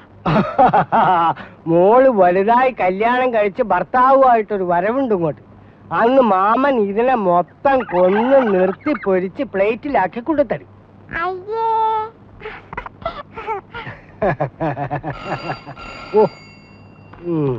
മോള് വലുതായി കല്യാണം കഴിച്ച് ഭർത്താവുമായിട്ടൊരു വരവുണ്ട് ഇങ്ങോട്ട് അന്ന് മാമൻ ഇതിനെ മൊത്തം കൊന്ന് നിർത്തി പൊരിച്ച് പ്ലേറ്റിലാക്കി കൊണ്ടുതരും അയ്യേ ഓ ഉം.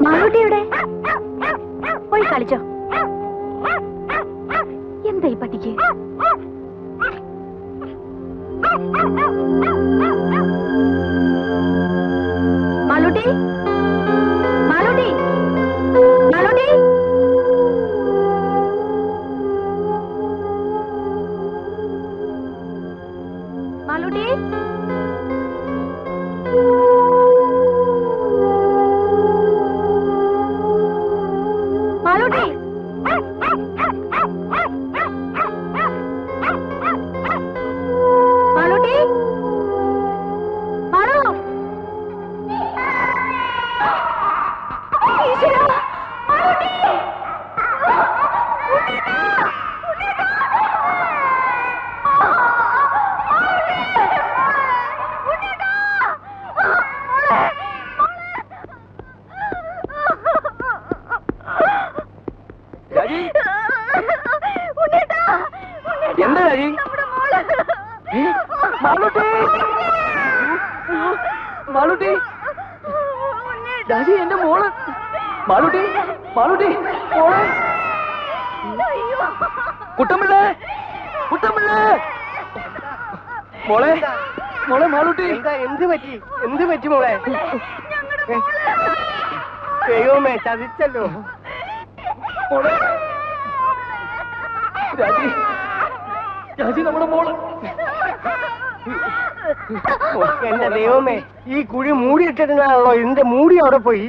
മാളൂട്ടി എവിടെ പോയി കളിച്ചോ എന്താ ഈ പട്ടിക്ക് മാളൂട്ടി മാളൂട്ടി മാളൂട്ടി മാളൂട്ടി മാളൂട്ടി മാളൂട്ടി മാളു ഈശ്വരാ, മാളൂട്ടി ഉണ്ണീട്ടാ, ഉണ്ണീട്ടാ. മാളൂട്ടി, ഉണ്ണീട്ടാ. മോളെ, രാജി ഉണ്ണീട്ടാ, എന്താ രാജി നമ്മുടെ മോള്. ഏ? മാളൂട്ടി മാളൂട്ടി രാജി എന്റെ മോള് മാളൂട്ടി മാളൂട്ടി മോളെ കുട്ടമ്പിള്ളേ കുട്ടമ്പിള്ളേ മോളെ മോളെ മാളൂട്ടി എന്താ എന്ത് പറ്റി എന്ത് പറ്റി മോളെ ഏ? ദൈവമേ ചതിച്ചല്ലോ മോളെ രാജി രാജി നമ്മുടെ മോള് എന്റെ ദൈവമേ ഈ കുഴി മൂടിയിട്ടിരുന്നാണല്ലോ എന്റെ മൂടി അവിടെ പോയി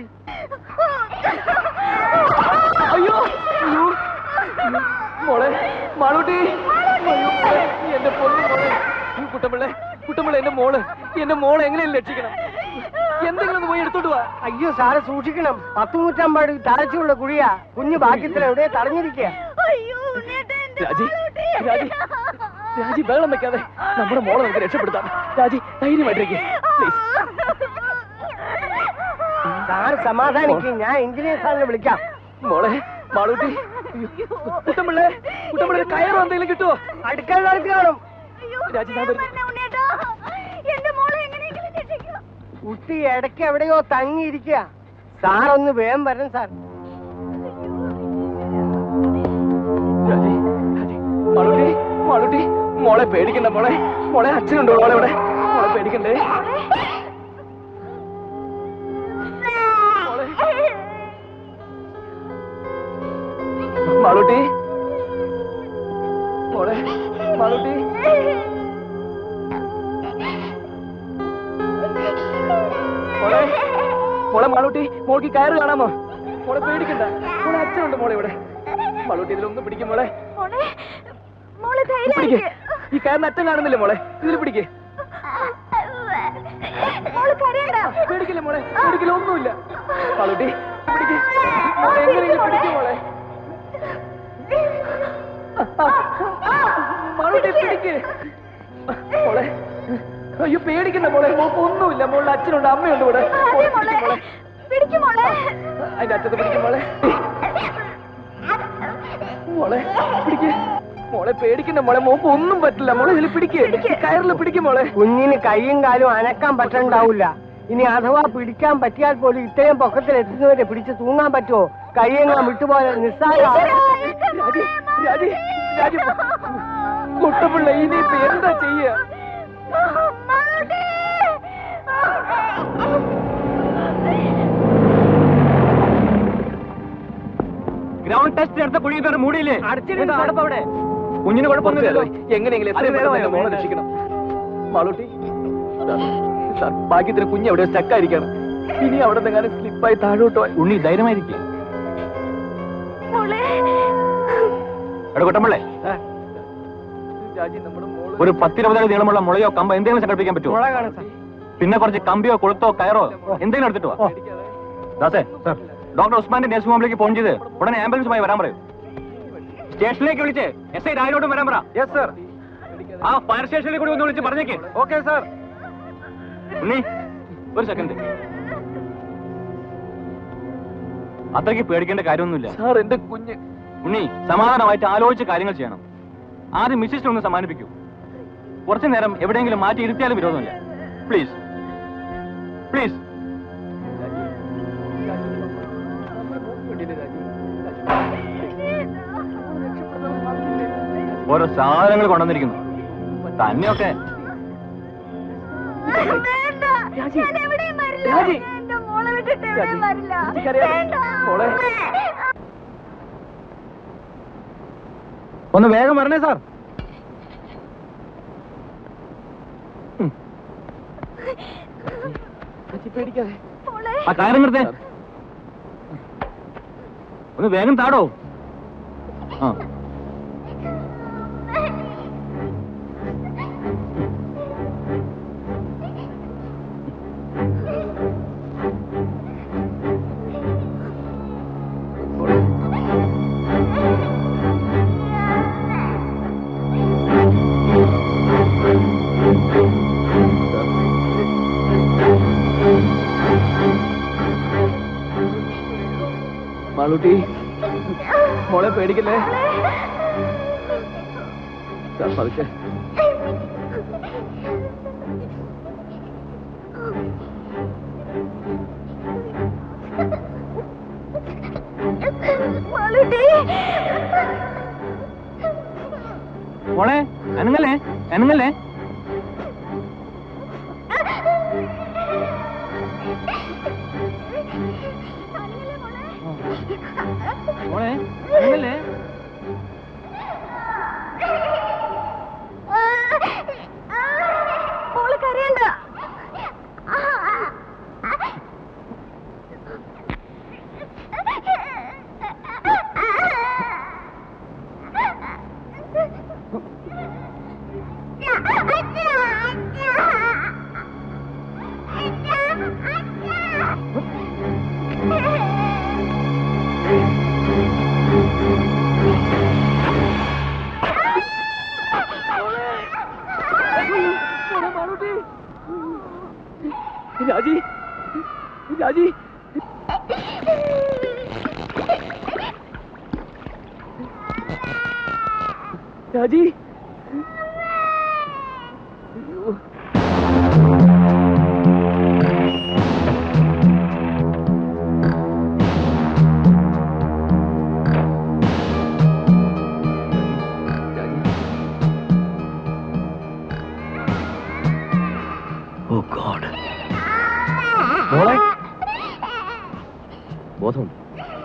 അയ്യോ അയ്യോ മോളെ മാളൂട്ടി അയ്യോ, മോളെ, എന്റെ പൊന്നു മോളെ കുട്ടമ്പിള്ളേ കുട്ടമ്പിള്ള എന്റെ മോള് എന്റെ മോളെ എങ്ങനെയും രക്ഷിക്കണം എന്തെങ്കിലും ഒന്ന് പോയി എടുത്തോട്ട് വാ അയ്യോ സാറ് സൂക്ഷിക്കണം പത്ത് നൂറ്റമ്പത് താഴ്ചയുള്ള കുഴിയാ കുഞ്ഞു ബാക്കിയത്തിൽ എവിടെ തടഞ്ഞിരിക്കുക രാജി രാജി രാജി വെള്ളം വെക്കാതെ നമ്മുടെ മോളെ നമുക്ക് രക്ഷപ്പെടുത്താം രാജി ധൈര്യമായിട്ടിരിക്കെ പ്ലീസ് സാറ് സമാധാനിക്കും ഞാൻ എഞ്ചിനീയർ സാറിനെ വിളിക്കാം മോളെ മാളൂട്ടി കുട്ടമ്പിള്ളേ കുട്ടമ്പിള്ളേ കയറോ എന്തെങ്കിലും കിട്ടുമോ അടുക്കള കാണും രാജി ഞാൻ വരുന്നു എന്റെ മോളെ എങ്ങനെയെങ്കിലും രക്ഷിക്കൂ കുട്ടി ഇടയ്ക്ക് എവിടെയോ തങ്ങിയിരിക്കുക സാറൊന്ന് വേഗം വരണം സാർ രാജി രാജി മാളൂട്ടി മാളൂട്ടി മോളെ പേടിക്കണ്ട മോളെ മോളെ അച്ഛനുണ്ടോ മോളെ ഇവിടെ മോളെ പേടിക്കണ്ടേ മോളെ. മാളൂട്ടി മോളെ മാളൂട്ടി മോളെ മോളെ മാളൂട്ടി മോൾക്ക് ഈ കയറ് കാണാമോ മോളെ പേടിക്കണ്ട മോളെ അച്ഛനുണ്ട് മോളെ ഇവിടെ മാളൂട്ടി ഇതിലൊന്നും പിടിക്കും മോളെ മോളെ മോളെ പിടിക്ക് ധൈര്യം ഈ കയറിന് അറ്റം കാണുന്നില്ലേ മോളെ ഇതിൽ പിടിക്ക് മോള് കരയണ്ട പേടിക്കില്ല മോളെ പേടിക്കില്ല ഒന്നുമില്ല മാളൂട്ടി പിടിക്ക് മോളെ എങ്ങനെയെങ്കിലും പിടിക്ക് മോളെ മാളൂട്ടി പിടിക്ക് മോളെ അയ്യോ പേടിക്കണ്ട മോളെ മോക്ക് ഒന്നുമില്ല മോളുടെ അച്ഛനുണ്ട് അമ്മയുണ്ട് ഇവിടെ മോളെ പിടിക്ക് മോളെ പിടിക്കും മോളെ അതിന്റെ അറ്റത്ത് പിടിക്കും മോളെ മോളെ പിടിക്ക് മോളെ പേടിക്കണ്ട മോളെ മോക്ക് ഒന്നും പറ്റില്ല മോളെ ഇതിൽ പിടിക്ക് കയറിൽ പിടിക്കും മോളെ കുഞ്ഞിന് കൈയും കാലും അനക്കാൻ പറ്റണ്ടാവില്ല ഇനി അഥവാ പിടിക്കാൻ പറ്റിയാൽ പോലും ഇത്രയും പൊക്കത്തിൽ എത്തുന്നവരെ പിടിച്ച് തൂങ്ങാൻ പറ്റുമോ കൈയെങ്ങാൻ വിട്ടുപോലെ നിസ്സാര രാജി രാജി രാജി കുട്ടപ്പിള്ള ഇനിയിപ്പോ എന്താ ചെയ്യ ഗ്രൗണ്ട് ടെസ്റ്റ് എടുത്ത കുഴി ഇതുവരെ മൂടിയില്ലേ എന്താ അടപ്പ് അവിടെ? കുഞ്ഞിന് കുഴപ്പമൊന്നുമില്ലല്ലോ എങ്ങനെയെങ്കിലും അത് എത്രയും വേഗം പെട്ടെന്ന് എന്റെ മോളെ വേണ്ടേ? രക്ഷിക്കണം മാളൂട്ടി സാർ, സാർ ഭാഗ്യത്തിന് കുഞ്ഞ് അവിടെ സ്റ്റക്കായിരിക്കാണ് ഇനി അവിടെ നിന്നെങ്ങാനും സ്ലിപ്പായി താഴോട്ടോ ഉണ്ണി ധൈര്യമായിരിക്കും മോളെ എടാ കുട്ടമ്പള്ളേ രാജി നമ്മുടെ മോള് ഒരു പത്തിരുപതടി നീളമുള്ള മുളയോ കമ്പോ എന്തെങ്കിലും സംഘടിപ്പിക്കാൻ പറ്റുമോ മുള കാണാം സാർ പിന്നെ കുറച്ച് കമ്പിയോ കൊളുത്തോ കയറോ എന്തെങ്കിലും എടുത്തിട്ട് വാ ദാസേ ഡോക്ടർ ഉസ്മാന്റെ നഴ്സിംഗ് ഹോമിലേക്ക് ഫോൺ ചെയ്ത് ഉടനെ ആംബുലൻസുമായി വരാൻ പറയൂ സ്റ്റേഷനിലേക്ക് വിളിച്ച് എസ് ഐ രാജോട്ടും വരാൻ പറ യെസ് സർ ആ ഫയർ സ്റ്റേഷനിൽ കൂടി ഒന്ന് വിളിച്ച് പറഞ്ഞേക്ക് ഓക്കെ സർ ഉണ്ണി ഒരു സെക്കൻഡ് അത്രയ്ക്ക് പേടിക്കേണ്ട കാര്യമൊന്നുമില്ല സാർ എന്റെ കുഞ്ഞ് ഉണ്ണി സമാധാനമായിട്ട് ആലോചിച്ച് കാര്യങ്ങൾ ചെയ്യണം ആദ്യം മിസ്സിനെ ഒന്ന് സമാനിപ്പിക്കൂ കുറച്ചു നേരം എവിടെയെങ്കിലും മാറ്റി ഇരുത്തിയാലും വിരോധമില്ല പ്ലീസ് പ്ലീസ് ഓരോ സാധനങ്ങൾ കൊണ്ടുവന്നിരിക്കുന്നു തന്നെയൊക്കെ രാജി. മോളെ വിട്ടിട്ട് എവിടെയും വരില്ല എനിക്കറിയാം. വേണ്ട. മോളെ. ഒന്ന് വേഗം വരണേ സാർ പേടിക്കാതെ മോളെ ആ കയറി നിർത്തേ ഒന്ന് വേഗം താടോ ആ മാളൂട്ടി മോളെ പേടിക്കല്ലേ സാർ, പതുക്കെ മാളൂട്ടി മോളെ അനങ്ങല്ലേ അനങ്ങല്ലേ മോളെ അനങ്ങല്ലേ മോള് കരയണ്ട രാജി രാജി രാജി അയ്യോ. ഓ ഗോഡ് മോളെ ബോധമുണ്ട്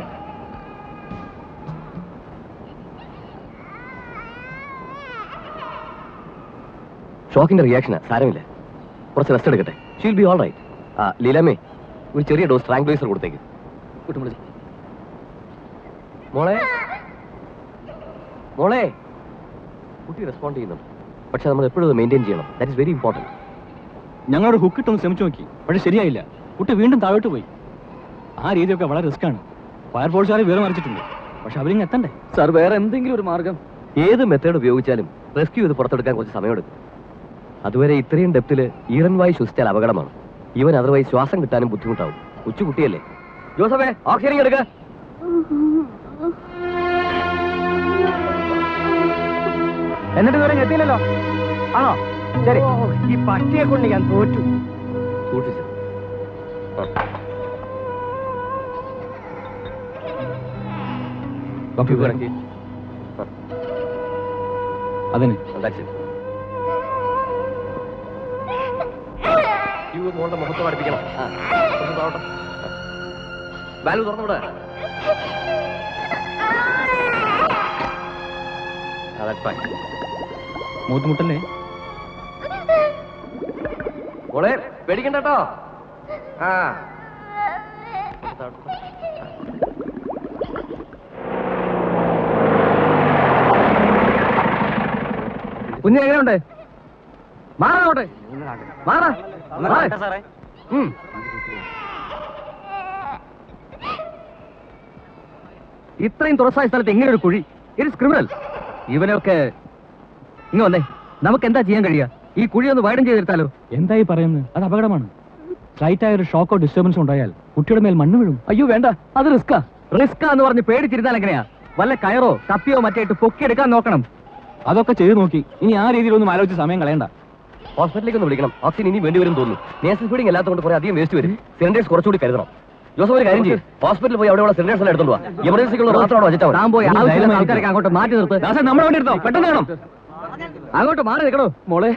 ഷോക്കിന്റെ റിയാക്ഷനാ സാരമില്ല കുറച്ച് റെസ്റ്റ് എടുക്കട്ടെ ഷീൽ ബി ഓൾ റൈറ്റ് ആ ലീലാമ്മേ ഒരു ചെറിയ ഡോസ് ട്രാങ്ക്ലൈസർ കൊടുത്തേക്ക് കുട്ടി വിളിച്ച്. മോളെ മോളെ കുട്ടി റെസ്പോണ്ട് ചെയ്യുന്നുണ്ട് പക്ഷെ നമ്മൾ എപ്പോഴും മെയിൻറ്റെയിൻ ചെയ്യണം ദാറ്റ് ഇസ് വെരി ഇമ്പോർട്ടൻറ്റ് ഞങ്ങളൊരു ഹുക്കിട്ടൊന്ന് ശ്രമിച്ചു നോക്കി പക്ഷെ ശരിയായില്ല കുട്ടി വീണ്ടും താഴോട്ട് പോയി ആ രീതിയൊക്കെ വളരെ റിസ്ക് ആണ് ഫയർഫോഴ്സുകാരെ വിവരം അറിയിച്ചിട്ടുണ്ട് പക്ഷെ അവരിങ്ങ് എത്തണ്ടേ സാർ വേറെ എന്തെങ്കിലും ഒരു മാർഗം ഏത് മെത്തേഡ് ഉപയോഗിച്ചാലും റെസ്ക്യൂ ചെയ്ത് പുറത്തെടുക്കാൻ കുറച്ച് സമയമെടുക്കും അതുവരെ ഇത്രയും ഡെപ്തിൽ ഈറൻ വായു ശ്വസിച്ചാൽ അപകടമാണ് ഈവൻ അതർവൈസ് ശ്വാസം കിട്ടാനും ബുദ്ധിമുട്ടാവും കൊച്ചുകുട്ടിയല്ലേ ജോസഫേ ഓക്സിജൻ എടുക്ക എന്നിട്ട് ഇതുവരെ എത്തിയില്ലല്ലോ ആണോ ശരി ഈ പട്ടിയെ കൊണ്ട് ഞാൻ തോറ്റു സൂക്ഷിച്ചു ഇറക്കി അതിന് That's it. ക്യൂ മോളുടെ മുഖത്ത് പഠിപ്പിക്കണം ആ, കുറച്ച് താഴോട്ട്. വാൽവ് തുറന്നുവിടെ മൂത്തുമുട്ടല്ലേ മോളെ പേടിക്കണ്ട കേട്ടോ ആ കുഞ്ഞ് എങ്ങനെയുണ്ട് മാറാട്ടെ മാറാ മാറ്. ഉം. ഇത്രയും തുറസായ സ്ഥലത്ത് എങ്ങനെ ഒരു കുഴി ഇറ്റ്സ് ക്രിമിനൽ ഇവനൊക്കെ ഇങ്ങ് വന്നേ നമുക്ക് എന്താ ചെയ്യാൻ കഴിയുക ഈ കുഴി ഒന്ന് വൈഡൻ ചെയ്തെടുത്താലോ എന്തായി പറയുന്നത് അത് അപകടമാണ് സ്ലൈറ്റ് ആയ ഒരു ഷോക്കോ ഡിസ്റ്റർബൻസ് ഉണ്ടായാൽ കുട്ടിയുടെ മേൽ മണ്ണ് വീഴും അയ്യോ വേണ്ട അത് റിസ്കാ റിസ്കാ എന്ന് പറഞ്ഞ് പേടിച്ചിരുന്നാൽ എങ്ങനെയാ വല്ല കയറോ കപ്പിയോ മറ്റേ ഇട്ട് പൊക്കിയെടുക്കാൻ നോക്കണം അതൊക്കെ ചെയ്തു നോക്കി ഇനി ആ രീതിയിലൊന്നും ആലോചിച്ച് സമയം കളയണ്ട ഹോസ്പിറ്റലിലേക്ക് ഒന്ന് വിളിക്കണം ഓക്സിജൻ ഇനി വേണ്ടി വരും തോന്നുന്നു നേഴ്സൽ ഫീഡിംഗ് അല്ലാത്തതുകൊണ്ട് കുറെ അധികം വേസ്റ്റ് വരും സിലിണ്ടേഴ്സ് കുറച്ചുകൂടി കരുതണം ജോസഫ് ഒരു കാര്യം ചെയ്യും ഹോസ്പിറ്റലിൽ പോയി അവിടെയുള്ള സിലിണ്ടേഴ്സ് എല്ലാം എടുത്തോണ്ട് വാ എമർജൻസിക്കുള്ള മാത്രമാണ് വെച്ചാൽ താൻ പോയി ആവശ്യമുള്ള ആൾക്കാരൊക്കെ അങ്ങോട്ട് മാറ്റി നിർത്ത് ദാസേ നമ്മുടെ വണ്ടി എടുത്തോ പെട്ടെന്ന് വേണം അങ്ങോട്ട് മാറി നിൽക്കണോ മോളെ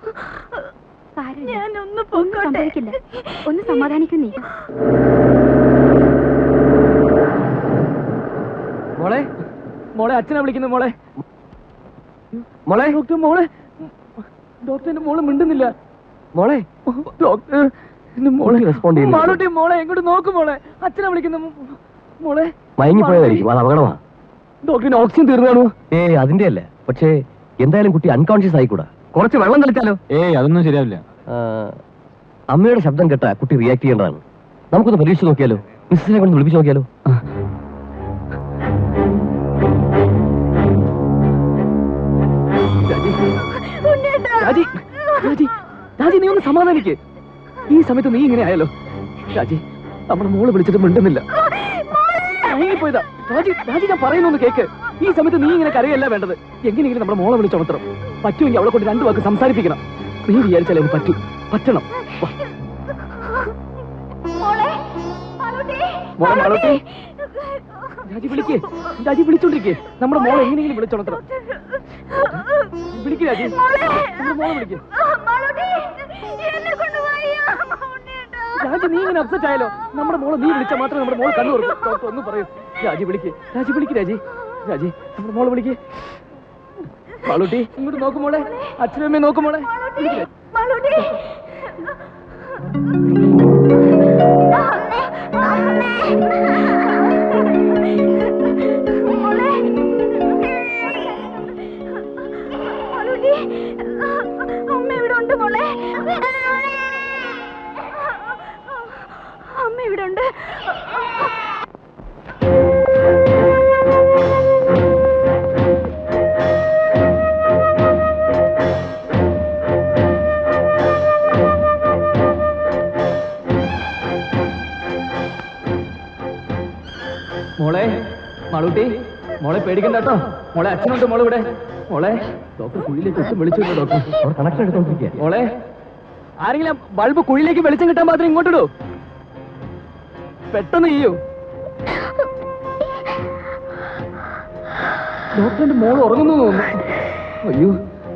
ഞാനൊന്ന് സംഭവിക്കില്ല ഒന്ന് സമാധാനിക്കും നീ മോളെ മോളെ അച്ഛനെ വിളിക്കുന്നു മോളെ മോളെ ഡോക്ടർ മോളെ ഡോക്ടറിന്റെ മോള് മിണ്ടുന്നില്ല മോളെ ഡോക്ടർ എന്റെ മോളെ റെസ്പോണ്ട് ചെയ്യുന്നു മാളൂട്ടി മോളെ എങ്ങോട്ട് നോക്ക് മോളെ അച്ഛനെ വിളിക്കുന്നു മോളെ മയങ്ങിപ്പോയതായിരിക്കും അത് അപകടമാണ് ഡോക്ടറിന് ഓക്സിജൻ തീർന്നു കാണുമോ ഏ അതിന്റെ അല്ല പക്ഷേ എന്തായാലും കുട്ടി അൺകോൺഷ്യസ് ആയിക്കൂടാ കുറച്ച് വെള്ളം തളിച്ചാലോ ഏയ് അതൊന്നും ശരിയാവില്ല ആ, അമ്മയുടെ ശബ്ദം കേട്ടാ കുട്ടി റിയാക്ട് ചെയ്യേണ്ടതാണ് നമുക്കൊന്ന് പരീക്ഷിച്ച് നോക്കിയാലോ മിസ്സിനെ കൊണ്ട് വിളിപ്പിച്ച് നോക്കിയാലോ രാജി രാജി രാജി നീ ഒന്ന് സമാധാനിക്ക് ഈ സമയത്ത് നീ ഇങ്ങനെ ആയല്ലോ രാജി നമ്മുടെ മോള് വിളിച്ചിട്ട് മിണ്ടുന്നില്ല പോയതാ രാജി രാജി ഞാൻ പറയുന്നൊന്ന് കേക്ക് ഈ സമയത്ത് നീ ഇങ്ങനെ കരയല്ല വേണ്ടത് എങ്ങനെയെങ്കിലും നമ്മുടെ മോളെ വിളിച്ചുണർത്തണം പറ്റുമെങ്കിൽ അവളെ കൊണ്ട് രണ്ടു വാക്ക് സംസാരിപ്പിക്കണം നീ വിചാരിച്ചാലേ അത് പറ്റൂ പറ്റണം വാ. മോളെ മാളൂട്ടി രാജി വിളിക്കേ രാജി വിളിച്ചോണ്ടിരിക്കേ നമ്മുടെ മോളെ എങ്ങനെയെങ്കിലും വിളിച്ചുണർത്തണം വിളിക്ക് രാജി നമ്മുടെ മോളെ വിളിക്കേ രാജി നീ ഇങ്ങനെ അപ്സെറ്റ് ആയാലോ നമ്മുടെ മോളെ നീ വിളിച്ചാൽ മാത്രമേ നമ്മുടെ മോള് കണ്ണു തുറക്കൂ ഡോക്ടർ ഒന്ന് പറയൂ രാജി വിളിക്ക് രാജി വിളിക്ക് രാജി രാജി നമ്മുടെ മോളെ വിളിക്ക് മാളൂട്ടി ഇങ്ങോട്ട് നോക്കും മോളെ അച്ഛനമ്മയെ നോക്കും മോളെ വിളിക്ക് രാജി. അമ്മ ഇവിടെ ഉണ്ട് മോളെ അമ്മ ഇവിടെ ഉണ്ട് മോളെ മാളൂട്ടി മോളെ പേടിക്കണ്ട കേട്ടോ മോളെ അച്ഛനുണ്ട് മോളെ ഇവിടെ മോളെ ഡോക്ടർ കുഴിയിലേക്ക് ഒട്ടും വിളിച്ചു ഡോക്ടർ കണക്ഷൻ എടുത്തോണ്ടിരിക്കുക മോളെ ആരെങ്കിലും ആ ബൾബ് കുഴിയിലേക്ക് വെളിച്ചം കിട്ടാൻ മാത്രം ഇങ്ങോട്ടിടൂ പെട്ടെന്ന് ചെയ്യൂ ഡോക്ടറിന്റെ മോൾ ഉറങ്ങുന്നു എന്ന് തോന്നുന്നു അയ്യോ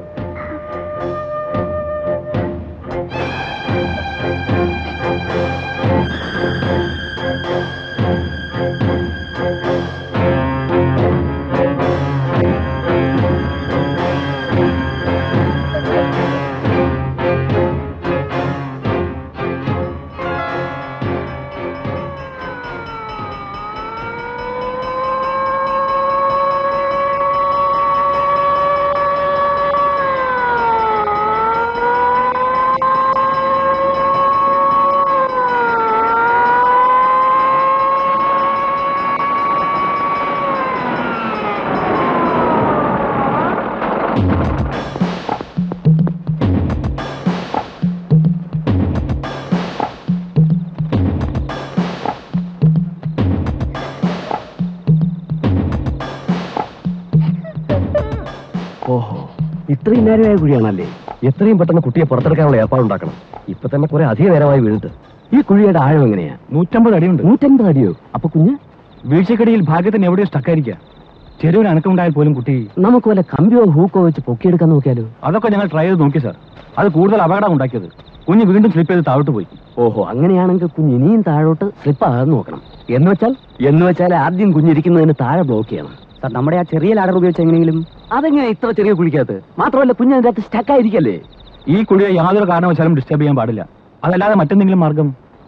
ഓഹോ ഇത്രയും നേരമായ കുഴിയാണല്ലേ എത്രയും പെട്ടെന്ന് കുട്ടിയെ പുറത്തെടുക്കാനുള്ള ഏർപ്പാടുണ്ടാക്കണം ഇപ്പൊ തന്നെ കുറെ അധിക നേരമായി വീണിട്ട് ഈ കുഴിയുടെ ആഴം എങ്ങനെയാ നൂറ്റമ്പത് അടിയുണ്ട് നൂറ്റൻപത് അടിയോ അപ്പൊ കുഞ്ഞ് വീഴ്ചക്കടിയിൽ ഭാഗ്യത്തിന് എവിടെയോ സ്റ്റക്കായിരിക്കുക ചെറിയൊരു അനക്കമുണ്ടായാൽ പോലും കുട്ടി നമുക്ക് വല്ല കമ്പിയോ ഹൂക്കോ വെച്ച് പൊക്കിയെടുക്കാൻ നോക്കിയാലോ അതൊക്കെ ഞങ്ങൾ ട്രൈ ചെയ്ത് നോക്കി സാർ അത് കൂടുതൽ അപകടം ഉണ്ടാക്കിയത് കുഞ്ഞ് വീണ്ടും സ്ലിപ്പ് ചെയ്ത് താഴോട്ട് പോയി ഓഹോ അങ്ങനെയാണെങ്കിൽ കുഞ്ഞ് ഇനിയും താഴോട്ട് സ്ലിപ്പ് ആകാതെ നോക്കണം എന്ന് വെച്ചാൽ എന്ന് വെച്ചാൽ ആദ്യം കുഞ്ഞിരിക്കുന്നതിന് താഴെ ബ്ലോക്ക് ചെയ്യണം സാർ നമ്മുടെ ആ ചെറിയ ലാഡർ ഉപയോഗിച്ച് എങ്ങനെയെങ്കിലും അതെങ്ങനെ ഇത്ര ചെറിയ കുഴിക്കകത്ത് മാത്രമല്ല കുഞ്ഞ് അതിന്റെ അകത്ത് സ്റ്റക്കായിരിക്കല്ലേ ഈ കുഴിയെ യാതൊരു കാരണവശാലും ഡിസ്റ്റർബ് ചെയ്യാൻ പാടില്ല അതല്ലാതെ മറ്റെന്തെങ്കിലും മാർഗം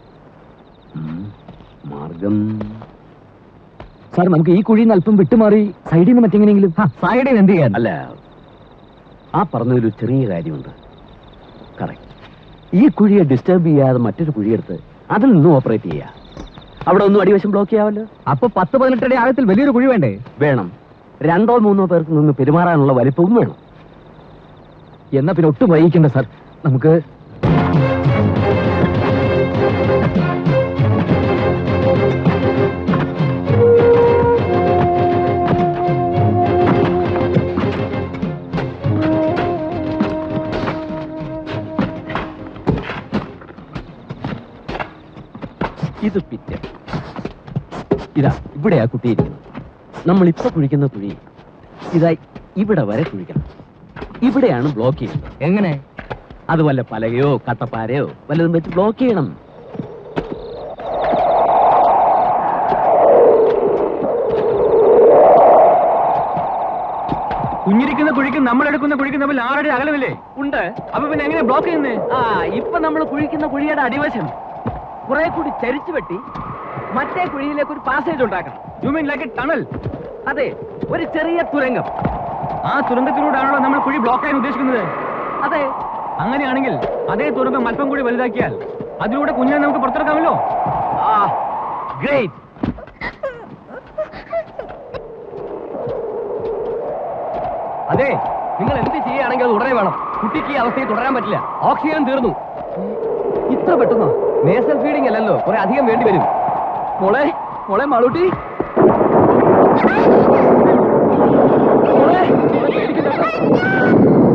മാർഗം സാർ നമുക്ക് ഈ കുഴിയിൽ നിന്ന് അല്പം വിട്ടുമാറി സൈഡിൽ നിന്ന് മറ്റെങ്ങനെയെങ്കിലും സൈഡിൽ എന്ത് ചെയ്യാൻ അല്ല ആ പറഞ്ഞതിലൊരു ചെറിയ കാര്യമുണ്ട് കറക്റ്റ് ഈ കുഴിയെ ഡിസ്റ്റർബ് ചെയ്യാതെ മറ്റൊരു കുഴിയെടുത്ത് അതിൽ നിന്നും ഓപ്പറേറ്റ് ചെയ്യാം അവിടെ ഒന്നും അടിവശം ബ്ലോക്ക് ചെയ്യാമല്ലോ അപ്പൊ പത്ത് പതിനെട്ടടി ആഴത്തിൽ വലിയൊരു കുഴി വേണ്ടേ വേണം രണ്ടോ മൂന്നോ പേർക്ക് നിന്ന് പെരുമാറാനുള്ള വലിപ്പവും വേണം എന്നാ പിന്നെ ഒട്ടും വൈകിക്കണ്ട സാർ നമുക്ക് ഇത് പിറ്റ് ഇതാ ഇവിടെയാ കുട്ടി ഇരിക്കുന്നത് നമ്മൾ ഇപ്പൊ കുഴിക്കുന്ന കുഴി ഇതാ ഇവിടെ വരെ കുഴിക്കണം ഇവിടെയാണ് ബ്ലോക്ക് ചെയ്യുന്നത് എങ്ങനെ അത് വല്ല പലകയോ കട്ടപ്പാരയോ വല്ലതും വെച്ച് ബ്ലോക്ക് ചെയ്യണം കുഞ്ഞിരിക്കുന്ന കുഴിക്കും നമ്മൾ എടുക്കുന്ന കുഴിക്കും തമ്മിൽ ആറടി അകലമില്ലേ ഉണ്ട് അപ്പൊ പിന്നെ എങ്ങനെ ബ്ലോക്ക് ചെയ്യുന്നേ ആ ഇപ്പൊ നമ്മൾ കുഴിക്കുന്ന കുഴിയുടെ അടിവശം കുറെ കൂടി ചരിച്ചു വെട്ടി മറ്റേ കുഴിയിലേക്ക് ഒരു പാസേജ് ഉണ്ടാക്കണം യു മീൻ ലൈക്ക് ടണൽ അതെ ഒരു ചെറിയ തുരങ്കം ആ തുരങ്കത്തിലൂടെയാണല്ലോ നമ്മൾ കുഴി ബ്ലോക്ക് ചെയ്യാൻ ഉദ്ദേശിക്കുന്നത് അതെ അങ്ങനെയാണെങ്കിൽ അതേ തുരങ്കം അല്പം കൂടി വലുതാക്കിയാൽ അതിലൂടെ കുഞ്ഞിനെ നമുക്ക് പുറത്തിറക്കാമല്ലോ ആ ഗ്രേറ്റ് അതെ നിങ്ങൾ എന്ത് ചെയ്യുകയാണെങ്കിൽ അത് ഉടനെ വേണം കുട്ടിക്ക് ഈ അവസ്ഥയിൽ തുടരാൻ പറ്റില്ല ഓക്സിജൻ തീർന്നു ഇത്ര പെട്ടെന്നോ നേസൽ ഫീഡിംഗ് അല്ലല്ലോ കുറെ അധികം വേണ്ടി വരും മോളെ മോളെ മാളൂട്ടി മോളെ മോളെ പേടിക്കണ്ട.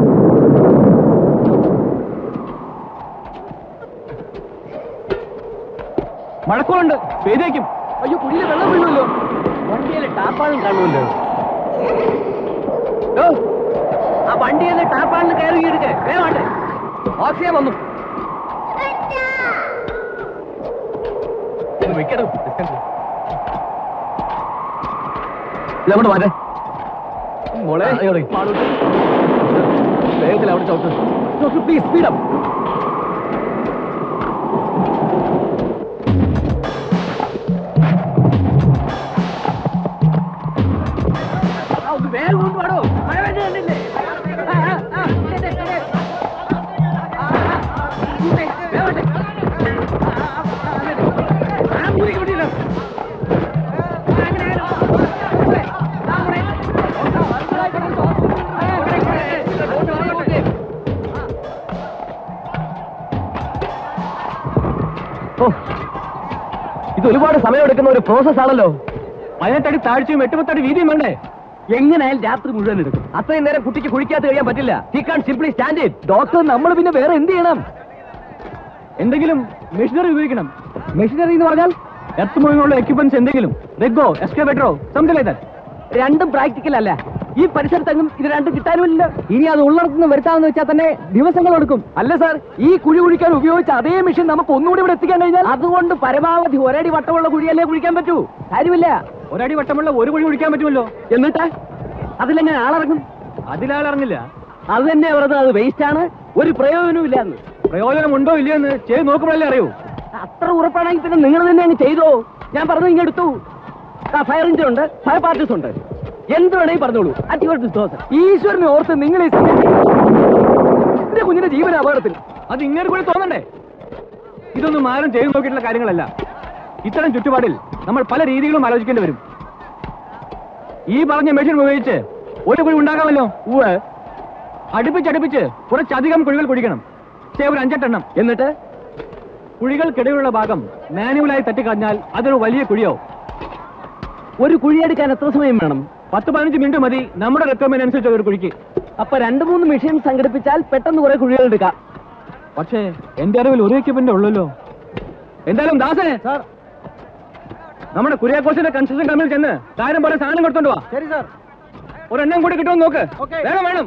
മഴക്കോളുണ്ട് പെയ്തേക്കും അയ്യോ കുഴിയിൽ വെള്ളം വീഴുമല്ലോ വണ്ടിയിലെ ടാപ്പാളും കാണുമല്ലോ ഓ, ആ വണ്ടിയിലെ ടാപ്പാളിന് കയറി എടുക്ക് വേവാണ്ട് ഓക്സിജൻ വന്നു ഇത് വെക്കണം ഇതങ്ങോട്ട് മാറ്റേ മോളെ മാളൂട്ടി. വേഗത്തിൽ അവിടെ ചവിട്ട് ഡോക്ടർ പ്ലീസ് സ്പീഡപ്പ് ആ, ഒന്ന് വേഗം കൊണ്ടുപോടോ മഴ വേണ്ടി കണ്ടില്ലേ ആ, ആ, ആ, ഇതേ, ഇതേ, ഇതേ. ആ, ആ, ആ, ഇതേ, വേഗം ഇതേ. ആ, ആ, ആ, ആ, അതെ. ആ, മൂലയ്ക്ക് പിടിയില്ല. ആ, അങ്ങനെ, അങ്ങനെ. ഇവിടെ. ആ, ഇവിടെ. ആ, ഇവിടെ, ഇവിടെ, ഇവിടെ. ആ, ഇവിടെ, ഇവിടെ. Okay, okay, okay. ഓ ഇത് ഒരുപാട് സമയമെടുക്കുന്ന ഒരു പ്രോസസ് ആണല്ലോ പതിനെട്ടടി താഴ്ചയും എട്ടുപത്തടി വീതിയും വേണ്ടേ എങ്ങനെയായാലും രാത്രി മുഴുവൻ എടുക്കും അത്രയും നേരം കുട്ടിക്ക് കുഴിക്കാത്ത കഴിയാൻ പറ്റില്ല he can simply stand it doctor നമ്മൾ പിന്നെ വേറെ എന്ത് ചെയ്യണം എന്തെങ്കിലും മെഷീനറി ഉപയോഗിക്കണം മെഷീനറി എന്ന് പറഞ്ഞാൽ എർത്ത് മൂവിങ്ങുള്ള എക്യുപ്മെന്റ്സ് എന്തെങ്കിലും റെഗോ എക്സ്കവേറ്ററോ സംതിങ് ലൈക്ക് രണ്ടും പ്രാക്ടിക്കൽ അല്ല ഈ പരിസരത്തെങ്ങും ഇത് രണ്ടും കിട്ടാനുമില്ല ഇനി അത് ഉള്ളിടത്തുനിന്ന് വരുത്താമെന്ന് വെച്ചാൽ തന്നെ ദിവസങ്ങൾ എടുക്കും അല്ല സാർ ഈ കുഴി കുഴിക്കാൻ ഉപയോഗിച്ച അതേ മെഷീൻ നമുക്ക് ഒന്നുകൂടി ഇവിടെ എത്തിക്കാൻ കഴിഞ്ഞാൽ അതുകൊണ്ട് പരമാവധി ഒരടി വട്ടമുള്ള കുഴിയല്ലേ കുഴിക്കാൻ പറ്റൂ കാര്യമില്ല ഒരടി വട്ടമുള്ള ഒരു കുഴി കുഴിക്കാൻ പറ്റുമല്ലോ എന്നിട്ട് അതിലെങ്ങനെ ആളിറങ്ങും അതിലാളിറങ്ങില്ല അത് തന്നെ പറഞ്ഞത് അത് വേസ്റ്റ് ആണ് ഒരു പ്രയോജനവും ഇല്ല എന്ന് പ്രയോജനം ഉണ്ടോ ഇല്ലയോ എന്ന് ചെയ്ത് നോക്കുമ്പോഴല്ലേ അറിയൂ അത്ര ഉറപ്പാണെങ്കിൽ പിന്നെ നിങ്ങൾ തന്നെ അങ്ങ് ചെയ്തോ ഞാൻ പറഞ്ഞു ഇങ്ങ് എടുത്തു ആ ഫയർ എഞ്ചിൻ ഉണ്ട് ഫയർ പാർട്ടീസ് ഉണ്ട് എന്ത് വേണമെങ്കിൽ പറഞ്ഞോളൂ അറ്റ് യുവർ ഡിസ്പോസൽ ഈശ്വരനെ ഓർത്ത് നിങ്ങൾ ഈ സമയത്ത് എന്റെ കുഞ്ഞിന്റെ ജീവന അപകടത്തിൽ അത് ഇങ്ങനെ കൂടി തോന്നണ്ടേ ഇതൊന്നും ആരും ചെയ്തു നോക്കിയിട്ടുള്ള കാര്യങ്ങളല്ല ഇത്തരം ചുറ്റുപാടിൽ നമ്മൾ പല രീതികളും ആലോചിക്കേണ്ടി വരും ഈ പറഞ്ഞ മെഷീൻ ഉപയോഗിച്ച് ഒരു കുഴി ഉണ്ടാക്കാമല്ലോ ഉവ്വ് അടുപ്പിച്ചടുപ്പിച്ച് കുറച്ചധികം കുഴികൾ കുഴിക്കണം ചേ ഒരു അഞ്ചെട്ടെണ്ണം എന്നിട്ട് കുഴികൾക്കിടയിലുള്ള ഭാഗം മാനുവലായി തട്ടിക്കളഞ്ഞാൽ അതൊരു വലിയ കുഴിയോ ഒരു കുഴിയെടുക്കാൻ എത്ര സമയം വേണം പത്ത് പതിനഞ്ച് മിനിറ്റ് മതി നമ്മുടെ റിക്വയർമെന്റ് അനുസരിച്ച് ഒരു കുഴിക്ക് അപ്പൊ രണ്ട് മൂന്ന് മെഷീൻ സംഘടിപ്പിച്ചാൽ പെട്ടെന്ന് കുറെ കുഴികൾ എടുക്കാം പക്ഷേ എന്റെ അറിവിൽ ഒരു എക്യുപ്മെന്റ് ഉള്ളല്ലോ എന്തായാലും ദാസനെ സാർ നമ്മുടെ കുര്യാക്കോസിന്റെ കൺസ്ട്രക്ഷൻ കമ്പനിയിൽ ചെന്ന് കാര്യം പോലെ സാധനം കൊടുത്തോണ്ട് വാ ശരി സാർ ഒരെണ്ണം കൂടി കിട്ടുമെന്ന് നോക്ക് വേണം വേണം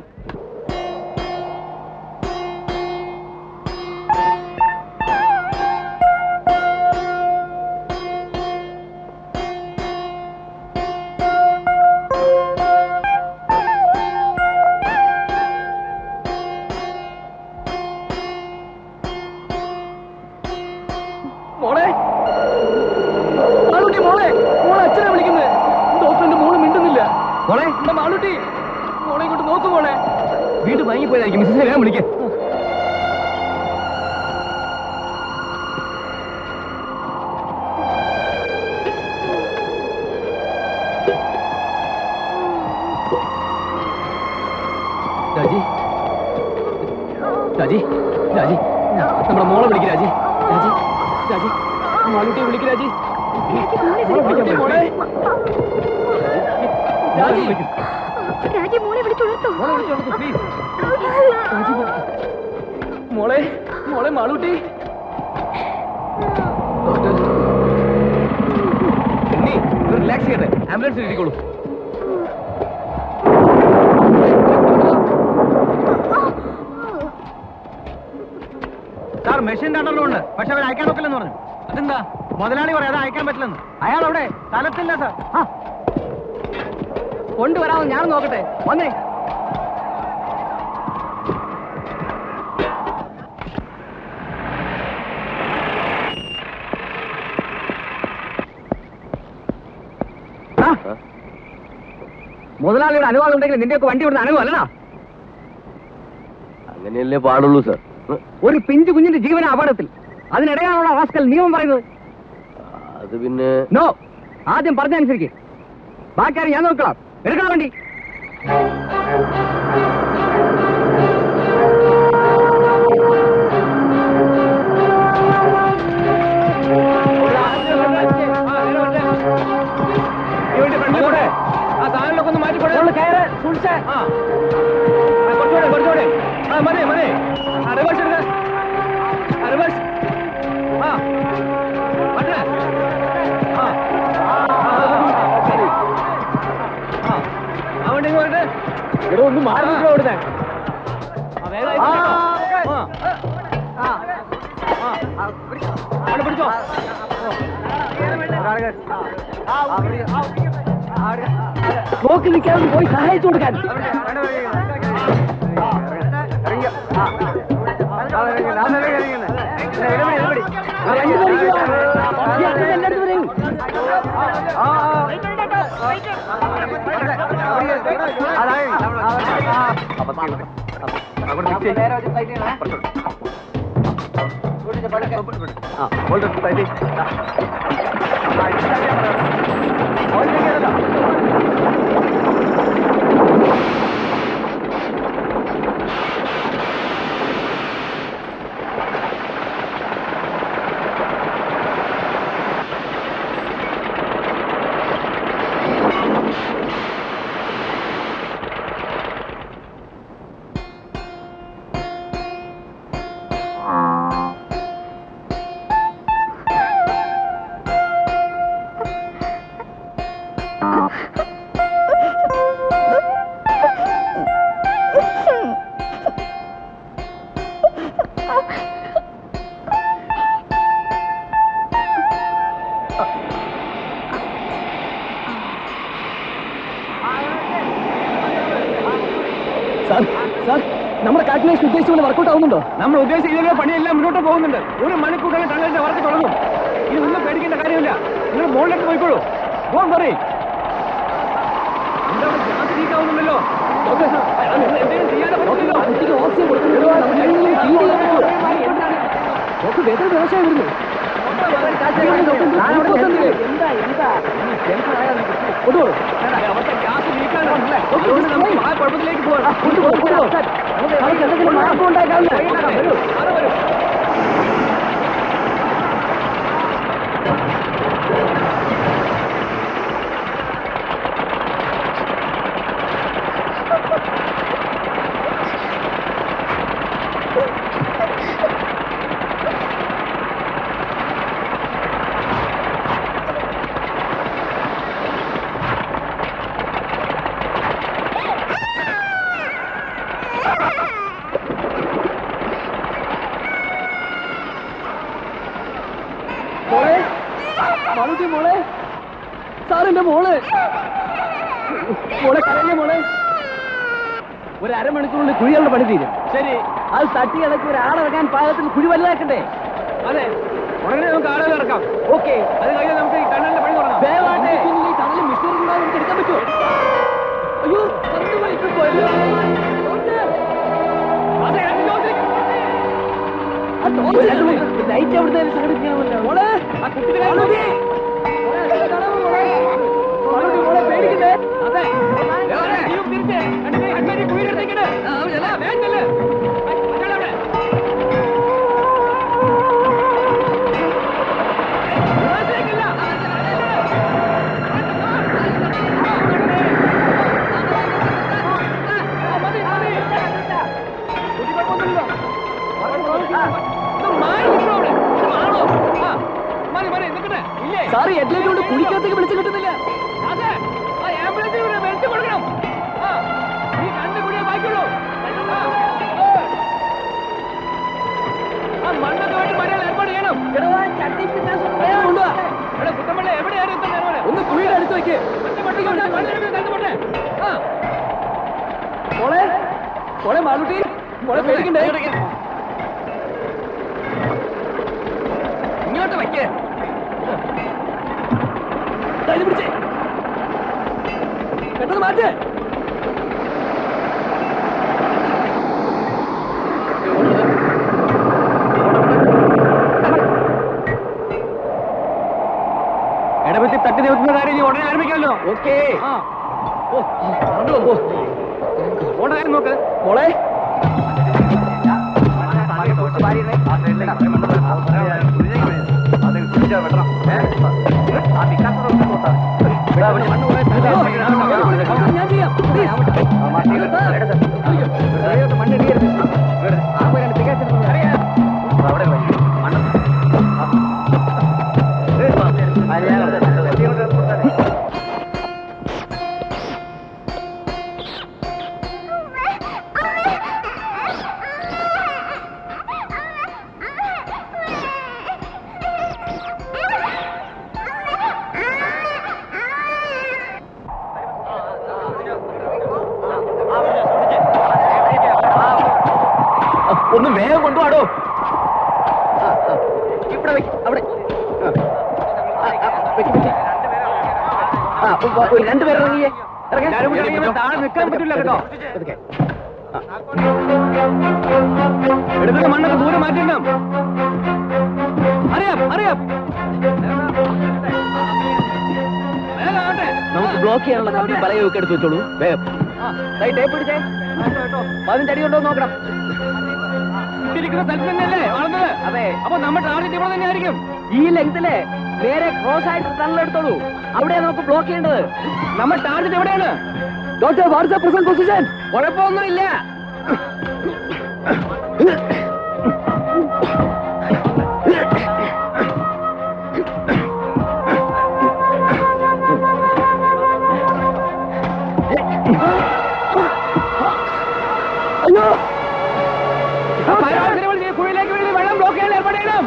മോളെ മാളൂട്ടി മോളെ മോളെ അച്ഛനെ വിളിക്കുന്നത് ഡോക്ടറിന്റെ മോള് മിണ്ടുന്നില്ല മോളെ എന്റെ മാളൂട്ടി മോളെ ഇങ്ങോട്ട് നോക്കു മോളെ വീണ്ടും വാങ്ങിപ്പോയതായിരിക്കും മിസ്സസിനെ വേഗം വിളിക്കേ രാജി രാജി രാജി നമ്മുടെ മോളെ വിളിക്ക് രാജി രാജി രാജി മാളൂട്ടിയെ വിളിക്ക് രാജി മോളെ വിളിക്ക് മോളെ രാജി രാജി മോളെ വിളിച്ചുണർത്തോ മോളെ വിളിച്ചോളൂ പ്ലീസ് രാജി മോളെ മോളെ മാളൂട്ടി ഡോക്ടർ ടാക്സി ചെയ്യട്ടെ ആംബുലൻസിൽ ഇരിക്കോളൂ സാർ മെഷീൻ രണ്ടെണ്ണം ഉണ്ട് പക്ഷെ അവർ അയക്കാൻ ഒക്കില്ലെന്ന് പറഞ്ഞു അതെന്താ മുതലാളി പറയാം അത് അയക്കാൻ പറ്റില്ലെന്ന് അയാൾ അവിടെ സ്ഥലത്തില്ല സാർ കൊണ്ടുവരാമെന്ന് ഞാൻ നോക്കട്ടെ വന്നേ മുതലാളിയുടെ അനുവാദം ഉണ്ടെങ്കിൽ നിന്റെയൊക്കെ വണ്ടി വിടുന്ന അനുഭവം അല്ലടാ അങ്ങനെയല്ലേ പാടുള്ളൂ സർ ഒരു പിഞ്ചു കുഞ്ഞിന്റെ ജീവന അപകടത്തിൽ അതിനിടെയാണുള്ള റാസ്കൽ നിയമം പറയുന്നത് അത് പിന്നെ നോ ആദ്യം പറഞ്ഞനുസരിക്ക് ബാക്കി ആരും ഞാൻ നോക്കണം എടുക്കണം വണ്ടി ആ സാധനങ്ങളൊക്കെ ഒന്ന് മാറ്റി കയറ് സൂക്ഷിച്ചേ ആ ആ, കുറച്ചുകൂടെ കുറച്ചുകൂടെ ആ മതി മതി ആ റിവേഴ്സ് എടുക്ക ആ റിവേഴ്സ് ആ മറ്റേ ആ ആ, ആ, ശരി. ആ ആ വണ്ടി പോയിട്ട് ഇവിടെ ഒന്ന് മാറി ഇവിടുത്തെ പിടിച്ചോ നോക്കി നിൽക്കാതെ പോയി സഹായിച്ചു കൊടുക്കാൻ സാർ സാർ നമ്മുടെ കാൽക്കുലേഷൻ ഉദ്ദേശിച്ച പോലെ വർക്കൗട്ട് ആവുന്നുണ്ടോ നമ്മൾ ഉദ്ദേശിച്ച ഇതിലെ പണിയെല്ലാം മുന്നോട്ട് പോകുന്നുണ്ട് ഒരു മണിക്കൂർ കഴിഞ്ഞ് ടണലിന്റെ വർക്ക് തുടങ്ങും ഇനി ഒന്നും പേടിക്കേണ്ട കാര്യമില്ല നിങ്ങൾ മുകളിലേക്ക് പോയിക്കോളൂ ഫോൺ പറയും എന്താണ് ഗ്യാസ് ലീക്ക് ആവുന്നുണ്ടല്ലോ ഓക്കെ സാർ എന്തെങ്കിലും ചെയ്യാതെ പറ്റില്ലല്ലോ കുട്ടിക്ക് ഓക്സിജൻ കൊടുക്കുന്നുണ്ടോ നമുക്ക് എങ്ങനെയെങ്കിലും ഫീഡ് ചെയ്യാൻ പറ്റുമോ നോക്ക് വേദന വ്യവസായം വരുന്നു കൊണ്ടുപോകും അവർക്ക് ഗ്യാസ് ലീക്കാണ് അതുകൊണ്ട് നമുക്ക് ആ കുഴപ്പത്തിലേക്ക് പോകാം എന്തെങ്കിലും മാർഗം ഉണ്ടാക്കാമല്ലോ വരൂ അത് വരും മോളെ മാളുട്ടി മോളെ സാറിന്റെ മോള് മോളെ കരയില്ലേ മോളെ ഒരു അരമണിക്കൂറിൽ കുഴികളുടെ പണി തീരും ശരി അത് തട്ടി ഇളക്കി ഒരാളിറങ്ങാൻ പാകത്തിൽ കുഴി വലുതാക്കണ്ടേ അതെ ഉടനെ നമുക്ക് ആളുകൾ ഇറക്കാം ഓക്കെ അത് കഴിഞ്ഞാൽ നമുക്ക് ഈ കണ്ണലിന്റെ പണി തുടങ്ങാം ദയവായിട്ട് ഈ ടണലിൽ മിഷനറി കൂടാതെ നമുക്ക് എടുക്കാൻ പറ്റുമോ അയ്യോ പത്ത് മണിക്ക് പോയല്ലോ ലൈറ്റ് എവിടെ സംഘടിപ്പിക്കണമല്ലോ മോളെ ആ കുട്ടിയുടെ മോളെ പേടിക്കണ്ടേ അതെ നീയും തിരിച്ച് രണ്ടുപേരും രണ്ടുപേരും കുഴിയിലെടുത്തേക്കിട്ട് വേഗം ചെല്ല് മറ്റാളെ അവിടെ റിവേഴ്സിലേക്കില്ല. ആ, മതി, മതി. കുട്ടി കുഴപ്പമൊന്നുമില്ലല്ലോ. ഇത് മാറി നിൽക്കണോ അവിടെ? ഇത് മാറണോ? ആ, മതി, മതി, നിൽക്കട്ടെ. ഇല്ലേ? സാറ് ഹെഡ്ലൈറ്റ് കൊണ്ട് കുടിക്കകത്തേക്ക് വിളിച്ചു കിട്ടുന്നില്ല അതെ ആ ആംബുലൻസിൽ വിട്, വെളിച്ചം കൊടുക്കണം ആ ഈ കണ്ണു കൂടിയേ ബാക്കിയുള്ളൂ ആ, ഓ. ആ മണ്ണൊക്കെ വേണ്ടി മഴകൾ ഏർപ്പാട് ചെയ്യണം വേഗം കൊണ്ടുവാ. എടാ, കുട്ടമ്പിള്ള എവിടെയാണ് ഇത്ര നേരം വരെ? ഒന്ന് കുഴിയുടെ അടുത്ത് വെക്ക് മറ്റേ വണ്ടിക്ക് വിടാം, വണ്ടി എടുക്ക്, കണ്ടു പോട്ടെ. ആ. മോളെ മോളെ മാളുട്ടി മോളെ പേടിക്കണ്ടേ ഇങ്ങോട്ട് വയ്ക്കേ ഇത് പിടിച്ചേ പെട്ടെന്ന് മാറ്റേ ഇടപെത്തി തട്ടി നിൽക്കുന്ന കാര്യം നീ ഉടനെ ആരംഭിക്കാമല്ലോ ഓക്കേ ആ ഓ കണ്ടു പോ ഓടെ കാര്യം നോക്ക് മോളെ ഞാൻ ചെയ്യാം ഒന്ന് വേഗം കൊണ്ടുപോടോ ഇവിടെ വെക്ക് അവിടെ ആ, ആ, വെക്ക്, വെക്ക്. ആ, ഉ- ഉ- രണ്ടുപേരും ഇറങ്ങിയേ എല്ലാവരും കൂടി ഇറങ്ങിയപ്പോൾ താഴെ നിൽക്കാൻ പറ്റില്ല കേട്ടോ. എടുക്കുന്ന മണ്ണൊക്കെ ദൂരെ മാറ്റിണ്ടാം അറിയാം അറിയാം വേഗം ആവട്ടെ. നമുക്ക് ബ്ലോക്ക് ചെയ്യാനുള്ള കമ്പി പലയൊക്കെ എടുത്ത് വെച്ചോളൂ വേഗം ടേപ്പ് പിടിച്ചേ പതിനഞ്ച് അടി ഉണ്ടോ എന്ന് നോക്കണം ഇട്ടിരിക്കുന്ന സ്ഥലത്ത് തന്നെയല്ലേ വളർന്നത് അതെ അപ്പൊ നമ്മുടെ ടാർഗറ്റ് ഇവിടെ തന്നെ ആയിരിക്കും ഈ ലെങ്തിലെ നേരെ ക്രോസ് ആയിട്ട് ടണൽ എടുത്തോളൂ അവിടെ നമുക്ക് ബ്ലോക്ക് ചെയ്യേണ്ടത് നമ്മുടെ ടാർഗറ്റ് എവിടെയാണ് ഡോക്ടർ വാട്സ്ആപ്പ് പ്രസന്റ് പൊസിഷൻ കുഴപ്പമൊന്നുമില്ല അയ്യോ ഫയർ വിളിച്ച് കുഴിയിലേക്ക് വീഴുന്ന വെള്ളം ബ്ലോക്ക് ചെയ്യാൻ ഏർപ്പാട് ചെയ്യണം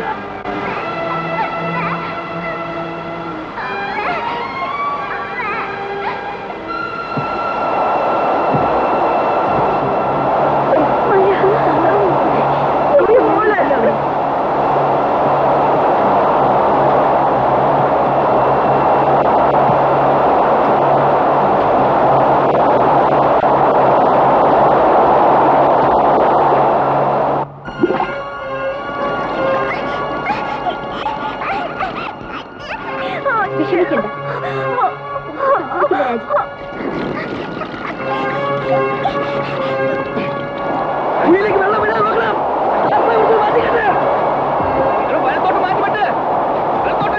വിഷമിക്കണ്ട കുഴിയിലേക്ക് വെള്ളം വിടാൻ നോക്കണം അപ്പോൾ ഇവിടുന്ന് മാറ്റിക്കട്ടെ. ഇത് വലത്തോട്ട് മാറ്റി വിട്ട് വലത്തോട്ട്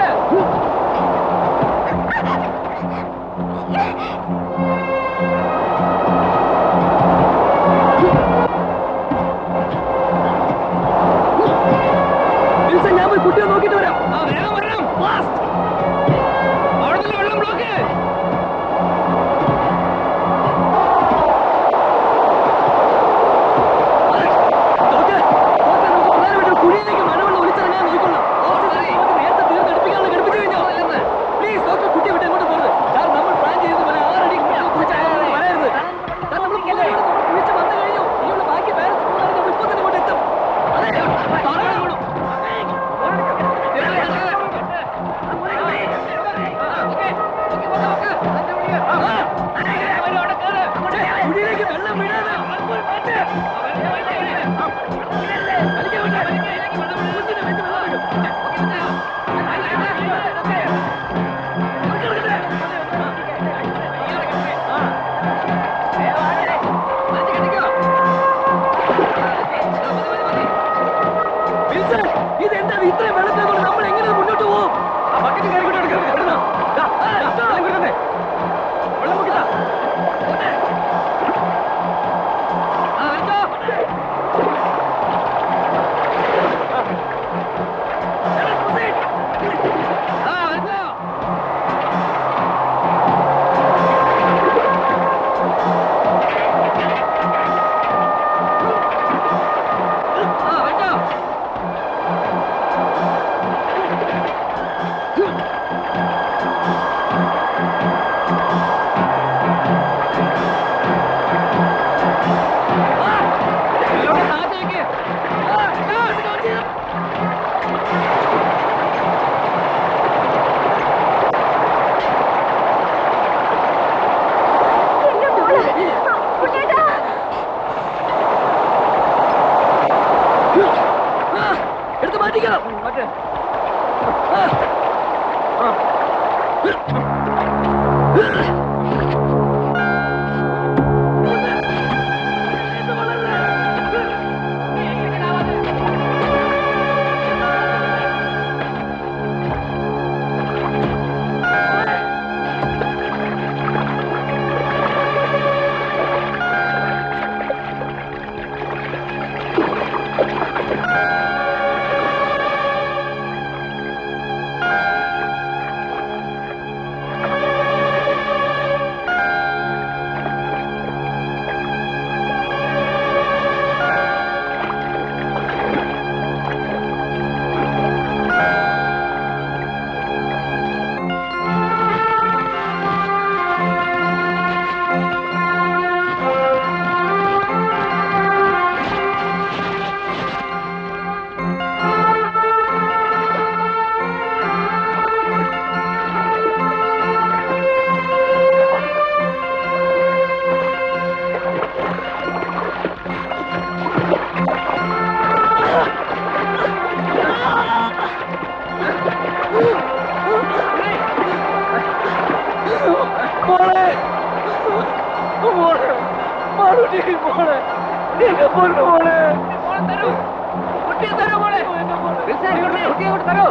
വിൽസൺ, ഞാൻ പോയി കുട്ടിയെ നോക്കിയിട്ട് വരാം ആ വേഗം വരണം അവിടെ നിന്ന് വെള്ളം ബ്ലോക്ക് മോളെ മോളെ മാളൂട്ടി മോളെ എന്റെ പൊന്നു മോളെ തരൂ കുട്ടിയെ തരൂ മോളെ കുട്ടിയെ കൊണ്ട് തരൂ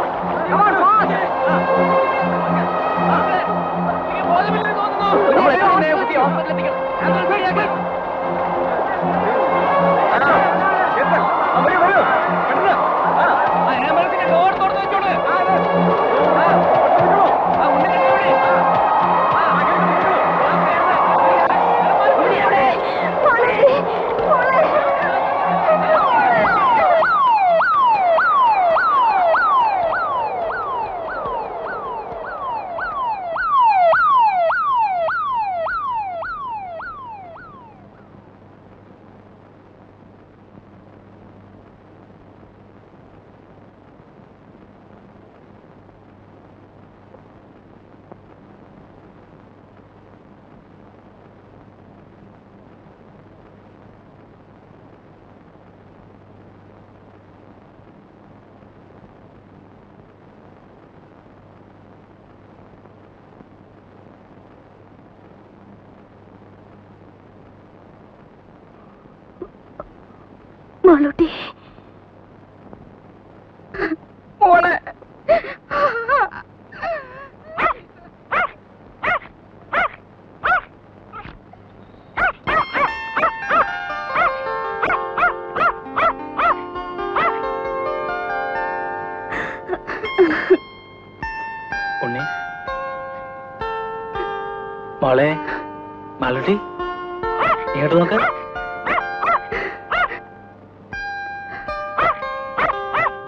ഡോർ തുറന്നു വെച്ചോളൂ മാളൂട്ടി മോളെ ഉണ്ണി മോളെ മാലട്ടി ഇങ്ങോട്ട് നോക്ക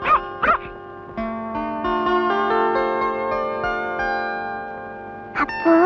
അപ്പോ